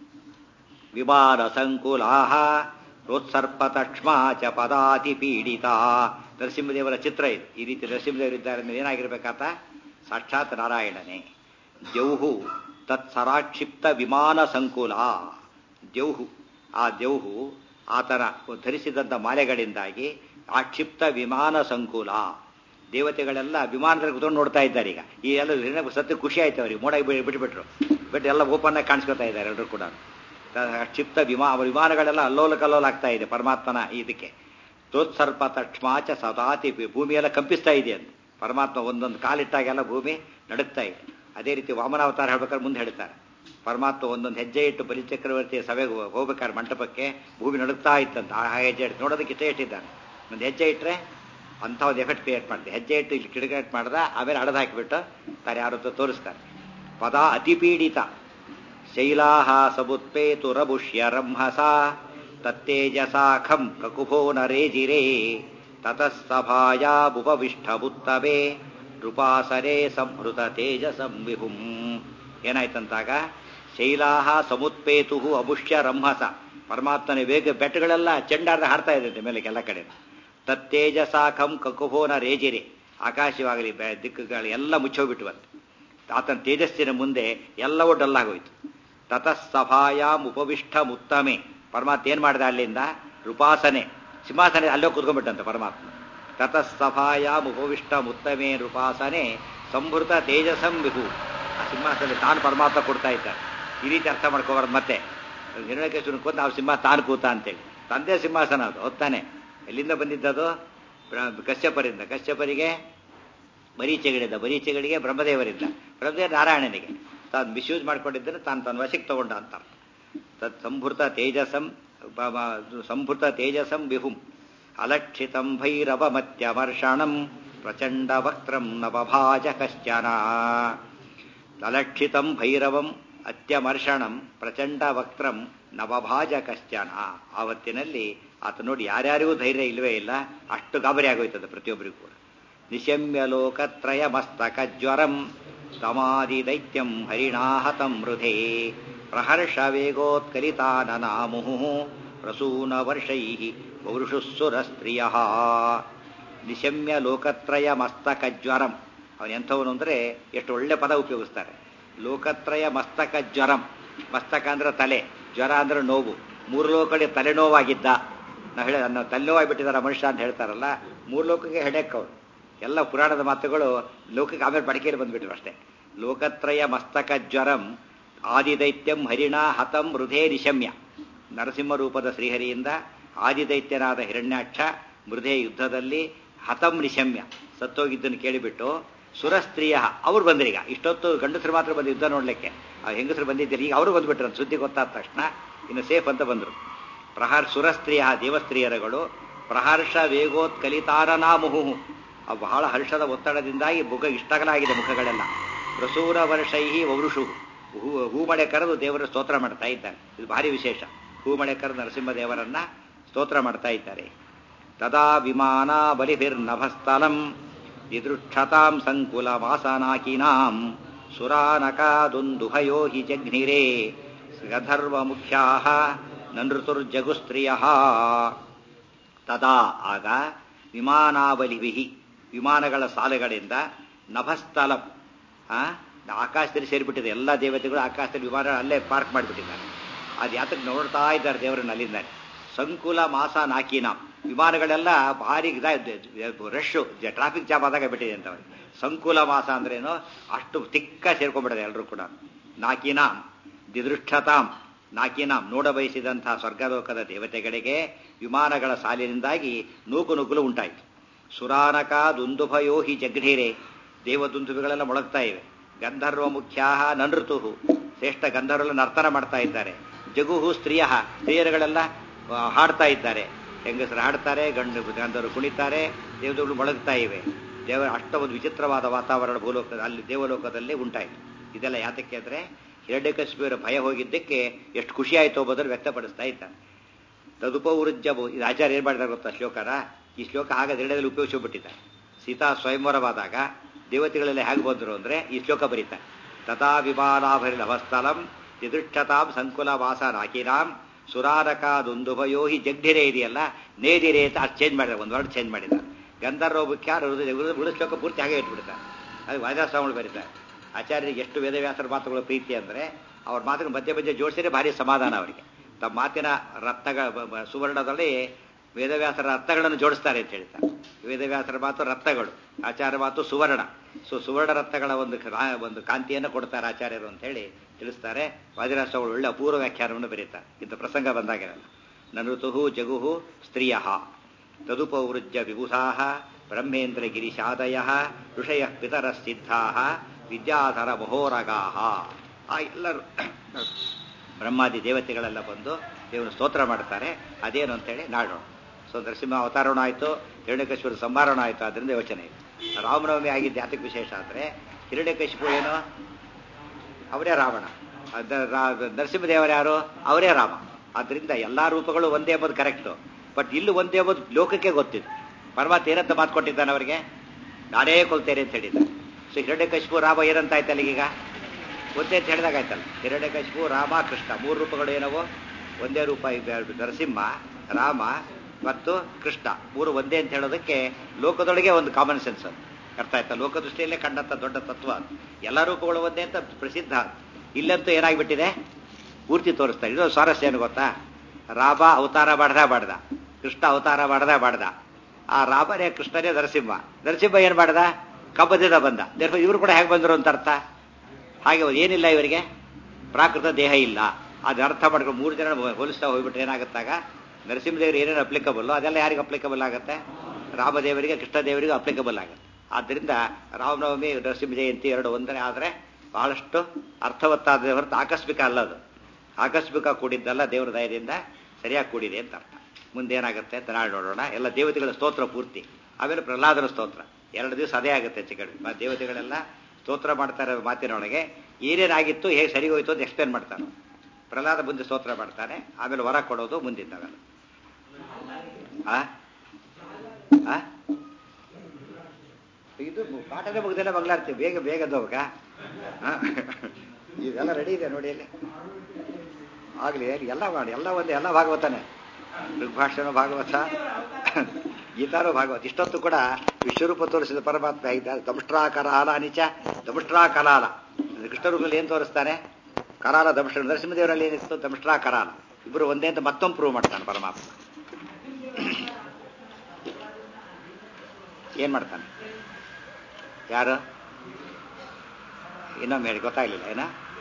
ವಿಮಾನ ಸಂಕುಲಾ ಪ್ರೋತ್ಸರ್ಪತಕ್ಷ್ಮಾ ಚ ಪದಾತಿ ಪೀಡಿತಾ ನರಸಿಂಹದೇವರ ಚಿತ್ರ ಇದು ಈ ರೀತಿ ನರಸಿಂಹದೇವರಿದ್ದಾರೆ ಅಂದ್ರೆ ಏನಾಗಿರ್ಬೇಕಾತ ಸಾಕ್ಷಾತ್ ನಾರಾಯಣನೇ ದ್ಯೌಹು ತತ್ಸರಾಕ್ಷಿಪ್ತ ವಿಮಾನ ಸಂಕುಲ ದ್ಯೌಹು ಆ ದ್ಯೌಹು ಆತನ ಧರಿಸಿದಂಥ ಮಾಲೆಗಳಿಂದಾಗಿ ಆಕ್ಷಿಪ್ತ ವಿಮಾನ ಸಂಕುಲ ದೇವತೆಗಳೆಲ್ಲ ವಿಮಾನದಲ್ಲಿ ಕುತ್ಕೊಂಡು ನೋಡ್ತಾ ಇದ್ದಾರೆ ಈಗ ಈ ಎಲ್ಲ ಸತ್ಯ ಖುಷಿ ಆಯ್ತು ಅವ್ರಿಗೆ ಮೋಡಾಗಿ ಬಿಟ್ಬಿಟ್ರು ಬಿಟ್ಟು ಎಲ್ಲ ಓಪನ್ ಆಗಿ ಕಾಣಿಸ್ಕೊತಾ ಇದ್ದಾರೆ ಎಲ್ಲರೂ ಕೂಡ ಕ್ಷಿಪ್ತ ವಿಮಾ ವಿಮಾನಗಳೆಲ್ಲ ಅಲ್ಲೋಲ ಕಲ್ಲೋಲ ಆಗ್ತಾ ಇದೆ ಪರಮಾತ್ಮನ ಇದಕ್ಕೆ ತೋತ್ಸರ್ಪ ತಕ್ಷ್ಮಾಚ ಸದಾತಿ ಭೂಮಿಯೆಲ್ಲ ಕಂಪಿಸ್ತಾ ಇದೆ ಅಂತ ಪರಮಾತ್ಮ ಒಂದೊಂದು ಕಾಲಿಟ್ಟಾಗೆಲ್ಲ ಭೂಮಿ ನಡುಗ್ತಾ ಇದೆ ಅದೇ ರೀತಿ ವಾಮನಾವತಾರ ಹೇಳ್ಬೇಕಾದ್ರೆ ಮುಂದೆ ಹೇಳ್ತಾರೆ ಪರಮಾತ್ಮ ಒಂದೊಂದು ಹೆಜ್ಜೆ ಇಟ್ಟು ಬಲಿಚಕ್ರವರ್ತಿಯ ಸಭೆಗೆ ಹೋಗ್ಬೇಕಾದ್ರೆ ಮಂಟಪಕ್ಕೆ ಭೂಮಿ ನಡುಗ್ತಾ ಇತ್ತಂತ ಆ ಹೆಜ್ಜೆ ಇಟ್ಟು ನೋಡೋದಕ್ಕೆ ಇಷ್ಟೇ ಇಟ್ಟಿದ್ದಾನೆ ಒಂದು ಹೆಜ್ಜೆ ಇಟ್ಟರೆ ಅಂಥ ಒಂದು ಎಫೆಕ್ಟ್ ಕ್ರಿಯೇಟ್ ಮಾಡ್ತಾರೆ ಹೆಜ್ಜೆ ಇಟ್ಟು ಇಲ್ಲಿ ಕಿಡಿಗೇಟ್ ಮಾಡ್ದ ಆಮೇಲೆ ಅಡದು ಹಾಕಿಬಿಟ್ಟು ತಾರೆ ಯಾರು ಅಂತ ತೋರಿಸ್ತಾರೆ ಪದ ಅತಿಪೀಡಿತ ಶೈಲಾಹ ಸಬುತ್ಪೇತು ರಬುಷ್ಯ ರಂಹಸ ತತ್ತೇಜಸಾಖಂ ಕಕುಭೋ ನರೇಜಿರೇ ತತಸ್ತಭಾಯಾಬುಪವಿಷ್ಠಬುತ್ತಬೆ ನೃಪಾಸರೆ ಸಂಭೃತ ತೇಜಸಂ ವಿಹುಂ ಏನಾಯ್ತಂತಾಗ ಶೈಲಾಹ ಸಮುತ್ಪೇತು ಅಬುಷ್ಯ ರಂಹಸ ಪರಮಾತ್ಮನ ವೇಗ ಬೆಟ್ಟಗಳೆಲ್ಲ ಚೆಂಡಾರ್ದ ಹಾಡ್ತಾ ಇದೆ ಮೇಲೆ ಎಲ್ಲ ಕಡೆ ತತ್ತೇಜಸಾಖಂ ಕಕುಭೋನ ರೇಜಿರೆ ಆಕಾಶವಾಗಲಿ ಬೆ- ದಿಕ್ಕುಗಳು ಎಲ್ಲ ಮುಚ್ಚೋಗ್ಬಿಟ್ಟುವಂತೆ ಆತನ ತೇಜಸ್ಸಿನ ಮುಂದೆ ಎಲ್ಲವೂ ಡಲ್ಲಾಗೋಯ್ತು ತತಃಸಭಾಯಾಮ್ ಉಪವಿಷ್ಟ ಮುತ್ತಮೆ ಪರಮಾತ್ಮ ಏನ್ ಮಾಡಿದ ಅಲ್ಲಿಂದ ರೂಪಾಸನೆ ಸಿಂಹಾಸನೆ ಅಲ್ಲೋ ಕೂತ್ಕೊಂಡ್ಬಿಟ್ಟಂತೆ ಪರಮಾತ್ಮ ತತಃಸಭಾಯಾಮ್ ಉಪವಿಷ್ಟ ಮುತ್ತಮೆ ರೂಪಾಸನೆ ಸಂಭೃತ ತೇಜಸಂ ವಿಹು ಆ ಸಿಂಹಾಸನ ತಾನು ಪರಮಾತ್ಮ ಕೊಡ್ತಾ ಇದ್ದಾರೆ ಈ ರೀತಿ ಅರ್ಥ ಮಾಡ್ಕೋಬಾರ್ದು ಮತ್ತೆ ಹಿರಣ್ಯಕೇಶ್ವರನ್ ಕೂತ್ ನಾವು ಸಿಂಹ ತಾನು ಕೂತ ಅಂತೇಳಿ ತಂದೆ ಸಿಂಹಾಸನ ಅದು ಹೊತ್ತಾನೆ ಎಲ್ಲಿಂದ ಬಂದಿದ್ದದು ಪ್ರ- ಕಶ್ಯಪರಿಂದ ಕಶ್ಯಪರಿಗೆ ಬರೀಚೆಗಳಿಂದ ಬರೀಚೆಗಳಿಗೆ ಬ್ರಹ್ಮದೇವರಿಂದ ಬ್ರಹ್ಮದೇವ ನಾರಾಯಣನಿಗೆ ತಾನು ಮಿಸ್ಯೂಸ್ ಮಾಡ್ಕೊಂಡಿದ್ದರೆ ತಾನು ತನ್ನ ವಶಕ್ಕೆ ತಗೊಂಡ ಅಂತ ಅರ್ಥ. ತತ್ ಸಂಭೃತ ತೇಜಸಂ ಬ- ಬ- ಸಂಭೃತ ತೇಜಸಂ ವಿಹುಂ ಅಲಕ್ಷಿತಂ ಭೈರವ ಮತ್ಯಮರ್ಷಣಂ ಪ್ರಚಂಡ ವಕ್ತ್ರಂ ನವಭಾಜ ಕಶ್ಚನ ಅಲಕ್ಷಿತಂ ಭೈರವಂ ಅತ್ಯಮರ್ಷಣಂ ಪ್ರಚಂಡ ವಕ್ತ್ರಂ ನವಭಾಜ ಕಶ್ಚನ ಆವತ್ತಿನಲ್ಲಿ ಆತ ನೋಡಿ ಯಾರ್ಯಾರಿಗೂ ಧೈರ್ಯ ಇಲ್ಲವೇ ಇಲ್ಲ ಅಷ್ಟು ಗಾಬರಿ ಆಗೋಯ್ತದೆ ಪ್ರತಿಯೊಬ್ಬರಿಗೂ ಕೂಡ ನಿಶಮ್ಯ ಲೋಕತ್ರಯ ಮಸ್ತಕ ಜ್ವರಂ ತಮಾದಿ ದೈತ್ಯಂ ಹರಿಣಾಹತಂ ಮೃಧೇ ಪ್ರಹರ್ಷ ವೇಗೋತ್ಕಲಿತಾನನಾಮುಃ ಪ್ರಸೂನ ವರ್ಷೈ ಪೌರುಷುಸ್ಸುರ ಸ್ತ್ರೀಯ ನಿಶಮ್ಯ ಲೋಕತ್ರಯ ಮಸ್ತಕ ಜ್ವರಂ ಅವನು ಎಂಥವನು ಅಂದರೆ ಎಷ್ಟು ಒಳ್ಳೆ ಪದ ಉಪಯೋಗಿಸ್ತಾರೆ ಲೋಕತ್ರಯ ಮಸ್ತಕ ಜ್ವರಂ ಮಸ್ತಕ ಅಂದ್ರೆ ತಲೆ ಜ್ವರ ಅಂದ್ರೆ ನೋವು ಮೂರು ಲೋಕಗಳಿಗೆ ತಲೆನೋವಾಗಿದ್ದ ನಾವು ಹೇಳ ನಾವು ತಲೆನೋವಾಗಿಬಿಟ್ಟಿದ್ದಾರೆ ಮನುಷ್ಯ ಅಂತ ಹೇಳ್ತಾರಲ್ಲ ಮೂರು ಲೋಕಕ್ಕೆ ಹೆಡೆಕ್ ಅವರು ಎಲ್ಲ ಪುರಾಣದ ಮಾತುಗಳು ಲೋಕಕ್ಕೆ ಆಮೇಲೆ ಬಡಕೆಯಲ್ಲಿ ಬಂದ್ಬಿಟ್ರು ಅಷ್ಟೇ ಲೋಕತ್ರಯ ಮಸ್ತಕ ಜ್ವರಂ ಆದಿದೈತ್ಯಂ ಹರಿಣ ಹತಂ ಹೃದಯ ನಿಶಮ್ಯ ನರಸಿಂಹ ರೂಪದ ಶ್ರೀಹರಿಯಿಂದ ಆದಿದೈತ್ಯನಾದ ಹಿರಣ್ಯಾಕ್ಷ ಮೃಧೆ ಯುದ್ಧದಲ್ಲಿ ಹತಂ ನಿಶಮ್ಯ ಸತ್ತೋಗಿದ್ದನ್ನು ಕೇಳಿಬಿಟ್ಟು ಸುರಸ್ತ್ರೀಯ ಅವ್ರು ಬಂದ್ರೀಗ ಇಷ್ಟೊತ್ತು ಗಂಡಸರು ಮಾತ್ರ ಬಂದು ಯುದ್ಧ ನೋಡ್ಲಿಕ್ಕೆ ಆ ಹೆಂಗಸರು ಬಂದಿದ್ದೀರಿ ಈಗ ಅವರು ಬಂದ್ಬಿಟ್ರು ಅಂತ ಸುದ್ದಿ ಗೊತ್ತಾದ ತಕ್ಷಣ ಇನ್ನು ಸೇಫ್ ಅಂತ ಬಂದರು ಪ್ರಹಾರ್ ಸುರಸ್ತ್ರೀಯ ದೇವಸ್ತ್ರೀಯರುಗಳು ಪ್ರಹರ್ಷ ವೇಗೋತ್ಕಲಿತಾರನಾಮುಹು ಅವು ಬಹಳ ಹರ್ಷದ ಒತ್ತಡದಿಂದಾಗಿ ಮುಖ ಇಷ್ಟಗಲಾಗಿದೆ ಮುಖಗಳೆಲ್ಲ ಪ್ರಸೂರ ವರ್ಷೈಹಿ ವವೃಷು ಹೂ ಹೂಮಳೆ ಕರೆದು ದೇವರ ಸ್ತೋತ್ರ ಮಾಡ್ತಾ ಇದ್ದಾರೆ ಇದು ಭಾರಿ ವಿಶೇಷ ಹೂಮಳೆ ಕರೆದು ನರಸಿಂಹದೇವರನ್ನ ಸ್ತೋತ್ರ ಮಾಡ್ತಾ ಇದ್ದಾರೆ ತದಾ ವಿಮಾನ ಬಲಿಭಿರ್ನಭಸ್ಥಲಂ ದಿದೃಕ್ಷತಾಂ ಸಂಕುಲ ವಾಸನಾಕಿನಾಂ ಸುರಾನಕಾದುಂದುಭಯೋ ಹಿ ಜಘ್ನಿರೇ ಗಧರ್ವ ಮುಖ್ಯಾ ನೃತುರ್ಜಗುಸ್ತ್ರಿಯ ತದಾ ಆಗ ವಿಮಾನಾವಲಿಭಿ ವಿಮಾನಗಳ ಸಾಲುಗಳಿಂದ ನಭಸ್ಥಲಂ ಆಕಾಶದಲ್ಲಿ ಸೇರಿಬಿಟ್ಟಿದೆ ಎಲ್ಲ ದೇವತೆಗಳು ಆಕಾಶದಲ್ಲಿ ವಿಮಾನ ಅಲ್ಲೇ ಪಾರ್ಕ್ ಮಾಡಿಬಿಟ್ಟಿದ್ದಾರೆ ಅದು ಯಾತಕ್ಕೆ ನೋಡ್ತಾ ಇದ್ದಾರೆ ದೇವರನ್ನ ಅಲ್ಲಿಂದಾನೆ ಸಂಕುಲ ಮಾಸ ನಾಕಿನ ವಿಮಾನಗಳೆಲ್ಲ ಭಾರಿ ರಶ್ ಟ್ರಾಫಿಕ್ ಜಾಮ್ ಆದಾಗ ಬಿಟ್ಟಿದೆ ಅಂತ ಅವ್ರಿಗೆ ಸಂಕುಲ ಮಾಸ ಅಂದ್ರೇನು ಅಷ್ಟು ತಿಕ್ಕ ಸೇರ್ಕೊಂಡ್ಬಿಟ್ಟಿದೆ ಎಲ್ಲರೂ ಕೂಡ ನಾಕಿನಾಂ ದಿದೃಷ್ಟತಾಂ ನಾಕಿನಾಂ ನೋಡ ಬಯಸಿದಂತಹ ಸ್ವರ್ಗಲೋಕದ ದೇವತೆಗಳಿಗೆ ವಿಮಾನಗಳ ಸಾಲಿನಿಂದಾಗಿ ನೂಕು ನುಗ್ಗಲು ಉಂಟಾಯಿತು ಸುರಾನಕ ದುಂದುಭಯೋ ಹಿ ಜಗ್ಢೀರೆ ದೇವದುಂದುಭಗಳೆಲ್ಲ ಮೊಳಗ್ತಾ ಇವೆ ಗಂಧರ್ವ ಮುಖ್ಯಾ ನನೃತು ಶ್ರೇಷ್ಠ ಗಂಧರ್ವಲ್ಲ ನರ್ತನ ಮಾಡ್ತಾ ಇದ್ದಾರೆ ಜಗುಹು ಸ್ತ್ರೀಯ ಸ್ತ್ರೀಯರುಗಳೆಲ್ಲ ಹಾಡ್ತಾ ಇದ್ದಾರೆ ಹೆಂಗಸರು ಹಾಡ್ತಾರೆ ಗಂಡು ಗಂಧರು ಕುಣಿತಾರೆ ದೇವತೆಗಳು ಮೊಳಗ್ತಾ ಇವೆ ದೇವರ ಅಷ್ಟೊಂದು ವಿಚಿತ್ರವಾದ ವಾತಾವರಣ ಭೂಲೋಕದ ಅಲ್ಲಿ ದೇವಲೋಕದಲ್ಲಿ ಉಂಟಾಯಿತು ಇದೆಲ್ಲ ಯಾತಕ್ಕೆ ಅಂದರೆ ಹಿರಣ್ಯಕಶ್ಮೀರ ಭಯ ಹೋಗಿದ್ದಕ್ಕೆ ಎಷ್ಟು ಖುಷಿ ಆಯಿತು ಎಂಬುದನ್ನು ವ್ಯಕ್ತಪಡಿಸ್ತಾ ಇದ್ದಾನೆ ತದುಪವೃಜ್ಜಬು ಇದು ಆಚಾರ್ಯ ಏನು ಮಾಡಿದಾರೆ ಗೊತ್ತಾ ಶ್ಲೋಕರ ಈ ಶ್ಲೋಕ ಆಗ ನಿರ್ಣಯದಲ್ಲಿ ಉಪಯೋಗಿಸಿಬಿಟ್ಟಿದ್ದಾರೆ ಸೀತಾ ಸ್ವಯಂವರವಾದಾಗ ದೇವತೆಗಳೆಲ್ಲ ಹೇಗೆ ಬಂದರು ಅಂದರೆ ಈ ಶ್ಲೋಕ ಬರೀತಾರೆ ತಥಾ ವಿಮಾನಾಭರಿ ನವಸ್ಥಲಂ ತಿದೃಕ್ಷತಾಂ ಸಂಕುಲ ವಾಸ ನಾಕಿನಾಂ ಸುರಾರಕಾದುಂದುಭಯೋ ಹಿ ಜಗ್ಢಿರೆ ಇದೆಯಲ್ಲ ನೇದಿರೆ ಅಂತ ಅದು ಚೇಂಜ್ ಮಾಡಿದ್ದಾರೆ ಒಂದು ವರ್ಡ್ ಚೇಂಜ್ ಮಾಡಿದ್ದಾರೆ ಗಂಧರ್ವ ಮುಖ್ಯ ಉಳಿದ ಶ್ಲೋಕ ಪೂರ್ತಿ ಹಾಗೆ ಇಟ್ಬಿಡ್ತಾರೆ ಅದು ವಾದಿರಾಸ್ವಾಮಿಗಳು ಬರೀತಾರೆ ಆಚಾರ್ಯರಿಗೆ ಎಷ್ಟು ವೇದವ್ಯಾಸರ ಮಾತುಗಳ ಪ್ರೀತಿ ಅಂದರೆ ಅವ್ರ ಮಾತುಗಳು ಮಧ್ಯೆ ಮಧ್ಯೆ ಜೋಡಿಸಿದ್ರೆ ಭಾರಿ ಸಮಾಧಾನ ಅವರಿಗೆ ತಮ್ಮ ಮಾತಿನ ರತ್ನಗಳ ಸುವರ್ಣದಲ್ಲಿ ವೇದವ್ಯಾಸರ ರತ್ನಗಳನ್ನು ಜೋಡಿಸ್ತಾರೆ ಅಂತ ಹೇಳ್ತಾರೆ ವೇದವ್ಯಾಸರ ಮಾತು ರತ್ನಗಳು ಆಚಾರ್ಯ ಮಾತು ಸುವರ್ಣ ಸೊ ಸುವರ್ಣ ರತ್ನಗಳ ಒಂದು ಒಂದು ಕಾಂತಿಯನ್ನು ಕೊಡ್ತಾರೆ ಆಚಾರ್ಯರು ಅಂತ ಹೇಳಿ ತಿಳಿಸ್ತಾರೆ ವಾದಿರಾಷ್ಟ್ರಗಳು ಒಳ್ಳೆ ಅಪೂರ್ವ ವ್ಯಾಖ್ಯಾನವನ್ನು ಬರೀತಾರೆ ಇಂಥ ಪ್ರಸಂಗ ಬಂದಾಗಿರಲ್ಲ ನನುತುಹು ಜಗುಹು ಸ್ತ್ರೀಯ ತದುಪವೃಜ್ಯ ವಿಭುಧಾ ಬ್ರಹ್ಮೇಂದ್ರ ಗಿರಿಶಾದಯ ಋಷಯ ಪಿತರ ಸಿದ್ಧಾ ವಿದ್ಯಾಧರ ಮಹೋರಗಾ ಆ ಎಲ್ಲರೂ ಬ್ರಹ್ಮಾದಿ ದೇವತೆಗಳೆಲ್ಲ ಬಂದು ದೇವನ ಸ್ತೋತ್ರ ಮಾಡ್ತಾರೆ ಅದೇನು ಅಂತೇಳಿ ನಾಡೋಣ ಸೊ ನರಸಿಂಹ ಅವತಾರಣ ಆಯಿತು ಹಿರಣ್ಯಕಶ್ಯಪುರ ಸಂಹಾರಣ ಆಯಿತು ಅದರಿಂದ ಯೋಚನೆ ಇದೆ ರಾಮನವಮಿ ಆಗಿದ್ದು ಯಾತಕ್ಕೆ ವಿಶೇಷ ಅಂದರೆ ಹಿರಣ್ಯಕಶಿಪು ಏನು ಅವರೇ ರಾವಣ ನರಸಿಂಹದೇವರು ಯಾರು ಅವರೇ ರಾಮ ಆದ್ದರಿಂದ ಎಲ್ಲ ರೂಪಗಳು ಒಂದೇ ಎಂಬುದು ಕರೆಕ್ಟು ಬಟ್ ಇಲ್ಲಿ ಒಂದೇ ಎಂಬುದು ಲೋಕಕ್ಕೆ ಗೊತ್ತಿದೆ ಪರಮಾತ್ಮ ಏನಂತ ಮಾತು ಕೊಟ್ಟಿದ್ದಾನೆ ಅವರಿಗೆ ನಾನೇ ಕೊಲ್ತೇನೆ ಅಂತ ಹೇಳಿದ್ದಾನೆ ಸೊ ಹಿರಣ್ಯಕಶಿಪು ರಾಮ ಏನಂತ ಆಯ್ತಲ್ಲ ಈಗ ಒಂದೇ ಅಂತ ಹೇಳಿದಾಗ ಆಯ್ತಲ್ಲ ಹಿರಣ್ಯಕಶಿಪು ರಾಮ ಕೃಷ್ಣ ಮೂರು ರೂಪಗಳು ಏನವೋ ಒಂದೇ ರೂಪ ನರಸಿಂಹ ರಾಮ ಮತ್ತು ಕೃಷ್ಣ ಮೂರು ಒಂದೇ ಅಂತ ಹೇಳೋದಕ್ಕೆ ಲೋಕದೊಳಗೆ ಒಂದು ಕಾಮನ್ ಸೆನ್ಸ್ ಅದು ಅರ್ಥ ಆಯ್ತಾ ಲೋಕದೃಷ್ಟಿಯಲ್ಲೇ ಕಂಡಂತ ದೊಡ್ಡ ತತ್ವ ಎಲ್ಲ ರೂಪಗಳು ಒಂದೇ ಅಂತ ಪ್ರಸಿದ್ಧ ಇಲ್ಲಂತೂ ಏನಾಗ್ಬಿಟ್ಟಿದೆ ಪೂರ್ತಿ ತೋರಿಸ್ತಾರೆ ಇದು ಸ್ವಾರಸ್ಯ ಏನು ಗೊತ್ತಾ ರಾಮ ಅವತಾರ ಮಾಡ್ದ ಬಾಡ್ದ ಕೃಷ್ಣ ಅವತಾರ ಮಾಡ್ದ ಬಾಡ್ದ ಆ ರಾಮನೇ ಕೃಷ್ಣನೇ ನರಸಿಂಹ ನರಸಿಂಹ ಏನ್ ಮಾಡ್ದ ಕಬ್ಬದಿಂದ ಬಂದ ಇವರು ಕೂಡ ಹೇಗೆ ಬಂದರು ಅಂತ ಅರ್ಥ ಹಾಗೆ ಏನಿಲ್ಲ ಇವರಿಗೆ ಪ್ರಾಕೃತ ದೇಹ ಇಲ್ಲ ಅದು ಅರ್ಥ ಮಾಡ್ಕೊಂಡು ಮೂರು ಜನ ಹೋಲಿಸ್ತಾ ಹೋಗ್ಬಿಟ್ರೆ ಏನಾಗುತ್ತಾಗ ನರಸಿಂಹದೇವರು ಏನೇನು ಅಪ್ಲಿಕಬಲ್ ಅದೆಲ್ಲ ಯಾರಿಗೆ ಅಪ್ಲಿಕಬಲ್ ಆಗುತ್ತೆ ರಾಮದೇವರಿಗೆ ಕೃಷ್ಣದೇವರಿಗೂ ಅಪ್ಲಿಕಬಲ್ ಆಗುತ್ತೆ ಆದ್ದರಿಂದ ರಾಮನವಮಿ ನರಸಿಂಹ ಜಯಂತಿ ಎರಡು ಒಂದನೇ ಆದರೆ ಬಹಳಷ್ಟು ಅರ್ಥವತ್ತಾದ ಹೊರತು ಆಕಸ್ಮಿಕ ಅಲ್ಲ ಅದು ಆಕಸ್ಮಿಕ ಕೂಡಿದ್ದಲ್ಲ ದೇವರ ದಯದಿಂದ ಸರಿಯಾಗಿ ಕೂಡಿದೆ ಅಂತ ಅರ್ಥ ಮುಂದೇನಾಗುತ್ತೆ ಅಂತ ನಾಳೆ ನೋಡೋಣ ಎಲ್ಲ ದೇವತೆಗಳ ಸ್ತೋತ್ರ ಪೂರ್ತಿ ಆಮೇಲೆ ಪ್ರಹ್ಲಾದನ ಸ್ತೋತ್ರ ಎರಡು ದಿವಸ ಅದೇ ಆಗುತ್ತೆ ಹೆಚ್ಚು ಕಡಿಮೆ ದೇವತೆಗಳೆಲ್ಲ ಸ್ತೋತ್ರ ಮಾಡ್ತಾರೆ ಮಾತಿನೊಳಗೆ ಏನೇನಾಗಿತ್ತು ಹೇಗೆ ಸರಿ ಹೋಯ್ತು ಅಂತ ಎಕ್ಸ್ಪ್ಲೇನ್ ಮಾಡ್ತಾನೆ ಪ್ರಹ್ಲಾದ ಮುಂದೆ ಸ್ತೋತ್ರ ಮಾಡ್ತಾನೆ ಆಮೇಲೆ ವರ ಕೊಡೋದು ಮುಂದಿದ್ದಾವೆಲ್ಲ ಆ ಆ? ಇದು ಪಾಠನೇ ಮುಗ್ದೆಲ್ಲ ಮಗಳಾಡ್ತೀವಿ ಬೇಗ ಬೇಗ ಹೋಗ ಇದೆಲ್ಲ ರೆಡಿ ಇದೆ ನೋಡಿ ಅಲ್ಲಿ ಆಗಲಿ ಎಲ್ಲ ಮಾಡಿ ಎಲ್ಲ ಒಂದು ಎಲ್ಲ ಭಾಗವತನೇ ಋಗ್ಭಾಷೆನೂ ಭಾಗವತ ಗೀತಾನೂ ಭಾಗವತ ಇಷ್ಟೊತ್ತು ಕೂಡ ವಿಶ್ವರೂಪ ತೋರಿಸಿದ ಪರಮಾತ್ಮ ಹೇಗಿದೆ ದಂಷ್ಟ್ರಾ ಕರಾಲ ನಿಚ ದಂಷ್ಟ್ರಾ ಕಲಾಲ ಕೃಷ್ಣ ರೂಪದಲ್ಲಿ ಏನು ತೋರಿಸ್ತಾನೆ ಕರಾಲ ದಂಷ್ಟ್ರ ನರಸಿಂಹದೇವರಲ್ಲಿ ಏನಿತ್ತು ದಂಷ್ಟ್ರಾ ಕರಾಲ ಇಬ್ಬರು ಒಂದೇ ಅಂತ ಮತ್ತೊಂದು ಪ್ರೂವ್ ಮಾಡ್ತಾನೆ ಪರಮಾತ್ಮ ಏನ್ ಮಾಡ್ತಾನೆ ಯಾರು ಇನ್ನೊಮ್ಮೆ ಹೇಳಿ ಗೊತ್ತಾಗ್ಲಿಲ್ಲ ಏನ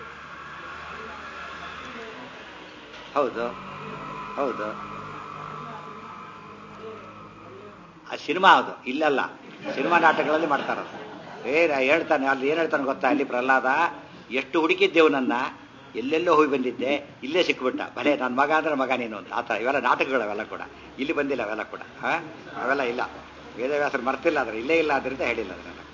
ಹೌದು ಹೌದು ಆ ಸಿನಿಮಾ ಅದು ಇಲ್ಲಲ್ಲ ಸಿನಿಮಾ ನಾಟಕಗಳಲ್ಲಿ ಮಾಡ್ತಾರದು ಏ ನಾ ಹೇಳ್ತಾನೆ ಅಲ್ಲಿ ಏನ್ ಹೇಳ್ತಾನೆ ಗೊತ್ತಾ ಅಲ್ಲಿ ಪ್ರಹ್ಲಾದ ಎಷ್ಟು ಹುಡುಕಿದ್ದೆವು ನನ್ನ ಎಲ್ಲೆಲ್ಲೋ ಹೋಗಿ ಬಂದಿದ್ದೆ ಇಲ್ಲೇ ಸಿಕ್ಬಿಟ್ಟ ಭಲೆ ನನ್ನ ಮಗ ಅಂದ್ರೆ ಮಗ ನೀನು ಅಂತ ಆತ ಇವೆಲ್ಲ ನಾಟಕಗಳು ಅವೆಲ್ಲ ಕೂಡ ಇಲ್ಲಿ ಬಂದಿಲ್ಲ ಅವೆಲ್ಲ ಕೂಡ ಹಾ ಅವೆಲ್ಲ ಇಲ್ಲ ವೇದವ್ಯಾಸರು ಮರ್ತಿಲ್ಲ ಆದ್ರೆ ಇಲ್ಲೇ ಇಲ್ಲ ಅದರಿಂದ ಹೇಳಿಲ್ಲ ಅದನ್ನೆಲ್ಲ